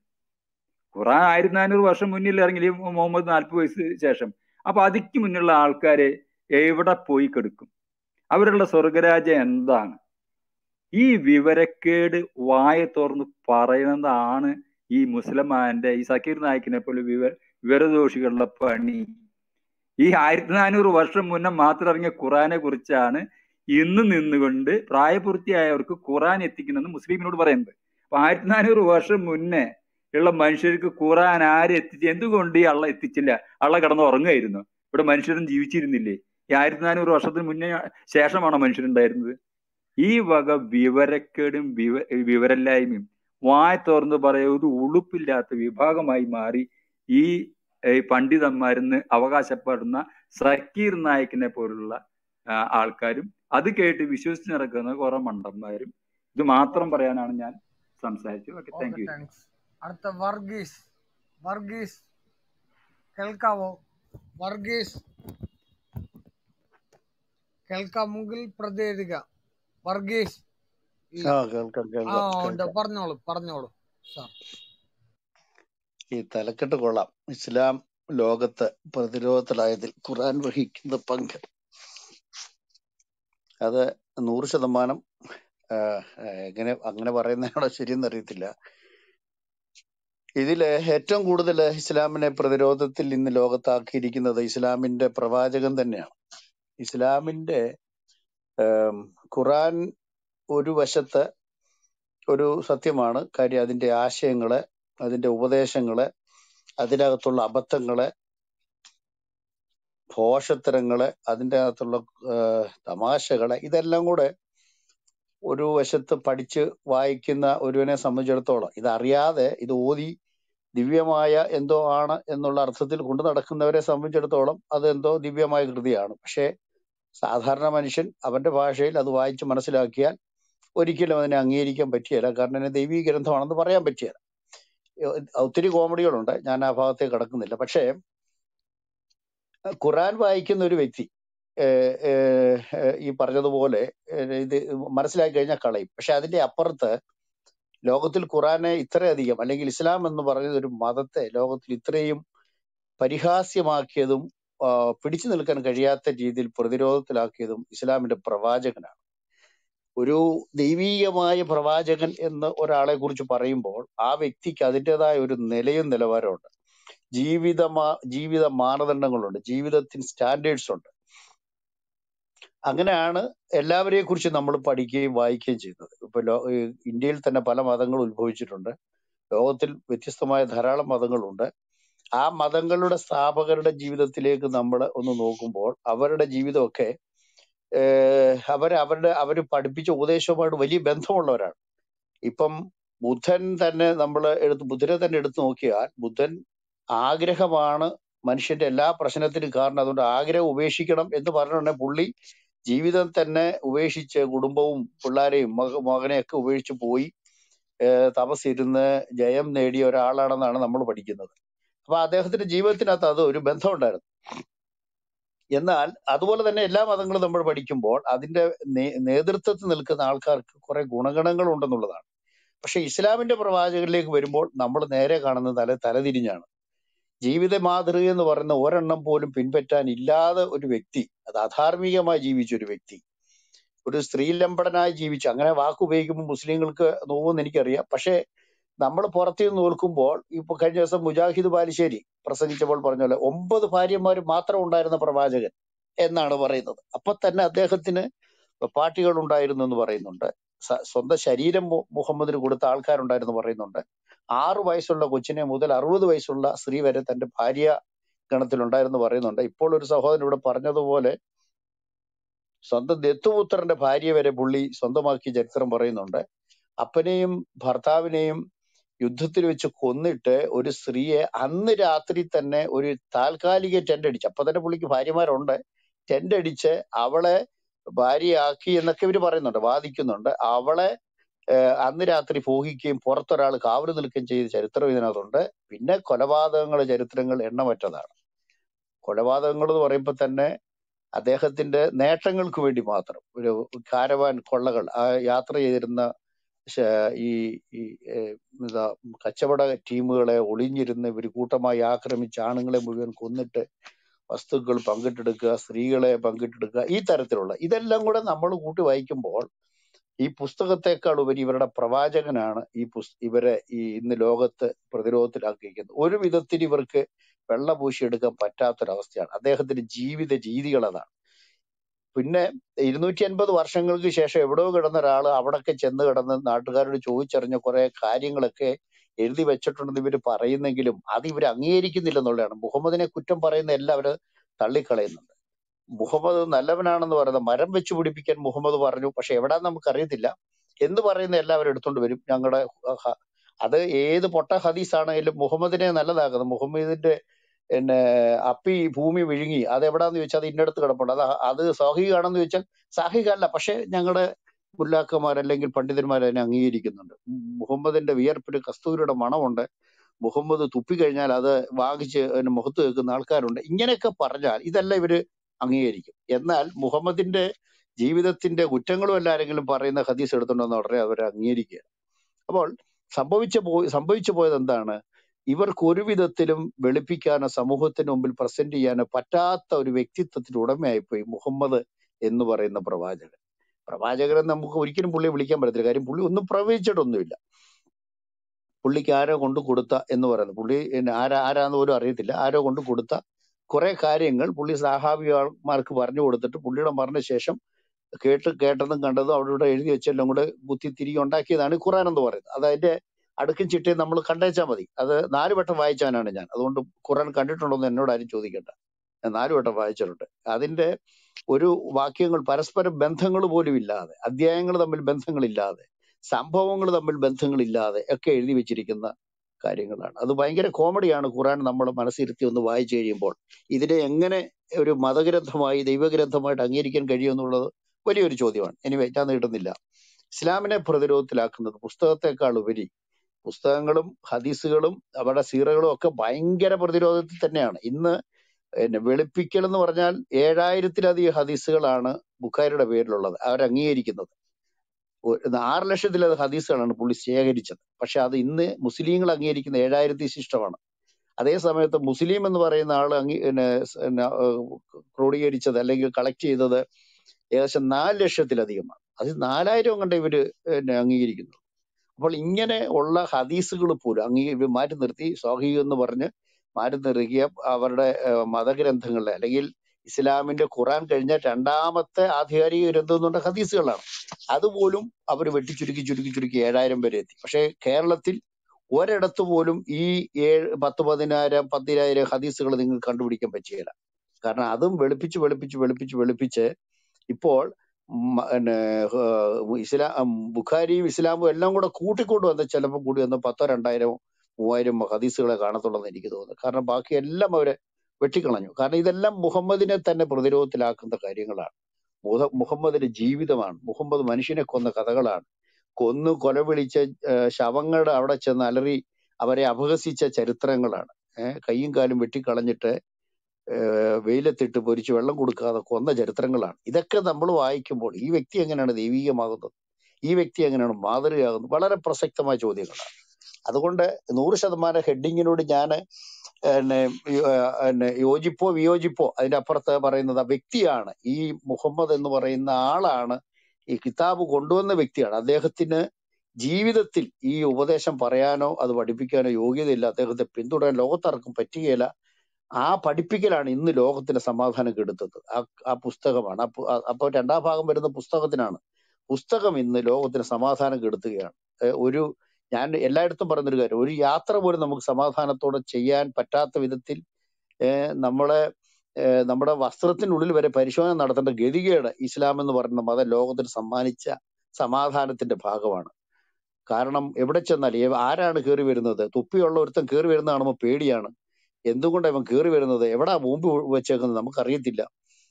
ഖുറാൻ ആയിരത്തി നാനൂറ് വർഷം മുന്നിൽ ഇറങ്ങി ഈ മുഹമ്മദ് നാൽപ്പത് വയസ്സ് ശേഷം അപ്പൊ അതിക്ക് മുന്നുള്ള ആൾക്കാര് എവിടെ പോയി കെടുക്കും അവരുടെ സ്വർഗരാജ്യം എന്താണ് ഈ വിവരക്കേട് വായ തുറന്ന് പറയുന്നതാണ് ഈ മുസൽമാന്റെ ഈ സക്കീർ നായിക്കിനെ പോലെ വിവര വിവരദോഷികളുടെ പണി ഈ ആയിരത്തി നാനൂറ് വർഷം മുന്നേ മാത്രം ഇറങ്ങിയ ഖുറാനെ കുറിച്ചാണ് ഇന്ന് നിന്നുകൊണ്ട് പ്രായപൂർത്തിയായവർക്ക് ഖുറാൻ എത്തിക്കണമെന്ന് മുസ്ലിമിനോട് പറയുന്നത് അപ്പൊ ആയിരത്തി നാനൂറ് വർഷം മുന്നേ ഉള്ള മനുഷ്യർക്ക് ഖുറാൻ ആര് എത്തിച്ച് എന്തുകൊണ്ട് ഈ അള്ള എത്തിച്ചില്ല അള്ള കിടന്ന് ഉറങ്ങുമായിരുന്നു ഇവിടെ മനുഷ്യരും ജീവിച്ചിരുന്നില്ലേ ഈ ആയിരത്തി നാനൂറ് വർഷത്തിന് മുന്നേ ശേഷമാണോ മനുഷ്യരുണ്ടായിരുന്നത് ഈ വക വിവരക്കേടും വിവ വിവരല്ലായ്മയും വായ തുറന്ന് പറയുന്നത് ഉളുപ്പില്ലാത്ത വിഭാഗമായി മാറി ഈ ഏഹ് പണ്ഡിതന്മാരെന്ന് അവകാശപ്പെടുന്ന സക്കീർ നായിക്കിനെ പോലുള്ള ആ, ആൾക്കാരും അത് കേട്ട് വിശ്വസിച്ച് നടക്കുന്ന കുറെ മണ്ടന്മാരും ഇത് മാത്രം പറയാനാണ് ഞാൻ സംസാരിച്ചത് okay thank okay you thanks അടുത്ത വർഗീസ് വർഗീസ് കേൾക്കാവോ വർഗീസ് കേൾക്കാമെങ്കിൽ പ്രതികരിക്കുക വർഗീസ് ഇല്ല ആ കേൾക്കാം ആ കേൾക്കാം ഉണ്ട് കേൾക്കാം പറഞ്ഞോളൂ പറഞ്ഞോളൂ സാർ ഈ തലക്കെട്ട് കൊള്ളാം ഇസ്ലാം ലോകത്ത് പ്രതിരോധത്തിലായതിൽ ഖുർആൻ വഹിക്കുന്ന പങ്ക് അത് നൂറ് ശതമാനം ആ, എങ്ങനെ അങ്ങനെ പറയുന്നതാണോ ശരിയെന്ന് അറിയത്തില്ല ഇതില് ഏറ്റവും കൂടുതൽ ഇസ്ലാമിനെ പ്രതിരോധത്തിൽ ഇന്ന് ലോകത്താക്കിയിരിക്കുന്നത് ഇസ്ലാമിന്റെ പ്രവാചകൻ തന്നെയാണ് ഇസ്ലാമിന്റെ ആം, ഖുർആൻ ഒരു വശത്ത് ഒരു സത്യമാണ് കാര്യം അതിന്റെ ആശയങ്ങള് അതിന്റെ ഉപദേശങ്ങള് അതിനകത്തുള്ള അബദ്ധങ്ങള് ഭോഷത്തരങ്ങള് അതിന്റെ അകത്തുള്ള ആ, തമാശകള് ഇതെല്ലാം കൂടെ ഒരു വശത്ത് പഠിച്ച് വായിക്കുന്ന ഒരുവനെ സംബന്ധിച്ചിടത്തോളം ഇതറിയാതെ ഇത് ഓതി ദിവ്യമായ എന്തോ ആണ് എന്നുള്ള അർത്ഥത്തിൽ കൊണ്ടു നടക്കുന്നവരെ സംബന്ധിച്ചിടത്തോളം അത് എന്തോ ദിവ്യമായ കൃതിയാണ് പക്ഷേ സാധാരണ മനുഷ്യൻ അവന്റെ ഭാഷയിൽ അത് വായിച്ച് മനസ്സിലാക്കിയാൽ ഒരിക്കലും അതിനെ അംഗീകരിക്കാൻ പറ്റിയല്ല കാരണം അതിനെ ദൈവീ ഗ്രന്ഥമാണെന്ന് പറയാൻ പറ്റിയല്ല ഒത്തിരി കോമഡികളുണ്ട് ഞാൻ ആ ഭാഗത്തേക്ക് കടക്കുന്നില്ല പക്ഷേ ഖുറാൻ വായിക്കുന്ന ഒരു വ്യക്തി ഏഹ് ഏഹ് ഏഹ് ഈ പറഞ്ഞതുപോലെ ഏഹ് ഇത് മനസ്സിലാക്കി കഴിഞ്ഞാൽ കളയും പക്ഷെ അതിന്റെ അപ്പുറത്ത് ലോകത്തിൽ ഖുറാനെ ഇത്രയധികം അല്ലെങ്കിൽ ഇസ്ലാം എന്ന് പറയുന്ന ഒരു മതത്തെ ലോകത്തിൽ ഇത്രയും പരിഹാസ്യമാക്കിയതും ആ, പിടിച്ചു നിൽക്കാൻ കഴിയാത്ത രീതിയിൽ പ്രതിരോധത്തിലാക്കിയതും ഇസ്ലാമിന്റെ പ്രവാചകനാണ് ഒരു ദൈവീകമായ പ്രവാചകൻ എന്ന് ഒരാളെ കുറിച്ച് പറയുമ്പോൾ ആ വ്യക്തിക്ക് അതിൻ്റെതായ ഒരു നിലയും നിലവാരമുണ്ട് ജീവിത ജീവിത മാനദണ്ഡങ്ങളുണ്ട് ജീവിതത്തിന് സ്റ്റാൻഡേർഡ്സ് ഉണ്ട് അങ്ങനെയാണ് എല്ലാവരെയും കുറിച്ച് നമ്മൾ പഠിക്കുകയും വായിക്കുകയും ചെയ്യുന്നത് ഇപ്പൊ ലോ ഈ ഇന്ത്യയിൽ തന്നെ പല മതങ്ങൾ ഉത്ഭവിച്ചിട്ടുണ്ട് ലോകത്തിൽ വ്യത്യസ്തമായ ധാരാളം മതങ്ങളുണ്ട് ആ മതങ്ങളുടെ സ്ഥാപകരുടെ ജീവിതത്തിലേക്ക് നമ്മൾ ഒന്ന് നോക്കുമ്പോൾ അവരുടെ ജീവിതമൊക്കെ ഏഹ് അവർ അവരുടെ അവർ പഠിപ്പിച്ച ഉപദേശവുമായിട്ട് വലിയ ബന്ധമുള്ളവരാണ് ഇപ്പം ബുദ്ധൻ തന്നെ നമ്മൾ എടുത്ത് ബുദ്ധനെ തന്നെ എടുത്തു നോക്കിയാൽ ബുദ്ധൻ ആഗ്രഹമാണ് മനുഷ്യന്റെ എല്ലാ പ്രശ്നത്തിനും കാരണം അതുകൊണ്ട് ആഗ്രഹം ഉപേക്ഷിക്കണം എന്ന് പറഞ്ഞിട്ടുണ്ടെങ്കിൽ പുള്ളി ജീവിതം തന്നെ ഉപേക്ഷിച്ച് കുടുംബവും പിള്ളാരെയും മക മകനെയൊക്കെ ഉപേക്ഷിച്ച് പോയി ഏഹ് തപസ്സിരുന്ന് ജയം നേടിയ ഒരാളാണെന്നാണ് നമ്മൾ പഠിക്കുന്നത് അപ്പൊ അദ്ദേഹത്തിന്റെ ജീവിതത്തിനകത്ത് അത് ഒരു ബന്ധമുണ്ടായിരുന്നു എന്നാൽ അതുപോലെ തന്നെ എല്ലാ മതങ്ങളും നമ്മൾ പഠിക്കുമ്പോൾ അതിന്റെ നേ- നേതൃത്വത്തിൽ നിൽക്കുന്ന ആൾക്കാർക്ക് കുറെ ഗുണഗണങ്ങൾ ഉണ്ടെന്നുള്ളതാണ് പക്ഷെ ഇസ്ലാമിന്റെ പ്രവാചകരിലേക്ക് വരുമ്പോൾ നമ്മൾ നേരെ കാണുന്നത് തല തലതിരിഞ്ഞാണ് ജീവിത മാതൃക എന്ന് പറയുന്ന ഒരെണ്ണം പോലും പിൻപറ്റാൻ ഇല്ലാതെ ഒരു വ്യക്തി അത് അധാർമികമായി ജീവിച്ച ഒരു വ്യക്തി ഒരു സ്ത്രീലമ്പടനായി ജീവിച്ചു അങ്ങനെ വാക്ക് ഉപയോഗിക്കുമ്പോൾ മുസ്ലിങ്ങൾക്ക് നോവുമെന്ന് എനിക്കറിയാം പക്ഷേ നമ്മൾ പുറത്തു നിന്ന് നോക്കുമ്പോൾ ഇപ്പൊ കഴിഞ്ഞ ദിവസം മുജാഹിദ് ബാലുശ്ശേരി പ്രസംഗിച്ചപ്പോൾ പറഞ്ഞ പോലെ ഒമ്പത് ഭാര്യമാർ മാത്രം ഉണ്ടായിരുന്ന പ്രവാചകൻ എന്നാണ് പറയുന്നത് അപ്പൊ തന്നെ അദ്ദേഹത്തിന് പാർട്ടികൾ ഉണ്ടായിരുന്നു എന്ന് പറയുന്നുണ്ട് സ- സ്വന്തം ശരീരം മു- മുഹമ്മദിന് കൊടുത്ത ആൾക്കാരുണ്ടായിരുന്നു പറയുന്നുണ്ട് ആറു വയസ്സുള്ള കൊച്ചിനെ മുതൽ അറുപത് വയസ്സുള്ള സ്ത്രീ വരെ തന്റെ ഭാര്യ ഗണത്തിലുണ്ടായിരുന്നു പറയുന്നുണ്ട് ഇപ്പോൾ ഒരു സഹോദരൻ ഇവിടെ പറഞ്ഞതുപോലെ സ്വന്തം ദത്തുപുത്രന്റെ ഭാര്യ വരെ പുള്ളി സ്വന്തമാക്കിയ ചരിത്രം പറയുന്നുണ്ട് അപ്പനെയും ഭർത്താവിനെയും യുദ്ധത്തിൽ വെച്ച് കൊന്നിട്ട് ഒരു സ്ത്രീയെ അന്ന് രാത്രി തന്നെ ഒരു താൽക്കാലിക ടെന്റ് അടിച്ച് അപ്പൊ തന്നെ പുള്ളിക്ക് ഭാര്യമാരുണ്ട് ടെന്റ് അടിച്ച് അവളെ ഭാര്യയാക്കി എന്നൊക്കെ ഇവര് പറയുന്നുണ്ട് വാദിക്കുന്നുണ്ട് അവളെ ഏഹ് അന്ന് രാത്രി പോഹിക്കുകയും പുറത്തൊരാൾ കാവല് നിൽക്കുകയും ചെയ്ത ചരിത്രം ഇതിനകത്തുണ്ട് പിന്നെ കൊലപാതകങ്ങൾ ചരിത്രങ്ങൾ എണ്ണമറ്റതാണ് കൊലപാതകങ്ങൾ എന്ന് പറയുമ്പോൾ തന്നെ അദ്ദേഹത്തിന്റെ നേട്ടങ്ങൾക്ക് വേണ്ടി മാത്രം ഒരു കാരവാൻ കൊള്ളകൾ ആ യാത്ര ചെയ്തിരുന്ന ശ- ഈ ഈ ഏഹ് എന്താ കച്ചവട ടീമുകളെ ഒളിഞ്ഞിരുന്ന് ഇവർ കൂട്ടമായി ആക്രമിച്ച് ആണുങ്ങളെ മുഴുവൻ കൊന്നിട്ട് വസ്തുക്കൾ പങ്കിട്ടെടുക്കുക സ്ത്രീകളെ പങ്കിട്ടെടുക്കുക ഈ തരത്തിലുള്ള ഇതെല്ലാം കൂടെ നമ്മൾ കൂട്ടി വായിക്കുമ്പോൾ ഈ പുസ്തകത്തെക്കാൾ ഉപരി ഇവരുടെ പ്രവാചകനാണ് ഈ പുസ് ഇവരെ ഈ ഇന്ന് ലോകത്ത് പ്രതിരോധത്തിലാക്കിയിരിക്കുന്നത് ഒരു വിധത്തിൽ ഇവർക്ക് വെള്ള പൂശിയെടുക്കാൻ പറ്റാത്തൊരവസ്ഥയാണ് അദ്ദേഹത്തിന്റെ ജീവിത രീതികൾ അതാണ് പിന്നെ ഇരുന്നൂറ്റി അൻപത് വർഷങ്ങൾക്ക് ശേഷം എവിടെയോ കിടന്ന ഒരാള് അവിടൊക്കെ ചെന്ന് കിടന്ന് നാട്ടുകാരോട് ചോദിച്ചറിഞ്ഞ കുറെ കാര്യങ്ങളൊക്കെ എഴുതി വെച്ചിട്ടുണ്ടെന്ന് ഇവര് പറയുന്നെങ്കിലും അത് ഇവർ അംഗീകരിക്കുന്നില്ലെന്നുള്ളതാണ് മുഹമ്മദിനെ കുറ്റം പറയുന്ന എല്ലാവരും തള്ളിക്കളയുന്നുണ്ട് മുഹമ്മദ് നല്ലവനാണെന്ന് പറയുന്നത് മരം വെച്ച് പിടിപ്പിക്കാൻ മുഹമ്മദ് പറഞ്ഞു പക്ഷെ എവിടാന്ന് നമുക്ക് അറിയത്തില്ല എന്ന് പറയുന്ന എല്ലാവരും എടുത്തോണ്ട് വരും ഞങ്ങളുടെ അത് ഏത് പൊട്ട ഹദീസ് ആണെങ്കിലും മുഹമ്മദിനെ നല്ലതാക്കുന്നത് മുഹമ്മദിന്റെ പിന്നെ അപ്പി ഭൂമി വിഴുങ്ങി അത് എവിടാന്ന് ചോദിച്ചാൽ അത് ഇന്നടത്ത് കിടപ്പുണ്ട് അത് അത് സാഹികാണെന്ന് ചോദിച്ചാൽ സാഹികല്ല പക്ഷെ ഞങ്ങളുടെ മുല്ലാക്കന്മാർ അല്ലെങ്കിൽ പണ്ഡിതന്മാർ അതിനെ അംഗീകരിക്കുന്നുണ്ട് മുഹമ്മദിന്റെ വിയർപ്പിന് കസ്തൂരിയുടെ മണമുണ്ട് മുഹമ്മദ് തുപ്പിക്കഴിഞ്ഞാൽ അത് വാങ്ങിച്ച് അതിന് മുഖത്ത് വെക്കുന്ന ആൾക്കാരുണ്ട് ഇങ്ങനെയൊക്കെ പറഞ്ഞാൽ ഇതെല്ലാം ഇവര് അംഗീകരിക്കും എന്നാൽ മുഹമ്മദിന്റെ ജീവിതത്തിന്റെ കുറ്റങ്ങളും എല്ലാം ആരെങ്കിലും പറയുന്ന ഹദീസ് എടുത്തുണ്ടെന്ന് ഉടനെ അവർ അംഗീകരിക്കുക അപ്പോൾ സംഭവിച്ച പോയി സംഭവിച്ചു പോയത് എന്താണ് ഇവർക്ക് ഒരു വിധത്തിലും വെളുപ്പിക്കാനോ സമൂഹത്തിന് മുമ്പിൽ പ്രസന്റ് ചെയ്യാനോ പറ്റാത്ത ഒരു വ്യക്തിത്വത്തിന് ഉടമയായിപ്പോയി മുഹമ്മദ് എന്ന് പറയുന്ന പ്രവാചകൻ പ്രവാചകനെ നമുക്ക് ഒരിക്കലും പുള്ളിയെ വിളിക്കാൻ പറ്റത്തില്ല കാര്യം പുള്ളി ഒന്നും പ്രവചിച്ചിട്ടൊന്നുമില്ല പുള്ളിക്ക് ആരോ കൊണ്ട് കൊടുത്ത എന്ന് പറയുന്നത് പുള്ളി പിന്നെ ആരാ ആരാന്ന് പോലും അറിയത്തില്ല ആരോ കൊണ്ട് കൊടുത്ത കുറെ കാര്യങ്ങൾ പുള്ളി സഹാബിമാർക്ക് പറഞ്ഞു കൊടുത്തിട്ട് പുള്ളിയുടെ മരണശേഷം കേട്ട് കേട്ടതും കണ്ടതും അവിടെ ഇവിടെ എഴുതി വെച്ചെല്ലാം കൂടെ കുത്തി തിരികെ ഉണ്ടാക്കിയതാണ് ഈ ഖുറാൻ എന്ന് പറയുന്നത് അത് അതിന്റെ അടുക്കും ചിട്ടയും നമ്മൾ കണ്ടേച്ചാൽ മതി അത് നാല് വട്ടം വായിച്ചാനാണ് ഞാൻ അതുകൊണ്ട് ഖുറാൻ കണ്ടിട്ടുണ്ടോ എന്ന് എന്നോട് ആരും ചോദിക്കണ്ട ഞാൻ നാല് വട്ടം വായിച്ചിട്ടുണ്ട് അതിന്റെ ഒരു വാക്യങ്ങൾ പരസ്പരം ബന്ധങ്ങൾ പോലും ഇല്ലാതെ അധ്യായങ്ങൾ തമ്മിൽ ബന്ധങ്ങളില്ലാതെ സംഭവങ്ങൾ തമ്മിൽ ബന്ധങ്ങളില്ലാതെ ഒക്കെ എഴുതി വെച്ചിരിക്കുന്ന കാര്യങ്ങളാണ് അത് ഭയങ്കര കോമഡിയാണ് ഖുറാൻ നമ്മൾ മനസ്സിരുത്തി ഒന്ന് വായിച്ചു കഴിയുമ്പോൾ ഇതിനെ എങ്ങനെ ഒരു മതഗ്രന്ഥമായി ദൈവഗ്രന്ഥമായിട്ട് അംഗീകരിക്കാൻ കഴിയുമെന്നുള്ളത് വലിയൊരു ചോദ്യമാണ് എനിവേ ഞാൻ നീട്ടുന്നില്ല ഇസ്ലാമിനെ പ്രതിരോധത്തിലാക്കുന്നത് പുസ്തകത്തെക്കാൾ ഉപരി പുസ്തകങ്ങളും ഹദീസുകളും അവരുടെ സീറകളും ഒക്കെ ഭയങ്കര പ്രതിരോധത്തിൽ തന്നെയാണ് ഇന്ന് പിന്നെ വെളുപ്പിക്കൽ എന്ന് പറഞ്ഞാൽ ഏഴായിരത്തിലധികം ഹദീസുകളാണ് ബുഖാരിയുടെ പേരിലുള്ളത് അവർ അംഗീകരിക്കുന്നത് ഒരു ആറ് ലക്ഷത്തിലധികം ഹദീസുകളാണ് പുള്ളി ശേഖരിച്ചത് പക്ഷെ അത് ഇന്ന് മുസ്ലിങ്ങൾ അംഗീകരിക്കുന്ന ഏഴായിരത്തി ശിഷ്ടമാണ് അതേ സമയത്ത് മുസ്ലിം എന്ന് പറയുന്ന ആൾ അംഗീ പിന്നെ സ് പിന്നെ ഏഹ് ക്രോഡീകരിച്ചത് അല്ലെങ്കിൽ കളക്ട് ചെയ്തത് ഏകദേശം നാല് ലക്ഷത്തിലധികമാണ് അത് നാലായിരം കണ്ട് ഇവര് പിന്നെ അംഗീകരിക്കുന്നു അപ്പോൾ ഇങ്ങനെ ഉള്ള ഹദീസുകൾ പോലും അംഗീ ഇവര് മാറ്റി നിർത്തി സ്വാഹി എന്ന് പറഞ്ഞ് മാറ്റി നിർത്തിയ അവരുടെ ഏഹ് മതഗ്രന്ഥങ്ങളിലെ അല്ലെങ്കിൽ ഇസ്ലാമിന്റെ ഖുറാൻ കഴിഞ്ഞ രണ്ടാമത്തെ ആധികാരിക ഗ്രന്ഥം എന്ന് പറഞ്ഞ ഹദീസുകളാണ് അതുപോലും അവർ വെട്ടിച്ചുരുക്കി ചുരുക്കി ചുരുക്കി ഏഴായിരം വരെ എത്തി പക്ഷേ കേരളത്തിൽ ഒരിടത്ത് പോലും ഈ ഏഴ് പത്ത് പതിനായിരം പതിനായിരം ഹദീസുകൾ നിങ്ങൾക്ക് കണ്ടുപിടിക്കാൻ പറ്റുകയില്ല കാരണം അതും വെളുപ്പിച്ച് വെളുപ്പിച്ച് വെളുപ്പിച്ച് വെളുപ്പിച്ച് ഇപ്പോൾ മ- പിന്നെ ഏഹ് ഇസ്ലാം ഉം ബുഖാരിയും ഇസ്ലാമും എല്ലാം കൂടെ കൂട്ടിക്കൊണ്ട് വന്ന് ചിലപ്പോൾ കൂടി വന്ന് പത്തോ രണ്ടായിരം മൂവായിരം ഹദീസുകളെ കാണത്തുള്ളെന്ന് എനിക്ക് തോന്നുന്നു കാരണം ബാക്കി എല്ലാം അവരെ വെട്ടിക്കളഞ്ഞു കാരണം ഇതെല്ലാം മുഹമ്മദിനെ തന്നെ പ്രതിരോധത്തിലാക്കുന്ന കാര്യങ്ങളാണ് മുഹ- മുഹമ്മദിന്റെ ജീവിതമാണ് മുഹമ്മദ് മനുഷ്യനെ കൊന്ന കഥകളാണ് കൊന്നു കൊലവിളിച്ച ഏഹ് ശവങ്ങളുടെ അവിടെ ചെന്ന് അലറി അവരെ അപഹസിച്ച ചരിത്രങ്ങളാണ് ഏഹ് കയ്യും കാലും വെട്ടിക്കളഞ്ഞിട്ട് ഏഹ് വെയിലത്തിട്ട് പൊരിച്ച് വെള്ളം കൊടുക്കാതെ കൊന്ന ചരിത്രങ്ങളാണ് ഇതൊക്കെ നമ്മൾ വായിക്കുമ്പോൾ ഈ വ്യക്തി എങ്ങനെയാണ് ദൈവീകമാകുന്നത് ഈ വ്യക്തി എങ്ങനെയാണ് മാതൃകയാകുന്നത് വളരെ പ്രസക്തമായ ചോദ്യങ്ങളാണ് അതുകൊണ്ട് നൂറ് ശതമാനം ഹെഡിങ്ങിനോട് ഞാൻ പിന്നെ യോ- ഏഹ് പിന്നെ യോജിപ്പോ വിയോജിപ്പോ അതിന്റെ അപ്പുറത്ത് പറയുന്നത് ആ വ്യക്തിയാണ് ഈ മുഹമ്മദ് എന്ന് പറയുന്ന ആളാണ് ഈ കിതാബ് കൊണ്ടുവന്ന വ്യക്തിയാണ് അദ്ദേഹത്തിന് ജീവിതത്തിൽ ഈ ഉപദേശം പറയാനോ അത് പഠിപ്പിക്കാനോ യോഗ്യതയില്ല അദ്ദേഹത്തെ പിന്തുടരാൻ ലോകത്താർക്കും പറ്റുകയില്ല ആ പഠിപ്പിക്കലാണ് ഇന്ന് ലോകത്തിന് സമാധാനം കെടുത്തത് ആ ആ പുസ്തകമാണ് അപ്പൊ അപ്പൊ രണ്ടാം ഭാഗം വരുന്ന പുസ്തകത്തിനാണ് പുസ്തകം ഇന്ന് ലോകത്തിന് സമാധാനം കെടുത്തുകയാണ് ഏഹ് ഒരു ഞാൻ എല്ലായിടത്തും പറയുന്നൊരു കാര്യം ഒരു യാത്ര പോലും നമുക്ക് സമാധാനത്തോടെ ചെയ്യാൻ പറ്റാത്ത വിധത്തിൽ ഏഹ് നമ്മളെ ഏഹ് നമ്മുടെ വസ്ത്രത്തിനുള്ളിൽ വരെ പരിശോധന നടത്തേണ്ട ഗതികേട് ഇസ്ലാം എന്ന് പറയുന്ന മതം ലോകത്തിന് സമ്മാനിച്ച സമാധാനത്തിന്റെ ഭാഗമാണ് കാരണം എവിടെ ചെന്നാൽ ഏ- ആരാണ് കയറി വരുന്നത് തൊപ്പിയുള്ള ഒരുത്തൻ കയറി വരുന്ന കാണുമ്പോൾ പേടിയാണ് എന്തുകൊണ്ടാണ് ഇവൻ കയറി വരുന്നത് എവിടാ ബോംബ് വെച്ചേക്കുന്നത് നമുക്കറിയത്തില്ല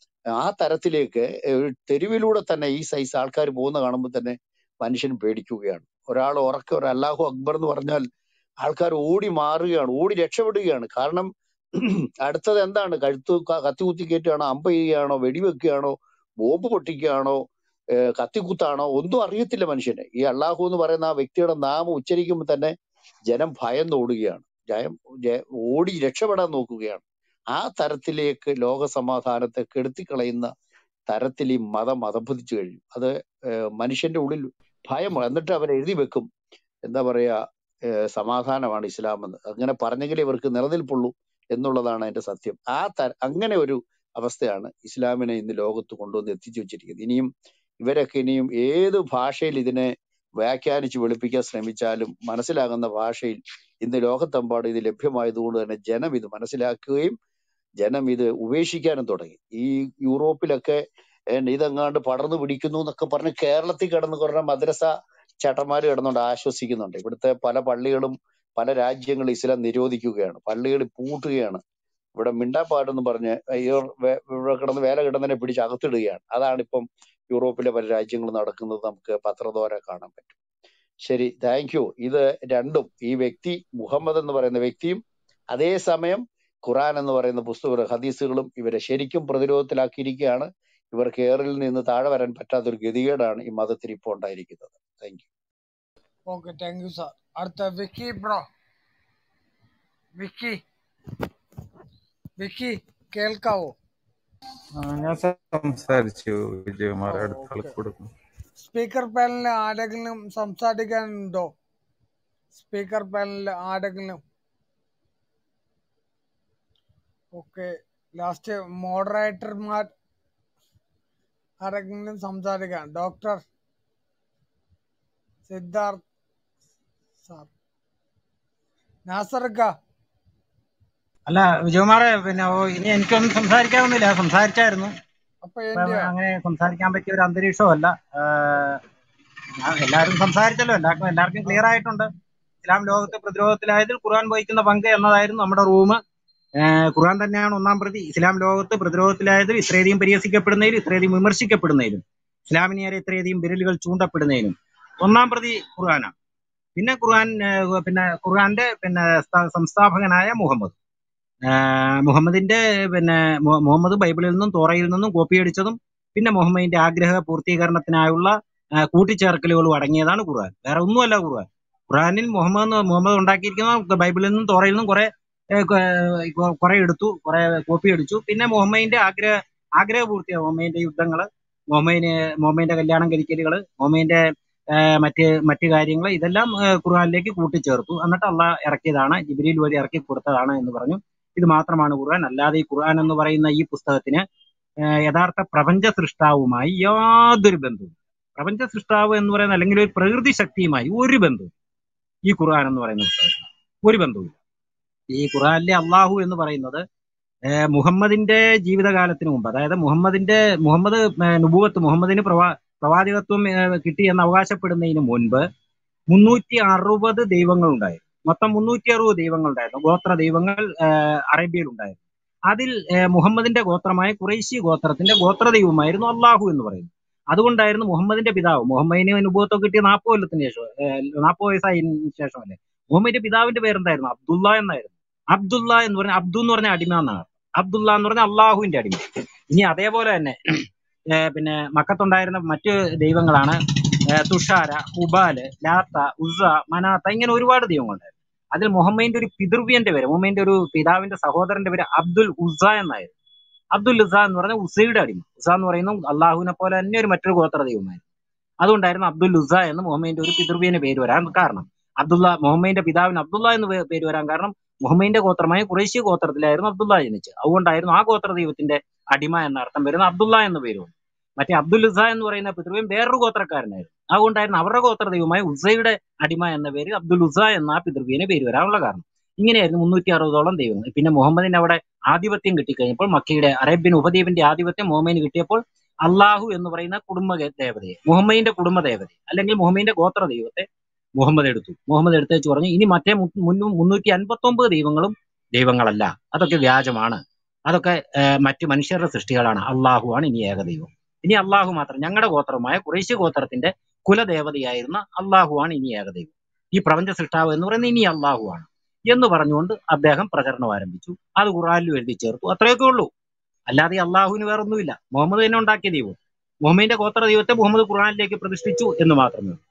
ആ തരത്തിലേക്ക് ഒരു തെരുവിലൂടെ തന്നെ ഈ സൈസ് ആൾക്കാർ പോകുന്ന കാണുമ്പോൾ തന്നെ മനുഷ്യൻ പേടിക്കുകയാണ് ഒരാൾ ഉറക്കെ ഒരു അല്ലാഹു അക്ബർ എന്ന് പറഞ്ഞാൽ ആൾക്കാർ ഓടി മാറുകയാണ് ഓടി രക്ഷപ്പെടുകയാണ് കാരണം അടുത്തത് എന്താണ് കഴുത്ത് ക- കത്തി കുത്തി കയറ്റുകയാണോ അമ്പ ചെയ്യുകയാണോ വെടിവെക്കുകയാണോ ബോംബ് പൊട്ടിക്കുകയാണോ ഏഹ് കത്തിക്കുത്താണോ ഒന്നും അറിയത്തില്ല മനുഷ്യന് ഈ അള്ളാഹു എന്ന് പറയുന്ന ആ വ്യക്തിയുടെ നാമം ഉച്ചരിക്കുമ്പോൾ തന്നെ ജനം ഭയന്ന് ഓടുകയാണ് ജയം ജയ- ഓടി രക്ഷപ്പെടാൻ നോക്കുകയാണ് ആ തരത്തിലേക്ക് ലോക സമാധാനത്തെ കെടുത്തിക്കളയുന്ന തരത്തിൽ ഈ മതം അധപ്പതിച്ചു കഴിഞ്ഞു അത് ഏഹ് മനുഷ്യന്റെ ഉള്ളിൽ ഭയം എന്നിട്ട് അവർ എഴുതി വെക്കും എന്താ പറയാ ഏഹ് സമാധാനമാണ് ഇസ്ലാം എന്ന് അങ്ങനെ പറഞ്ഞെങ്കിലേ ഇവർക്ക് നിലനിൽപ്പുള്ളൂ എന്നുള്ളതാണ് അതിന്റെ സത്യം ആ ത അങ്ങനെ ഒരു അവസ്ഥയാണ് ഇസ്ലാമിനെ ഇന്ന് ലോകത്ത് കൊണ്ടുവന്ന് എത്തിച്ചു വെച്ചിരിക്കുന്നത് ഇനിയും ഇവരൊക്കെ ഇനിയും ഏത് ഭാഷയിൽ ഇതിനെ വ്യാഖ്യാനിച്ച് വെളുപ്പിക്കാൻ ശ്രമിച്ചാലും മനസ്സിലാകുന്ന ഭാഷയിൽ ഇന്ന് ലോകത്തെമ്പാടും ഇത് ലഭ്യമായതുകൊണ്ട് തന്നെ ജനം ഇത് മനസ്സിലാക്കുകയും ജനം ഇത് ഉപേക്ഷിക്കാനും തുടങ്ങി ഈ യൂറോപ്പിലൊക്കെ ഏഹ് ഇതെങ്ങാണ്ട് പടർന്നു പിടിക്കുന്നു എന്നൊക്കെ പറഞ്ഞ് കേരളത്തിൽ കിടന്ന് കുറേ മദ്രസ ചേട്ടന്മാര് കിടന്നുകൊണ്ട് ആശ്വസിക്കുന്നുണ്ട് ഇവിടുത്തെ പല പള്ളികളും പല രാജ്യങ്ങളും ഇസ്ലാം നിരോധിക്കുകയാണ് പള്ളികൾ പൂട്ടുകയാണ് ഇവിടെ മിണ്ടാപ്പാടെന്ന് പറഞ്ഞ് ഇവർ വേ- ഇവിടെ കിടന്ന് വേല കിടന്നതിനെ പിടിച്ച് അകത്തിടുകയാണ് അതാണ് ഇപ്പം യൂറോപ്പിലെ പല രാജ്യങ്ങളും നടക്കുന്നത് നമുക്ക് പത്രദ്വാര കാണാൻ പറ്റും ശരി താങ്ക് യു ഇത് രണ്ടും ഈ വ്യക്തി മുഹമ്മദ് എന്ന് പറയുന്ന വ്യക്തിയും അതേസമയം ഖുറാൻ എന്ന് പറയുന്ന പുസ്തക ഹദീസുകളും ഇവരെ ശരിക്കും പ്രതിരോധത്തിലാക്കിയിരിക്കുകയാണ് ഇവർക്ക് ഏറിൽ നിന്ന് താഴെ വരാൻ പറ്റാത്തൊരു ഗതികേടാണ് ഈ മതത്തിൽ ഇപ്പോൾ ഉണ്ടായിരിക്കുന്നത് thank you okay thank you sir അടുത്ത വിക്കി ബ്രോ വിക്കി വിക്കി കേൾക്കാവോ ആ, ഞാൻ സംസാരിച്ചു വിജയകുമാർ ഓ അടുത്ത ഓക്കെ ആൾക്ക് കൊടുക്കും സ്പീക്കർ പാനലിൽ ആരെങ്കിലും സംസാരിക്കാനുണ്ടോ സ്പീക്കർ പാനലിൽ ആരെങ്കിലും ഓക്കെ ലാസ്റ്റ് മോഡറേറ്റർമാർ ആരെങ്കിലും സംസാരിക്കാൻ ഡോക്ടർ സിദ്ധാർത്ഥ് സാർ നാസർക്ക അല്ല വിജയകുമാറെ പിന്നെ ഓ, ഇനി എനിക്കൊന്നും സംസാരിക്കാവുന്നില്ല സംസാരിച്ചായിരുന്നു അപ്പൊ ഇപ്പൊ എന്റെയോ അങ്ങനെ സംസാരിക്കാൻ പറ്റിയ ഒരു അന്തരീക്ഷമല്ല ആഹ് ഞാൻ എല്ലാവരും സംസാരിച്ചല്ലോ എല്ലാവർക്കും എല്ലാവർക്കും ക്ലിയർ ആയിട്ടുണ്ട് ഇസ്ലാം ലോകത്തെ പ്രതിരോധത്തിലായതിൽ ഖുർആൻ വഹിക്കുന്ന പങ്ക് എന്നതായിരുന്നു നമ്മുടെ റൂം ഖുർആൻ തന്നെയാണ് ഒന്നാം പ്രതി ഇസ്ലാം ലോകത്ത് പ്രതിരോധത്തിലായതിൽ ഇത്രയധികം പരിഹസിക്കപ്പെടുന്നതിലും ഇത്രയധികം വിമർശിക്കപ്പെടുന്നതിലും ഇസ്ലാമിന് നേരെ ഇത്രയധികം വിരലുകൾ ചൂണ്ടപ്പെടുന്നതിലും ഒന്നാം പ്രതി ഖുർആനാണ് പിന്നെ ഖുർആൻ ഏഹ് പിന്നെ ഖുർആന്റെ പിന്നെ സ്ഥാ- സംസ്ഥാപകനായ മുഹമ്മദ് ആഹ് മുഹമ്മദിന്റെ പിന്നെ മു- മുഹമ്മദ് ബൈബിളിൽ നിന്നും തോറയിൽ നിന്നും കോപ്പിയടിച്ചതും പിന്നെ മുഹമ്മദിന്റെ ആഗ്രഹ പൂർത്തീകരണത്തിനായുള്ള ആഹ് കൂട്ടിച്ചേർക്കലുകളും അടങ്ങിയതാണ് ഖുർആൻ വേറെ ഒന്നുമല്ല ഖുർആൻ ഖുർആനിൽ മുഹമ്മദ് എന്ന് മുഹമ്മദ് ഉണ്ടാക്കിയിരിക്കുന്ന ബൈബിളിൽ നിന്നും തോറയിൽ നിന്നും കുറെ ഏഹ് കൊ- കുറെ എടുത്തു കുറെ കോപ്പി അടിച്ചു പിന്നെ മുഹമ്മദിന്റെ ആഗ്രഹ ആഗ്രഹ പൂർത്തിയാ മുഹമ്മദിന്റെ യുദ്ധങ്ങള് മുഹമ്മദിന് മുഹമ്മദിന്റെ കല്യാണം കഴിക്കലുകള് മുഹമ്മദിന്റെ ആഹ് മറ്റ് മറ്റ് കാര്യങ്ങൾ ഇതെല്ലാം ആഹ് ഖുർആനിലേക്ക് കൂട്ടിച്ചേർത്തു എന്നിട്ട് അള്ളാഹ് ഇറക്കിയതാണ് ജിബ്രീൽ വഴി ഇറക്കി കൊടുത്തതാണ് എന്ന് പറഞ്ഞു ഇത് മാത്രമാണ് ഖുർആൻ അല്ലാതെ ഈ ഖുർആൻ എന്ന് പറയുന്ന ഈ പുസ്തകത്തിന് ആഹ് യഥാർത്ഥ പ്രപഞ്ച സൃഷ്ടാവുമായി യാതൊരു ബന്ധവും പ്രപഞ്ച സൃഷ്ടാവ് എന്ന് പറയുന്ന അല്ലെങ്കിൽ ഒരു പ്രകൃതി ശക്തിയുമായി ഒരു ബന്ധവും ഈ ഖുർആൻ എന്ന് പറയുന്ന പുസ്തകത്തിന് ഒരു ബന്ധവും ഈ ഖുർആനിലെ അള്ളാഹു എന്ന് പറയുന്നത് ഏഹ് മുഹമ്മദിന്റെ ജീവിതകാലത്തിന് മുമ്പ് അതായത് മുഹമ്മദിന്റെ മുഹമ്മദ് ഏഹ് നുബുവത്ത് മുഹമ്മദിന് പ്രവാ പ്രവാചകത്വം ഏഹ് കിട്ടി എന്ന് അവകാശപ്പെടുന്നതിന് മുൻപ് മുന്നൂറ്റി അറുപത് ദൈവങ്ങൾ ഉണ്ടായിരുന്നു മൊത്തം മുന്നൂറ്റി അറുപത് ദൈവങ്ങൾ ഉണ്ടായിരുന്നു ഗോത്ര ദൈവങ്ങൾ ഏഹ് അറേബ്യയിൽ ഉണ്ടായിരുന്നു അതിൽ ഏഹ് മുഹമ്മദിന്റെ ഗോത്രമായ കുറേശി ഗോത്രത്തിന്റെ ഗോത്ര ദൈവമായിരുന്നു അള്ളാഹു എന്ന് പറയുന്നത് അതുകൊണ്ടായിരുന്നു മുഹമ്മദിന്റെ പിതാവ് മുഹമ്മദിന് നുബുവത്തൊക്കെ കിട്ടിയ നാൽപ്പത് കൊല്ലത്തിന് ശേഷം നാൽപ്പത് വയസ്സായതിനു ശേഷമല്ലേ മുഹമ്മദിന്റെ പിതാവിന്റെ പേരെന്തായിരുന്നു അബ്ദുള്ള എന്നായിരുന്നു അബ്ദുള്ള എന്ന് പറഞ്ഞ അബ്ദു എന്ന് പറഞ്ഞ അടിമ എന്നാണ് അബ്ദുള്ള എന്ന് പറഞ്ഞ അള്ളാഹുവിന്റെ അടിമ ഇനി അതേപോലെ തന്നെ ഏഹ് പിന്നെ മക്കത്തുണ്ടായിരുന്ന മറ്റ് ദൈവങ്ങളാണ് ഏഹ് തുഷാര ഹുബാല് ലാത്ത ഉസ മനാത്ത ഇങ്ങനെ ഒരുപാട് ദൈവങ്ങളുണ്ടായിരുന്നു അതിൽ മുഹമ്മദിന്റെ ഒരു പിതൃവ്യന്റെ പേര് മുഹമ്മദിന്റെ ഒരു പിതാവിന്റെ സഹോദരന്റെ പേര് അബ്ദുൽ ഉസ എന്നായിരുന്നു അബ്ദുൽ ഉസ എന്ന് പറഞ്ഞ ഉസയുടെ അടിമ ഉസ എന്ന് പറയുന്നത് അള്ളാഹുവിനെ പോലെ തന്നെ ഒരു മറ്റൊരു ഗോത്ര ദൈവമായിരുന്നു അതുകൊണ്ടായിരുന്നു അബ്ദുൽ ഉസ എന്ന് മുഹമ്മദിന്റെ ഒരു പിതൃവ്യന് പേര് വരാൻ കാരണം അബ്ദുള്ള മുഹമ്മദിന്റെ പിതാവിന് അബ്ദുള്ള എന്ന് പേ- പേര് വരാൻ കാരണം മുഹമ്മദിന്റെ ഗോത്രമായ കുറേശ്യ ഗോത്രത്തിലായിരുന്നു അബ്ദുള്ള ജനിച്ചത് അതുകൊണ്ടായിരുന്നു ആ ഗോത്ര ദൈവത്തിന്റെ അടിമ എന്ന അർത്ഥം വരുന്ന അബ്ദുള്ള എന്ന പേര് വന്നു മറ്റേ അബ്ദുൽ ഉസ എന്ന് പറയുന്ന പിതൃവ്യം വേറൊരു ഗോത്രക്കാരനായിരുന്നു അതുകൊണ്ടായിരുന്നു അവരുടെ ഗോത്ര ദൈവമായ ഉസയുടെ അടിമ എന്ന പേര് അബ്ദുൽ ഉസ എന്ന ആ പിതൃവ്യന് പേര് വരാനുള്ള കാരണം ഇങ്ങനെയായിരുന്നു മുന്നൂറ്റി അറുപതോളം ദൈവങ്ങൾ പിന്നെ മുഹമ്മദിന് അവിടെ ആധിപത്യം കിട്ടിക്കഴിഞ്ഞപ്പോൾ മക്കയുടെ അറേബ്യൻ ഉപദ്വീപിന്റെ ആധിപത്യം മുഹമ്മദിന് കിട്ടിയപ്പോൾ അള്ളാഹു എന്ന് പറയുന്ന കുടുംബ ഗ- ദേവതയെ മുഹമ്മദിന്റെ കുടുംബ ദേവതയെ അല്ലെങ്കിൽ മുഹമ്മദിന്റെ ഗോത്ര ദൈവത്തെ മുഹമ്മദ് എടുത്തു മുഹമ്മദ് എടുത്തു വെച്ച് പറഞ്ഞു ഇനി മറ്റേ മു- മുന്നു- മുന്നൂറ്റി അൻപത്തി ഒമ്പത് ദൈവങ്ങളും ദൈവങ്ങളല്ല അതൊക്കെ വ്യാജമാണ് അതൊക്കെ ഏഹ്, മറ്റു മനുഷ്യരുടെ സൃഷ്ടികളാണ് അള്ളാഹു ആണ് ഇനി ഏകദൈവം ഇനി അള്ളാഹു മാത്രം ഞങ്ങളുടെ ഗോത്രമായ കുറേശ്യ ഗോത്രത്തിന്റെ കുലദേവതയായിരുന്ന അള്ളാഹു ആണ് ഇനി ഏകദൈവം ഈ പ്രപഞ്ച സൃഷ്ടാവ് എന്ന് പറയുന്നത് ഇനി അള്ളാഹു ആണ് എന്ന് പറഞ്ഞുകൊണ്ട് അദ്ദേഹം പ്രചരണം ആരംഭിച്ചു അത് ഖുറാനിലും എഴുതി ചേർത്തു അത്രയൊക്കെ ഉള്ളൂ അല്ലാതെ ഈ അള്ളാഹുവിന് വേറൊന്നുമില്ല മുഹമ്മദ് തന്നെ ഉണ്ടാക്കിയ ദൈവം മുഹമ്മദിന്റെ ഗോത്ര ദൈവത്തെ മുഹമ്മദ് ഖുറാനിലേക്ക് പ്രതിഷ്ഠിച്ചു എന്ന് മാത്രമേ ഉള്ളൂ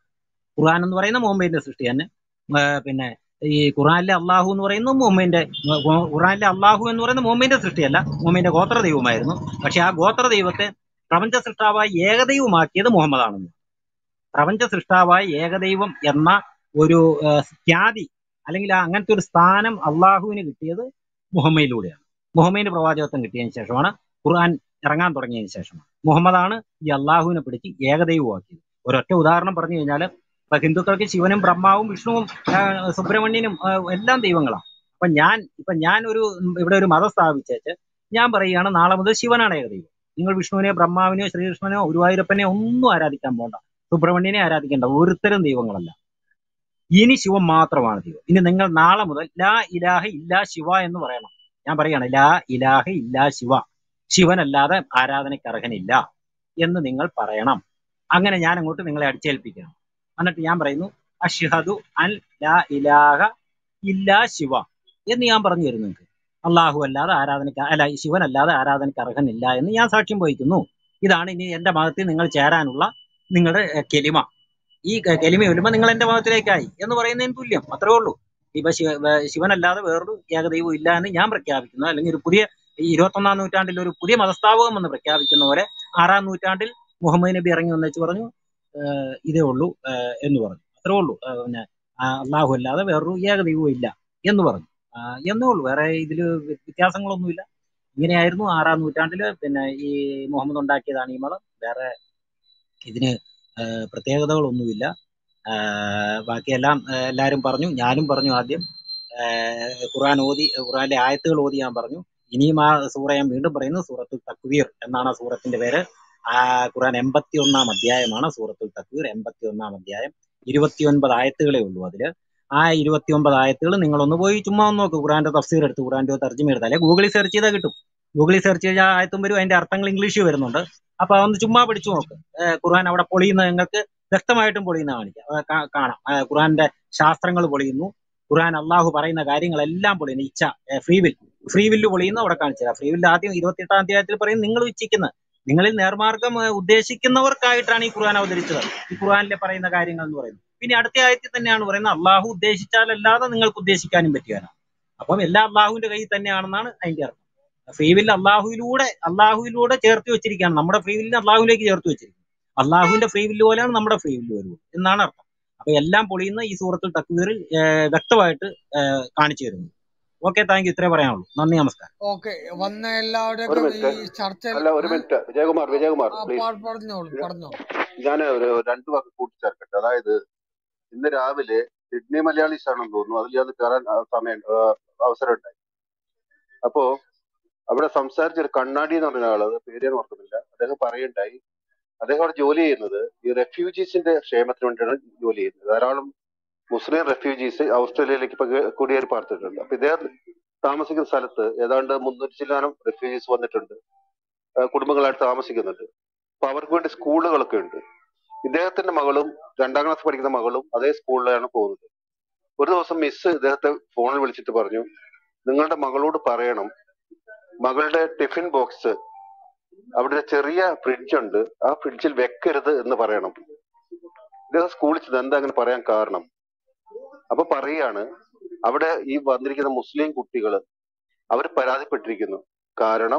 ഖുർആൻ എന്ന് പറയുന്ന മുഹമ്മദിന്റെ സൃഷ്ടി തന്നെ ആ, പിന്നെ ഈ ഖുറാനിലെ അള്ളാഹു എന്ന് പറയുന്നത് മുഹമ്മദിന്റെ ഖുറാനിലെ അള്ളാഹു എന്ന് പറയുന്നത് മുഹമ്മദിന്റെ സൃഷ്ടിയല്ല മുഹമ്മദിന്റെ ഗോത്ര ദൈവമായിരുന്നു പക്ഷെ ആ ഗോത്ര ദൈവത്തെ പ്രപഞ്ച സൃഷ്ടാവായി ഏകദൈവമാക്കിയത് മുഹമ്മദാണെന്ന് പ്രപഞ്ച സൃഷ്ടാവായി ഏകദൈവം എന്ന ഒരു ആ, ഖ്യാതി അല്ലെങ്കിൽ ആ അങ്ങനത്തെ ഒരു സ്ഥാനം അള്ളാഹുവിന് കിട്ടിയത് മുഹമ്മയിലൂടെയാണ് മുഹമ്മദിന് പ്രവാചകത്വം കിട്ടിയതിന് ശേഷമാണ് ഖുർആൻ ഇറങ്ങാൻ തുടങ്ങിയതിന് ശേഷമാണ് മുഹമ്മദാണ് ഈ അള്ളാഹുവിനെ പിടിച്ച് ഏകദൈവമാക്കിയത് ഒരൊറ്റ ഉദാഹരണം പറഞ്ഞു കഴിഞ്ഞാൽ ഇപ്പൊ ഹിന്ദുക്കൾക്ക് ശിവനും ബ്രഹ്മാവും വിഷ്ണുവും ആ, സുബ്രഹ്മണ്യനും ആ, എല്ലാം ദൈവങ്ങളാണ് അപ്പൊ ഞാൻ ഇപ്പൊ ഞാൻ ഒരു ഇവിടെ ഒരു മതം സ്ഥാപിച്ചേച്ച് ഞാൻ പറയുകയാണ് നാളെ മുതൽ ശിവനാണ് ഏകദൈവം നിങ്ങൾ വിഷ്ണുവിനെ ബ്രഹ്മാവിനെയോ ശ്രീകൃഷ്ണനെയോ ഗുരുവായൂരപ്പനെയോ ഒന്നും ആരാധിക്കാൻ പോകണ്ട സുബ്രഹ്മണ്യനെ ആരാധിക്കേണ്ട ഒരുത്തരും ദൈവങ്ങളല്ല ഇനി ശിവൻ മാത്രമാണ് ദൈവം ഇനി നിങ്ങൾ നാളെ മുതൽ ലാ ഇലാഹ ഇല്ലാ ശിവ എന്ന് പറയണം ഞാൻ പറയാണ് ലാ ഇലാഹ ഇല്ലാ ശിവ ശിവനല്ലാതെ ആരാധനയ്ക്ക് അർഹനില്ല എന്ന് നിങ്ങൾ പറയണം അങ്ങനെ ഞാൻ അങ്ങോട്ട് നിങ്ങളെ അടിച്ചേൽപ്പിക്കണം എന്നിട്ട് ഞാൻ പറയുന്നു അഷ്ഹദു അൻ ലാ ഇലാഹ ഇല്ലാ ശിവ എന്ന് ഞാൻ പറഞ്ഞു തരുന്നു നിങ്ങൾക്ക് അള്ളാഹു അല്ലാതെ ആരാധനയ്ക്ക് അല്ല ശിവനല്ലാതെ ആരാധനയ്ക്ക് അർഹനില്ല എന്ന് ഞാൻ സാക്ഷ്യം വഹിക്കുന്നു ഇതാണ് ഇനി എന്റെ മതത്തിൽ നിങ്ങൾ ചേരാനുള്ള നിങ്ങളുടെ എഹ്, കെലിമ ഈ ക- കെലിമ വരുമ്പോൾ നിങ്ങൾ എന്റെ മതത്തിലേക്കായി എന്ന് പറയുന്നതിന് തുല്യം അത്രേ ഉള്ളൂ ഇപ്പൊ ശിവ വേ- ശിവനല്ലാതെ വേറൊരു ഏകദൈവം ഇല്ല എന്ന് ഞാൻ പ്രഖ്യാപിക്കുന്നു അല്ലെങ്കിൽ ഒരു പുതിയ ഈ ഇരുപത്തൊന്നാം നൂറ്റാണ്ടിൽ ഒരു പുതിയ മതസ്ഥാപകം എന്ന് പ്രഖ്യാപിക്കുന്ന പോലെ ആറാം നൂറ്റാണ്ടിൽ മുഹമ്മദ് നബി ഇറങ്ങി വന്നു പറഞ്ഞു ഏഹ് ഇതേ ഉള്ളൂ ഏഹ് എന്ന് പറഞ്ഞു അത്രേ ഉള്ളൂ ഏഹ് പിന്നെ ആ, അള്ളാഹു അല്ലാതെ വേറൊരു ഏകദൈവവും ഇല്ല എന്ന് പറഞ്ഞു ആ, എന്നേ ഉള്ളൂ വേറെ ഇതിൽ വ്യത്യാസങ്ങളൊന്നുമില്ല ഇങ്ങനെയായിരുന്നു ആറാം നൂറ്റാണ്ടില് പിന്നെ ഈ മുഹമ്മദ് ഉണ്ടാക്കിയതാണ് ഈ മതം വേറെ ഇതിന് ഏഹ് പ്രത്യേകതകളൊന്നുമില്ല ഏഹ് ബാക്കിയെല്ലാം ഏഹ് എല്ലാവരും പറഞ്ഞു ഞാനും പറഞ്ഞു ആദ്യം ഏഹ് ഖുർആൻ ഓതി ഖുർആനിലെ ആയത്തുകൾ ഓതി ഞാൻ പറഞ്ഞു ഇനിയും ആ സൂറ ഞാൻ വീണ്ടും പറയുന്നു സൂറത്തുൽ തക്വീർ എന്നാണ് ആ സൂറത്തിന്റെ പേര് ആ ഖുർആൻ എൺപത്തി ഒന്നാം അധ്യായമാണ് സൂറത്തുൽ തക്വീർ എൺപത്തി ഒന്നാം അധ്യായം ഇരുപത്തിയൊൻപത് ആയത്തുകളേ ഉള്ളൂ അതില് ആ ഇരുപത്തിയൊമ്പത് ആയത്തുകൾ നിങ്ങളൊന്ന് പോയി ചുമ്മാ ഒന്ന് നോക്ക് ഖുർആന്റെ തഫ്സീർ എടുത്ത് ഖുർആന്റെ തർജ്ജമ എടുത്താൽ അല്ലെ ഗൂഗിളിൽ സെർച്ച് ചെയ്താൽ കിട്ടും ഗൂഗിളിൽ സെർച്ച് ചെയ്താൽ ആ ആയത്തും വരും അതിന്റെ അർത്ഥങ്ങൾ ഇംഗ്ലീഷിൽ വരുന്നുണ്ട് അപ്പൊ അതൊന്ന് ചുമ്മാ പിടിച്ചു നോക്ക് ഏഹ് ഖുർആൻ അവിടെ പൊളിയുന്നത് നിങ്ങൾക്ക് വ്യക്തമായിട്ടും പൊളിയുന്ന കാണിക്കാം അത് കാ- കാണാം ഏഹ് ഖുർആന്റെ ശാസ്ത്രങ്ങൾ പൊളിയുന്നു ഖുർആൻ അള്ളാഹു പറയുന്ന കാര്യങ്ങളെല്ലാം പൊളിയുന്നു ഇച്ഛ ഫ്രീ വിൽ ഫ്രീ വില്ല് പൊളിയുന്നു അവിടെ കാണിച്ചത് ഫ്രീ വില്ല് ആദ്യം ഇരുപത്തിയെട്ടാം അധ്യായത്തിൽ പറയും നിങ്ങൾ ഇച്ഛിക്കുന്നത് നിങ്ങളിൽ നേർമാർഗം ഏഹ് ഉദ്ദേശിക്കുന്നവർക്കായിട്ടാണ് ഈ ഖുർആൻ അവതരിച്ചത് ഈ ഖുർആനിലെ പറയുന്ന കാര്യങ്ങൾ എന്ന് പറയുന്നത് പിന്നെ അടുത്ത ആയത്തിൽ തന്നെയാണ് പറയുന്നത് അള്ളാഹു ഉദ്ദേശിച്ചാലല്ലാതെ നിങ്ങൾക്ക് ഉദ്ദേശിക്കാനും പറ്റുകയില്ല അപ്പം എല്ലാം അള്ളാഹുവിന്റെ കയ്യിൽ തന്നെയാണെന്നാണ് അതിന്റെ അർത്ഥം ഫ്രീ വില്ല് അള്ളാഹുവിലൂടെ അള്ളാഹുവിലൂടെ ചേർത്ത് വെച്ചിരിക്കുകയാണ് നമ്മുടെ ഫ്രീ വില്ലിനെ അള്ളാഹുവിലേക്ക് ചേർത്ത് വെച്ചിരിക്കുന്നു അള്ളാഹുവിന്റെ ഫ്രീ വില്ല് പോലെയാണ് നമ്മുടെ ഫ്രീ വില്ല് വരുന്നത് എന്നാണ് അർത്ഥം അപ്പൊ എല്ലാം പൊളിയുന്ന ഈ സൂറത്തുൽ തക്വീറിൽ ഏഹ്, വ്യക്തമായിട്ട് ഏഹ്, കാണിച്ചു തരുന്നു ഓക്കെ താങ്ക് യു ഇത്രേ പറയാനുള്ളൂ നന്ദി നമസ്കാരം ഓക്കെ വന്ന ഒരു എല്ലാവരുടെയൊക്കെ മിനിറ്റ് ഈ ചർച്ചയിൽ അല്ല ഒരു ഏ? മിനിറ്റ് വിജയകുമാർ വിജയകുമാർ ആ പ്ലീസ് പാ- പറഞ്ഞോളൂ പറഞ്ഞോളൂ ഞാൻ ഒരു രണ്ടു വാക്ക് കൂട്ടിച്ചേർക്കട്ടെ അതായത് ഇന്ന് രാവിലെ സിഡ്നി മലയാളീസ് ആണെന്ന് തോന്നുന്നു അതിൽ അത് കയറാൻ ആ, സമയം ആ, അവസരം ഉണ്ടായി അപ്പോ അവിടെ സംസാരിച്ച ഒരു കണ്ണാടി എന്ന് പറഞ്ഞ ആള് അത് പേര് ഞാൻ ഓർക്കുന്നില്ല അദ്ദേഹം പറയുണ്ടായി അദ്ദേഹം അവിടെ ജോലി ചെയ്യുന്നത് ഈ റെഫ്യൂജീസിന്റെ ക്ഷേമത്തിന് വേണ്ടിയാണ് ജോലി ചെയ്യുന്നത് ധാരാളം മുസ്ലിം റെഫ്യൂജീസ് ഓസ്ട്രേലിയയിലേക്ക് ഇപ്പൊ കേ- കുടിയേറി പാർത്തിട്ടുണ്ട് അപ്പൊ ഇദ്ദേഹം താമസിക്കുന്ന സ്ഥലത്ത് ഏതാണ്ട് മുന്നൂറ്റി ചില്ലാനം റെഫ്യൂജീസ് വന്നിട്ടുണ്ട് ആ, കുടുംബങ്ങളായിട്ട് താമസിക്കുന്നുണ്ട് അപ്പൊ അവർക്ക് വേണ്ടി സ്കൂളുകളൊക്കെ ഉണ്ട് ഇദ്ദേഹത്തിന്റെ മകളും രണ്ടാം ക്ലാസ് പഠിക്കുന്ന മകളും അതേ സ്കൂളിലാണ് പോകുന്നത് ഒരു ദിവസം മിസ് ഇദ്ദേഹത്തെ ഫോണിൽ വിളിച്ചിട്ട് പറഞ്ഞു നിങ്ങളുടെ മകളോട് പറയണം മകളുടെ ടിഫിൻ ബോക്സ് അവിടെ ഒരു ചെറിയ ഫ്രിഡ്ജ് ഉണ്ട് ആ ഫ്രിഡ്ജിൽ വെക്കരുത് എന്ന് പറയണം ഇദ്ദേഹം സ്കൂളിൽ ചെന്ന് എന്താ അങ്ങനെ പറയാൻ കാരണം അപ്പൊ പറയാണ് അവിടെ ഈ വന്നിരിക്കുന്ന മുസ്ലിം കുട്ടികൾ അവർ പരാതിപ്പെട്ടിരിക്കുന്നു കാരണം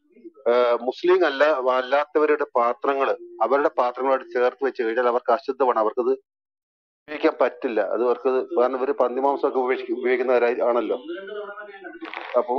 ആഹ് മുസ്ലിം അല്ല അല്ലാത്തവരുടെ പാത്രങ്ങൾ അവരുടെ പാത്രങ്ങളോട് ചേർത്ത് വെച്ച് കഴിഞ്ഞാൽ അവർക്ക് അശുദ്ധമാണ് അവർക്കത് ഉപയോഗിക്കാൻ പറ്റില്ല അത് അവർക്ക് കാരണം ഇവര് പന്നിമാംസമൊക്കെ ഉപയോഗിക്ക- ഉപയോഗിക്കുന്നവരായി ആണല്ലോ അപ്പൊ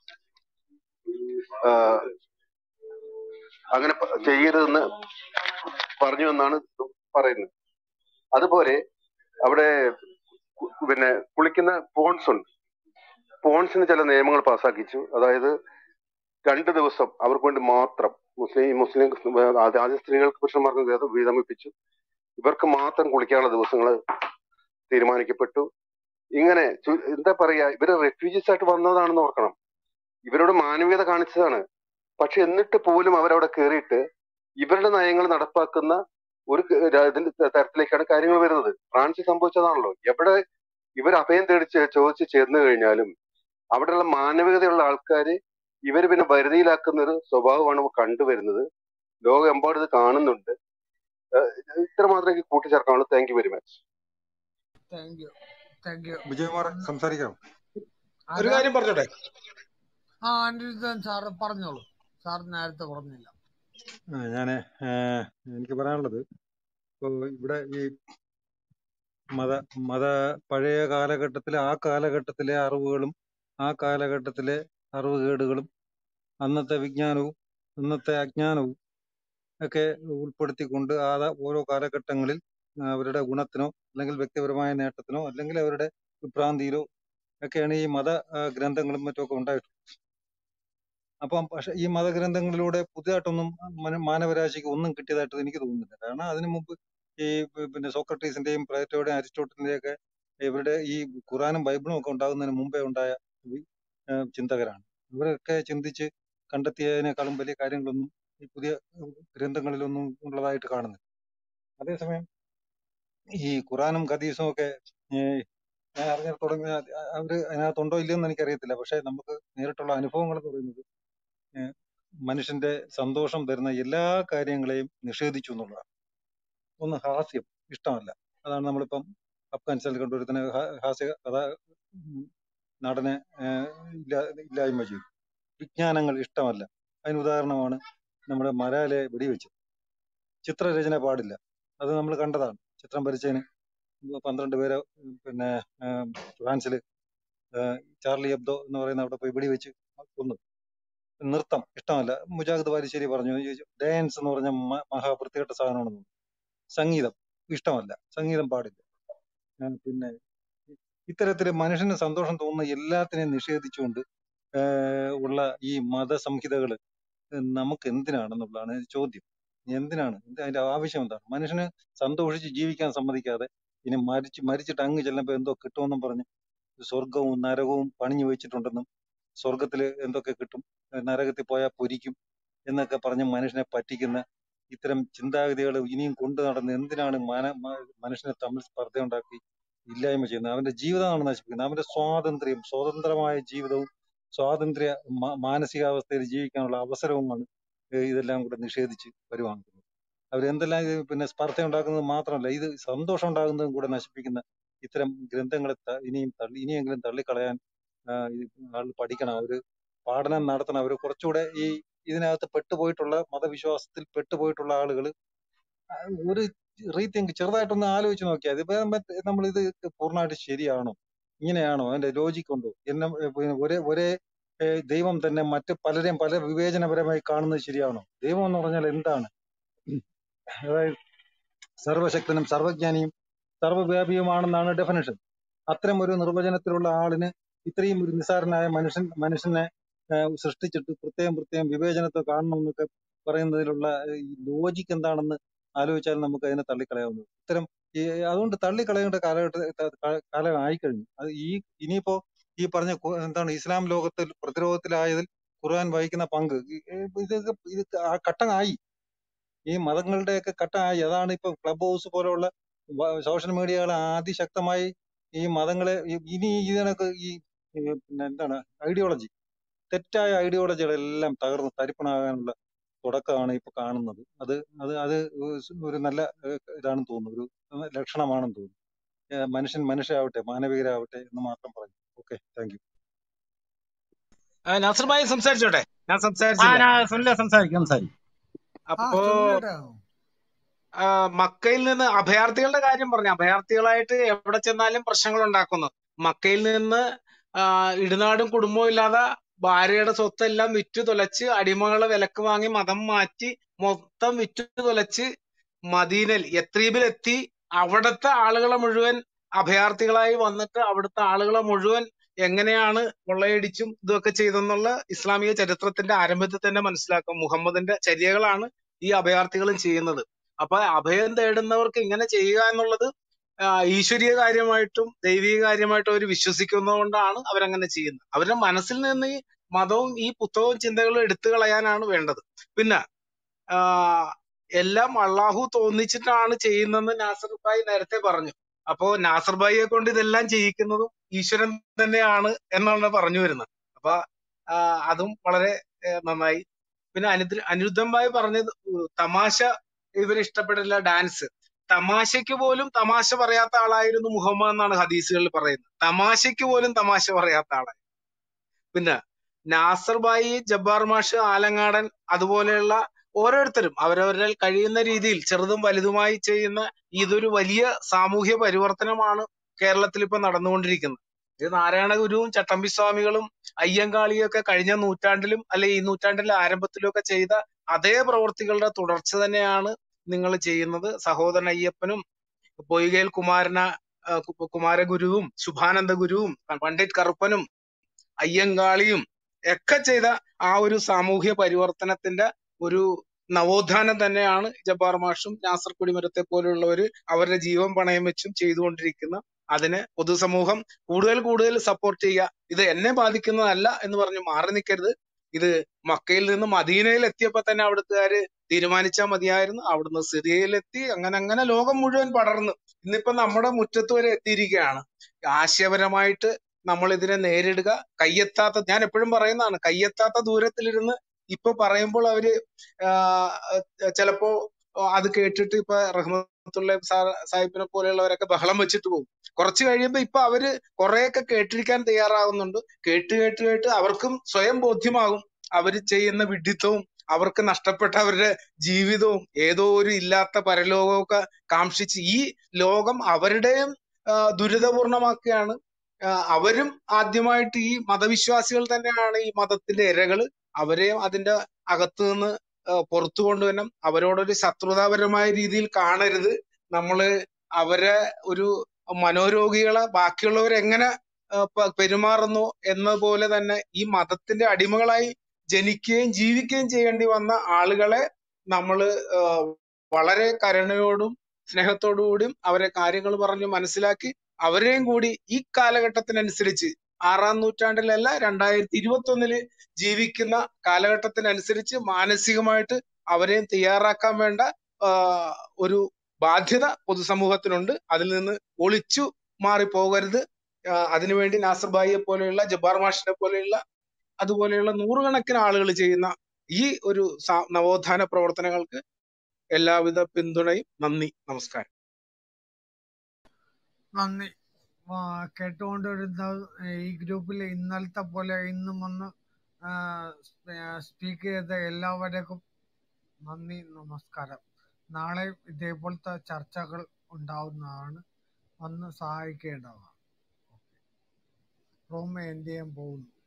ആഹ് അങ്ങനെ പ- ചെയ്യരുതെന്ന് പറഞ്ഞു എന്നാണ് പറയുന്നത് അതുപോലെ അവിടെ കു- പിന്നെ കുളിക്കുന്ന പോൺസ് ഉണ്ട് പോൺസിന് ചില നിയമങ്ങൾ പാസ്സാക്കിച്ചു അതായത് രണ്ട് ദിവസം അവർക്ക് വേണ്ടി മാത്രം മുസ്ലിം മുസ്ലിം ആദ്യ ആദ്യ സ്ത്രീകൾക്ക് പുരുഷന്മാർക്ക് വീതം വീതം വെപ്പിച്ചു ഇവർക്ക് മാത്രം കുളിക്കാനുള്ള ദിവസങ്ങൾ തീരുമാനിക്കപ്പെട്ടു ഇങ്ങനെ ചു- എന്താ പറയാ ഇവര് റെഫ്യൂജീസ് ആയിട്ട് വന്നതാണെന്ന് ഓർക്കണം ഇവരോട് മാനവീയത കാണിച്ചതാണ് പക്ഷെ എന്നിട്ട് പോലും അവരവിടെ കയറിയിട്ട് ഇവരുടെ നയങ്ങൾ നടപ്പാക്കുന്ന ഒരു ക- ര- ഇതിന്റെ ത- തരത്തിലേക്കാണ് കാര്യങ്ങൾ വരുന്നത് ഫ്രാൻസിൽ സംഭവിച്ചതാണല്ലോ എവിടെ ഇവർ അഭയം തേടിച്ച് ചോദിച്ച് ചെന്ന് കഴിഞ്ഞാലും അവിടെയുള്ള മാനവികതയുള്ള ആൾക്കാര് ഇവര് പിന്നെ വരുതിയിലാക്കുന്ന ഒരു സ്വഭാവമാണ് നമുക്ക് കണ്ടുവരുന്നത് ലോകമെമ്പാടും ഇത് കാണുന്നുണ്ട് ഏഹ് ഇത്ര മാത്രമേ എനിക്ക് കൂട്ടിച്ചേർക്കാനുള്ളൂ thank you very much thank you thank you Vijayakumar വന്ന സംസാരിക്കാം ഒരു ആരാ കാര്യം പറഞ്ഞോട്ടെ ആ അനിരുദ്ധൻ സാറ് പറഞ്ഞോളൂ സാർ നേരത്തെ പറഞ്ഞില്ല ആ, ഞാന് ഏഹ്, എനിക്ക് പറയാനുള്ളത് ഇപ്പൊ ഇവിടെ ഈ മത മത പഴയ കാലഘട്ടത്തിലെ ആ കാലഘട്ടത്തിലെ അറിവുകളും ആ കാലഘട്ടത്തിലെ അറിവുകേടുകളും അന്നത്തെ വിജ്ഞാനവും ഇന്നത്തെ അജ്ഞാനവും ഒക്കെ ഉൾപ്പെടുത്തിക്കൊണ്ട് ആ ഓരോ കാലഘട്ടങ്ങളിൽ അവരുടെ ഗുണത്തിനോ അല്ലെങ്കിൽ വ്യക്തിപരമായ നേട്ടത്തിനോ അല്ലെങ്കിൽ അവരുടെ വിഭ്രാന്തിയിലോ ഒക്കെയാണ് ഈ മത ആ, ഗ്രന്ഥങ്ങളും മറ്റുമൊക്കെ ഉണ്ടായിട്ടുള്ളത് അപ്പം പക്ഷെ ഈ മതഗ്രന്ഥങ്ങളിലൂടെ പുതിയതായിട്ടൊന്നും മന- മാനവരാശിക്ക് ഒന്നും കിട്ടിയതായിട്ട് എനിക്ക് തോന്നുന്നില്ല കാരണം അതിനു മുമ്പ് ഈ പി- പിന്നെ സോക്രട്ടീസിന്റെയും പ്ലേറ്റോയുടെയും അരിസ്റ്റോട്ടലിന്റെയും ഒക്കെ ഇവരുടെ ഈ ഖുറാനും ബൈബിളും ഒക്കെ ഉണ്ടാകുന്നതിന് മുമ്പേ ഉണ്ടായ വി- ആ, ചിന്തകരാണ് ഇവരൊക്കെ ചിന്തിച്ച് കണ്ടെത്തിയതിനേക്കാളും വലിയ കാര്യങ്ങളൊന്നും ഈ പുതിയ ഗ്രന്ഥങ്ങളിലൊന്നും ഉള്ളതായിട്ട് കാണുന്നില്ല അതേസമയം ഈ ഖുറാനും ഹദീസും ഒക്കെ ഏ, ഞാൻ അറിഞ്ഞ തുടങ്ങിയ അവര് അതിനകത്തുണ്ടോ ഇല്ലയോ എന്ന് എനിക്കറിയത്തില്ല പക്ഷെ നമുക്ക് നേരിട്ടുള്ള അനുഭവങ്ങൾ എന്ന് പറയുന്നത് ഏ, മനുഷ്യന്റെ സന്തോഷം തരുന്ന എല്ലാ കാര്യങ്ങളെയും നിഷേധിച്ചു എന്നുള്ളതാണ് ഒന്ന് ഹാസ്യം ഇഷ്ടമല്ല അതാണ് നമ്മളിപ്പം അഫ്ഗാനിസ്ഥാനിൽ കണ്ടുവരുന്ന ഹാസ്യ കഥ ഉം, നടനെ ഏ, ഇല്ലാ ഇല്ലായ്മ ചെയ്തു വിജ്ഞാനങ്ങൾ ഇഷ്ടമല്ല അതിന് ഉദാഹരണമാണ് നമ്മുടെ മലാലെ വെടിവെച്ചത് ചിത്രരചന പാടില്ല അത് നമ്മൾ കണ്ടതാണ് ചിത്രം വരച്ചതിന് പന്ത്രണ്ട് പേരെ ഉം, പിന്നെ ഏം, ഫ്രാൻസിൽ ചാർലി എബ്ദോ എന്ന് പറയുന്ന അവിടെ പോയി വെടിവെച്ച് കൊന്നു നൃത്തം ഇഷ്ടമല്ല മുജാഹിദ് വാരിശ്ശേരി പറഞ്ഞു ഡാൻസ് എന്ന് പറഞ്ഞ മ- മഹാ വൃത്തികെട്ട സാധനമാണെന്ന് പറഞ്ഞു. സംഗീതം ഇഷ്ടമല്ല സംഗീതം പാടില്ല ആ, പിന്നെ ഇത്തരത്തില് മനുഷ്യന് സന്തോഷം തോന്നുന്ന എല്ലാത്തിനെയും നിഷേധിച്ചുകൊണ്ട് ആഹ് ഉള്ള ഈ മതസംഹിതകൾ നമുക്ക് എന്തിനാണെന്നുള്ളതാണ് ചോദ്യം എന്തിനാണ് എന്ത് അതിന്റെ ആവശ്യം എന്താണ് മനുഷ്യന് സന്തോഷിച്ച് ജീവിക്കാൻ സമ്മതിക്കാതെ ഇനി മരിച്ച് മരിച്ചിട്ട് അങ്ങ് ചെല്ലുമ്പോ എന്തോ കിട്ടുമെന്നും പറഞ്ഞ് സ്വർഗവും നരകവും പണിഞ്ഞു വെച്ചിട്ടുണ്ടെന്നും സ്വർഗത്തില് എന്തൊക്കെ കിട്ടും നരകത്തിൽ പോയാൽ പൊരിക്കും എന്നൊക്കെ പറഞ്ഞ് മനുഷ്യനെ പറ്റിക്കുന്ന ഇത്തരം ചിന്താഗതികൾ ഇനിയും കൊണ്ടു നടന്ന് എന്തിനാണ് മന മ- മനുഷ്യനെ തമ്മിൽ സ്പർദ്ധയുണ്ടാക്കി ഇല്ലായ്മ ചെയ്യുന്നത് അവന്റെ ജീവിതമാണ് നശിപ്പിക്കുന്നത് അവന്റെ സ്വാതന്ത്ര്യം സ്വതന്ത്രമായ ജീവിതവും സ്വാതന്ത്ര്യ മ- മാനസികാവസ്ഥയിൽ ജീവിക്കാനുള്ള അവസരവുമാണ് ഏഹ് ഇതെല്ലാം കൂടെ നിഷേധിച്ച് വരുവാങ്ങുന്നത് അവരെന്തെല്ലാം ഇത് പിന്നെ സ്പർദ്ധ ഉണ്ടാക്കുന്നത് മാത്രമല്ല ഇത് സന്തോഷം ഉണ്ടാകുന്നതും കൂടെ നശിപ്പിക്കുന്ന ഇത്തരം ഗ്രന്ഥങ്ങളെ ത- ഇനിയും തള്ളി ഇനിയെങ്കിലും തള്ളിക്കളയാൻ ആഹ് ഈ ആൾ പഠിക്കണം അവര് പഠനം നടത്തണം അവര് കുറച്ചുകൂടെ ഈ ഇതിനകത്ത് പെട്ടുപോയിട്ടുള്ള മതവിശ്വാസത്തിൽ പെട്ടുപോയിട്ടുള്ള ആളുകൾ ഒരു റീതിങ്ക് ചെറുതായിട്ടൊന്ന് ആലോചിച്ച് നോക്കിയാൽ ഇതിപ്പോ നമ്മൾ ഇത് പൂർണ്ണമായിട്ട് ശരിയാണോ ഇങ്ങനെയാണോ അതിന്റെ ലോജിക് ഉണ്ടോ എന്നെ പിന്നെ ഒരേ ഒരേ ഏഹ് ദൈവം തന്നെ മറ്റ് പലരെയും പല വിവേചനപരമായി കാണുന്നത് ശരിയാണോ ദൈവം എന്ന് പറഞ്ഞാൽ എന്താണ് അതായത് സർവശക്തനും സർവജ്ഞാനിയും സർവ്വവ്യാപിയുമാണെന്നാണ് ഡെഫിനേഷൻ അത്തരം ഒരു നിർവചനത്തിലുള്ള ആളിന് ഇത്രയും ഒരു നിസ്സാരനായ മനുഷ്യൻ മനുഷ്യനെ ഏഹ് സൃഷ്ടിച്ചിട്ട് പ്രത്യേകം പ്രത്യേകം വിവേചനത്തെ കാണണമെന്നൊക്കെ പറയുന്നതിലുള്ള ഈ ലോജിക്ക് എന്താണെന്ന് ആലോചിച്ചാൽ നമുക്ക് അതിനെ തള്ളിക്കളയാവുന്നത് ഇത്തരം ഈ അതുകൊണ്ട് തള്ളിക്കളയേണ്ട കാലഘട്ട ത- കാ- കാലം ആയിക്കഴിഞ്ഞു അത് ഈ ഇനിയിപ്പോ ഈ പറഞ്ഞ കു- എന്താണ് ഇസ്ലാം ലോകത്തിൽ പ്രതിരോധത്തിലായതിൽ ഖുർആൻ വഹിക്കുന്ന പങ്ക് ഈ- ഇതൊക്കെ ഇത് ആ ഘട്ടമായി ഈ മതങ്ങളുടെയൊക്കെ ഘട്ടമായി അതാണ് ഇപ്പൊ ക്ലബ് ഹൗസ് പോലുള്ള സോഷ്യൽ മീഡിയകൾ അതിശക്തമായി ഈ മതങ്ങളെ ഈ- ഇനി ഇതിനൊക്കെ ഈ ഈ പിന്നെ എന്താണ് ഐഡിയോളജി തെറ്റായ ഐഡിയോളജികളെല്ലാം തകർന്ന് തരിപ്പണാകാനുള്ള തുടക്കമാണ് ഇപ്പൊ കാണുന്നത് അത് അത് അത് ഒരു നല്ല ഏഹ്, ഇതാണെന്ന് തോന്നുന്നു ഒരു ലക്ഷണമാണെന്ന് തോന്നുന്നു ഏഹ്, മനുഷ്യൻ മനുഷ്യരാവട്ടെ മാനവികരാവട്ടെ എന്ന് മാത്രം പറഞ്ഞു ഓക്കെ താങ്ക് യു ആ, നാസർ ഭായി സംസാരിച്ചോട്ടെ ഞാൻ ആ സംസാരിച്ചില്ല ഞാൻ സുനില സംസാരിക്കും സംസാരിക്കും ആ അപ്പോ സുനിലയുടെ ആ, മക്കയിൽ നിന്ന് അഭയാർത്ഥികളുടെ കാര്യം പറഞ്ഞു അഭയാർത്ഥികളായിട്ട് എവിടെ ചെന്നാലും പ്രശ്നങ്ങൾ ഉണ്ടാക്കുന്നു മക്കയിൽ നിന്ന് ആ, ഇടുനാടും കുടുംബവും ഇല്ലാതെ ഭാര്യയുടെ സ്വത്തെല്ലാം വിറ്റു തുലച്ച് അടിമകളെ വിലക്ക് വാങ്ങി മതം മാറ്റി മൊത്തം വിറ്റു തുലച്ച് മദീനയിൽ യത്രീബിൽ എത്തി അവിടുത്തെ ആളുകളെ മുഴുവൻ അഭയാർത്ഥികളായി വന്നിട്ട് അവിടുത്തെ ആളുകളെ മുഴുവൻ എങ്ങനെയാണ് കൊള്ളയടിച്ചും ഇതൊക്കെ ചെയ്തെന്നുള്ള ഇസ്ലാമിക ചരിത്രത്തിന്റെ ആരംഭത്തിൽ തന്നെ മനസ്സിലാക്കും മുഹമ്മദിന്റെ ചര്യകളാണ് ഈ അഭയാർത്ഥികളും ചെയ്യുന്നത് അപ്പൊ അഭയം തേടുന്നവർക്ക് ഇങ്ങനെ ചെയ്യുക എന്നുള്ളത് ആ, ഈശ്വരീയ കാര്യമായിട്ടും ദൈവിക കാര്യമായിട്ടും അവർ വിശ്വസിക്കുന്നതുകൊണ്ടാണ് അവരങ്ങനെ ചെയ്യുന്നത് അവരുടെ മനസ്സിൽ നിന്ന് ഈ മതവും ഈ പുസ്തകവും ചിന്തകളും എടുത്തു കളയാനാണ് വേണ്ടത് പിന്നെ ആ, എല്ലാം അള്ളാഹു തോന്നിച്ചിട്ടാണ് ചെയ്യുന്നതെന്ന് നാസർ ഭായി നേരത്തെ പറഞ്ഞു അപ്പോ നാസർ ഭായിയെ കൊണ്ട് ഇതെല്ലാം ചെയ്യിക്കുന്നതും ഈശ്വരൻ തന്നെയാണ് എന്നാണ് പറഞ്ഞു വരുന്നത് അപ്പൊ ആ, അതും വളരെ ഏ, നന്നായി പിന്നെ അനിരുദ്ധ അനിരുദ്ധൻ ഭായി പറഞ്ഞത് ഉ- തമാശ ഇവര് ഇഷ്ടപ്പെടില്ല ഡാൻസ് തമാശയ്ക്ക് പോലും തമാശ പറയാത്ത ആളായിരുന്നു മുഹമ്മദ് എന്നാണ് ഹദീസുകളിൽ പറയുന്നത് തമാശയ്ക്ക് പോലും തമാശ പറയാത്ത ആളായി പിന്നെ നാസർ ഭായി ജബ്ബാർ മാഷ് ആലങ്ങാടൻ അതുപോലെയുള്ള ഓരോരുത്തരും അവരവരുടെ കഴിയുന്ന രീതിയിൽ ചെറുതും വലുതുമായി ചെയ്യുന്ന ഇതൊരു വലിയ സാമൂഹ്യ പരിവർത്തനമാണ് കേരളത്തിൽ ഇപ്പൊ നടന്നുകൊണ്ടിരിക്കുന്നത് ഇത് നാരായണ ഗുരുവും ചട്ടമ്പി സ്വാമികളും അയ്യങ്കാളിയും ഒക്കെ കഴിഞ്ഞ നൂറ്റാണ്ടിലും അല്ലെ ഈ നൂറ്റാണ്ടിലെ ആരംഭത്തിലും ഒക്കെ ചെയ്ത അതേ പ്രവൃത്തികളുടെ തുടർച്ച തന്നെയാണ് നിങ്ങൾ ചെയ്യുന്നത് സഹോദരൻ അയ്യപ്പനും പൊയ്കയിൽ കുമാരന ആ, കു- കുമാരഗുരുവും ശുഭാനന്ദ ഗുരുവും പണ്ഡിറ്റ് കറുപ്പനും അയ്യങ്കാളിയും ഒക്കെ ചെയ്ത ആ ഒരു സാമൂഹ്യ പരിവർത്തനത്തിന്റെ ഒരു നവോത്ഥാനം തന്നെയാണ് ജബ്ബാർ മാഷും നാസർ കൊടിമരത്തെ പോലെയുള്ളവര് അവരുടെ ജീവൻ പണയം വെച്ചും ചെയ്തുകൊണ്ടിരിക്കുന്ന അതിന് പൊതുസമൂഹം കൂടുതൽ കൂടുതൽ സപ്പോർട്ട് ചെയ്യുക ഇത് എന്നെ ബാധിക്കുന്നതല്ല എന്ന് പറഞ്ഞ് മാറി നിൽക്കരുത് ഇത് മക്കയിൽ നിന്ന് മദീനയിൽ എത്തിയപ്പോ തന്നെ അവിടുത്തുകാര് തീരുമാനിച്ചാൽ മതിയായിരുന്നു അവിടുന്ന് സിറിയയിലെത്തി അങ്ങനെ അങ്ങനെ ലോകം മുഴുവൻ പടർന്നു ഇന്നിപ്പോ നമ്മുടെ മുറ്റത്ത് വരെ എത്തിയിരിക്കുകയാണ് ആശയപരമായിട്ട് നമ്മൾ ഇതിനെ നേരിടുക കയ്യെത്താത്ത ഞാൻ എപ്പോഴും പറയുന്നതാണ് കയ്യെത്താത്ത ദൂരത്തിലിരുന്ന് ഇപ്പൊ പറയുമ്പോൾ അവര് ആഹ് ചിലപ്പോ അത് കേട്ടിട്ട് ഇപ്പൊ റഹ്മത്തുള്ള സാഹിബിനെ പോലെയുള്ളവരൊക്കെ ബഹളം വെച്ചിട്ട് പോകും കുറച്ച് കഴിയുമ്പോ ഇപ്പൊ അവര് കുറെയൊക്കെ കേട്ടിരിക്കാൻ തയ്യാറാകുന്നുണ്ട് കേട്ട് കേട്ട് കേട്ട് അവർക്കും സ്വയം ബോധ്യമാകും അവര് ചെയ്യുന്ന വിഡ്ഢിത്തവും അവർക്ക് നഷ്ടപ്പെട്ട അവരുടെ ജീവിതവും ഏതോ ഒരു ഇല്ലാത്ത പരലോകമൊക്കെ കാംക്ഷിച്ച് ഈ ലോകം അവരുടെയും ആ, ദുരിതപൂർണമാക്കുകയാണ് ആ, അവരും ആദ്യമായിട്ട് ഈ മതവിശ്വാസികൾ തന്നെയാണ് ഈ മതത്തിന്റെ ഇരകള് അവരെയും അതിന്റെ അകത്ത് നിന്ന് ആ, പുറത്തു കൊണ്ടുവരണം അവരോടൊരു ശത്രുതാപരമായ രീതിയിൽ കാണരുത് നമ്മള് അവരെ ഒരു മനോരോഗികളെ ബാക്കിയുള്ളവർ എങ്ങനെ ആ, പ- പെരുമാറുന്നു എന്ന പോലെ തന്നെ ഈ മതത്തിന്റെ അടിമകളായി ജനിക്കുകയും ജീവിക്കുകയും ചെയ്യേണ്ടി വന്ന ആളുകളെ നമ്മള് ആ, വളരെ കരുണയോടും സ്നേഹത്തോടു കൂടിയും അവരെ കാര്യങ്ങൾ പറഞ്ഞ് മനസ്സിലാക്കി അവരെയും കൂടി ഈ കാലഘട്ടത്തിനനുസരിച്ച് ആറാം നൂറ്റാണ്ടിലല്ല രണ്ടായിരത്തി ഇരുപത്തി ഒന്നില് ജീവിക്കുന്ന കാലഘട്ടത്തിനനുസരിച്ച് മാനസികമായിട്ട് അവരെയും തയ്യാറാക്കാൻ വേണ്ട ആ, ഒരു ബാധ്യത പൊതുസമൂഹത്തിനുണ്ട് അതിൽ നിന്ന് ഒളിച്ചു മാറി പോകരുത് ആ, അതിനുവേണ്ടി നാസർ ഭായിയെ പോലെയുള്ള ജബ്ബാർ മാഷിനെ പോലെയുള്ള അതുപോലെയുള്ള നൂറുകണക്കിന് ആളുകൾ ചെയ്യുന്ന ഈ ഒരു സ- നവോത്ഥാന പ്രവർത്തനങ്ങൾക്ക് എല്ലാവിധ പിന്തുണയും നന്ദി നമസ്കാരം നന്ദി ആ, കേട്ടുകൊണ്ടിരുന്ന ഈ ഗ്രൂപ്പിൽ ഇന്നലത്തെ പോലെ ഇന്നും വന്ന് സ്പീക്ക് ചെയ്ത എല്ലാവർക്കും നന്ദി നമസ്കാരം നാളെ ഇതേപോലത്തെ ചർച്ചകൾ ഉണ്ടാവുന്നതാണ് വന്ന് സഹായിക്കേണ്ടതാണ് റൂം എന്ത് ചെയ്യാൻ പോകുന്നു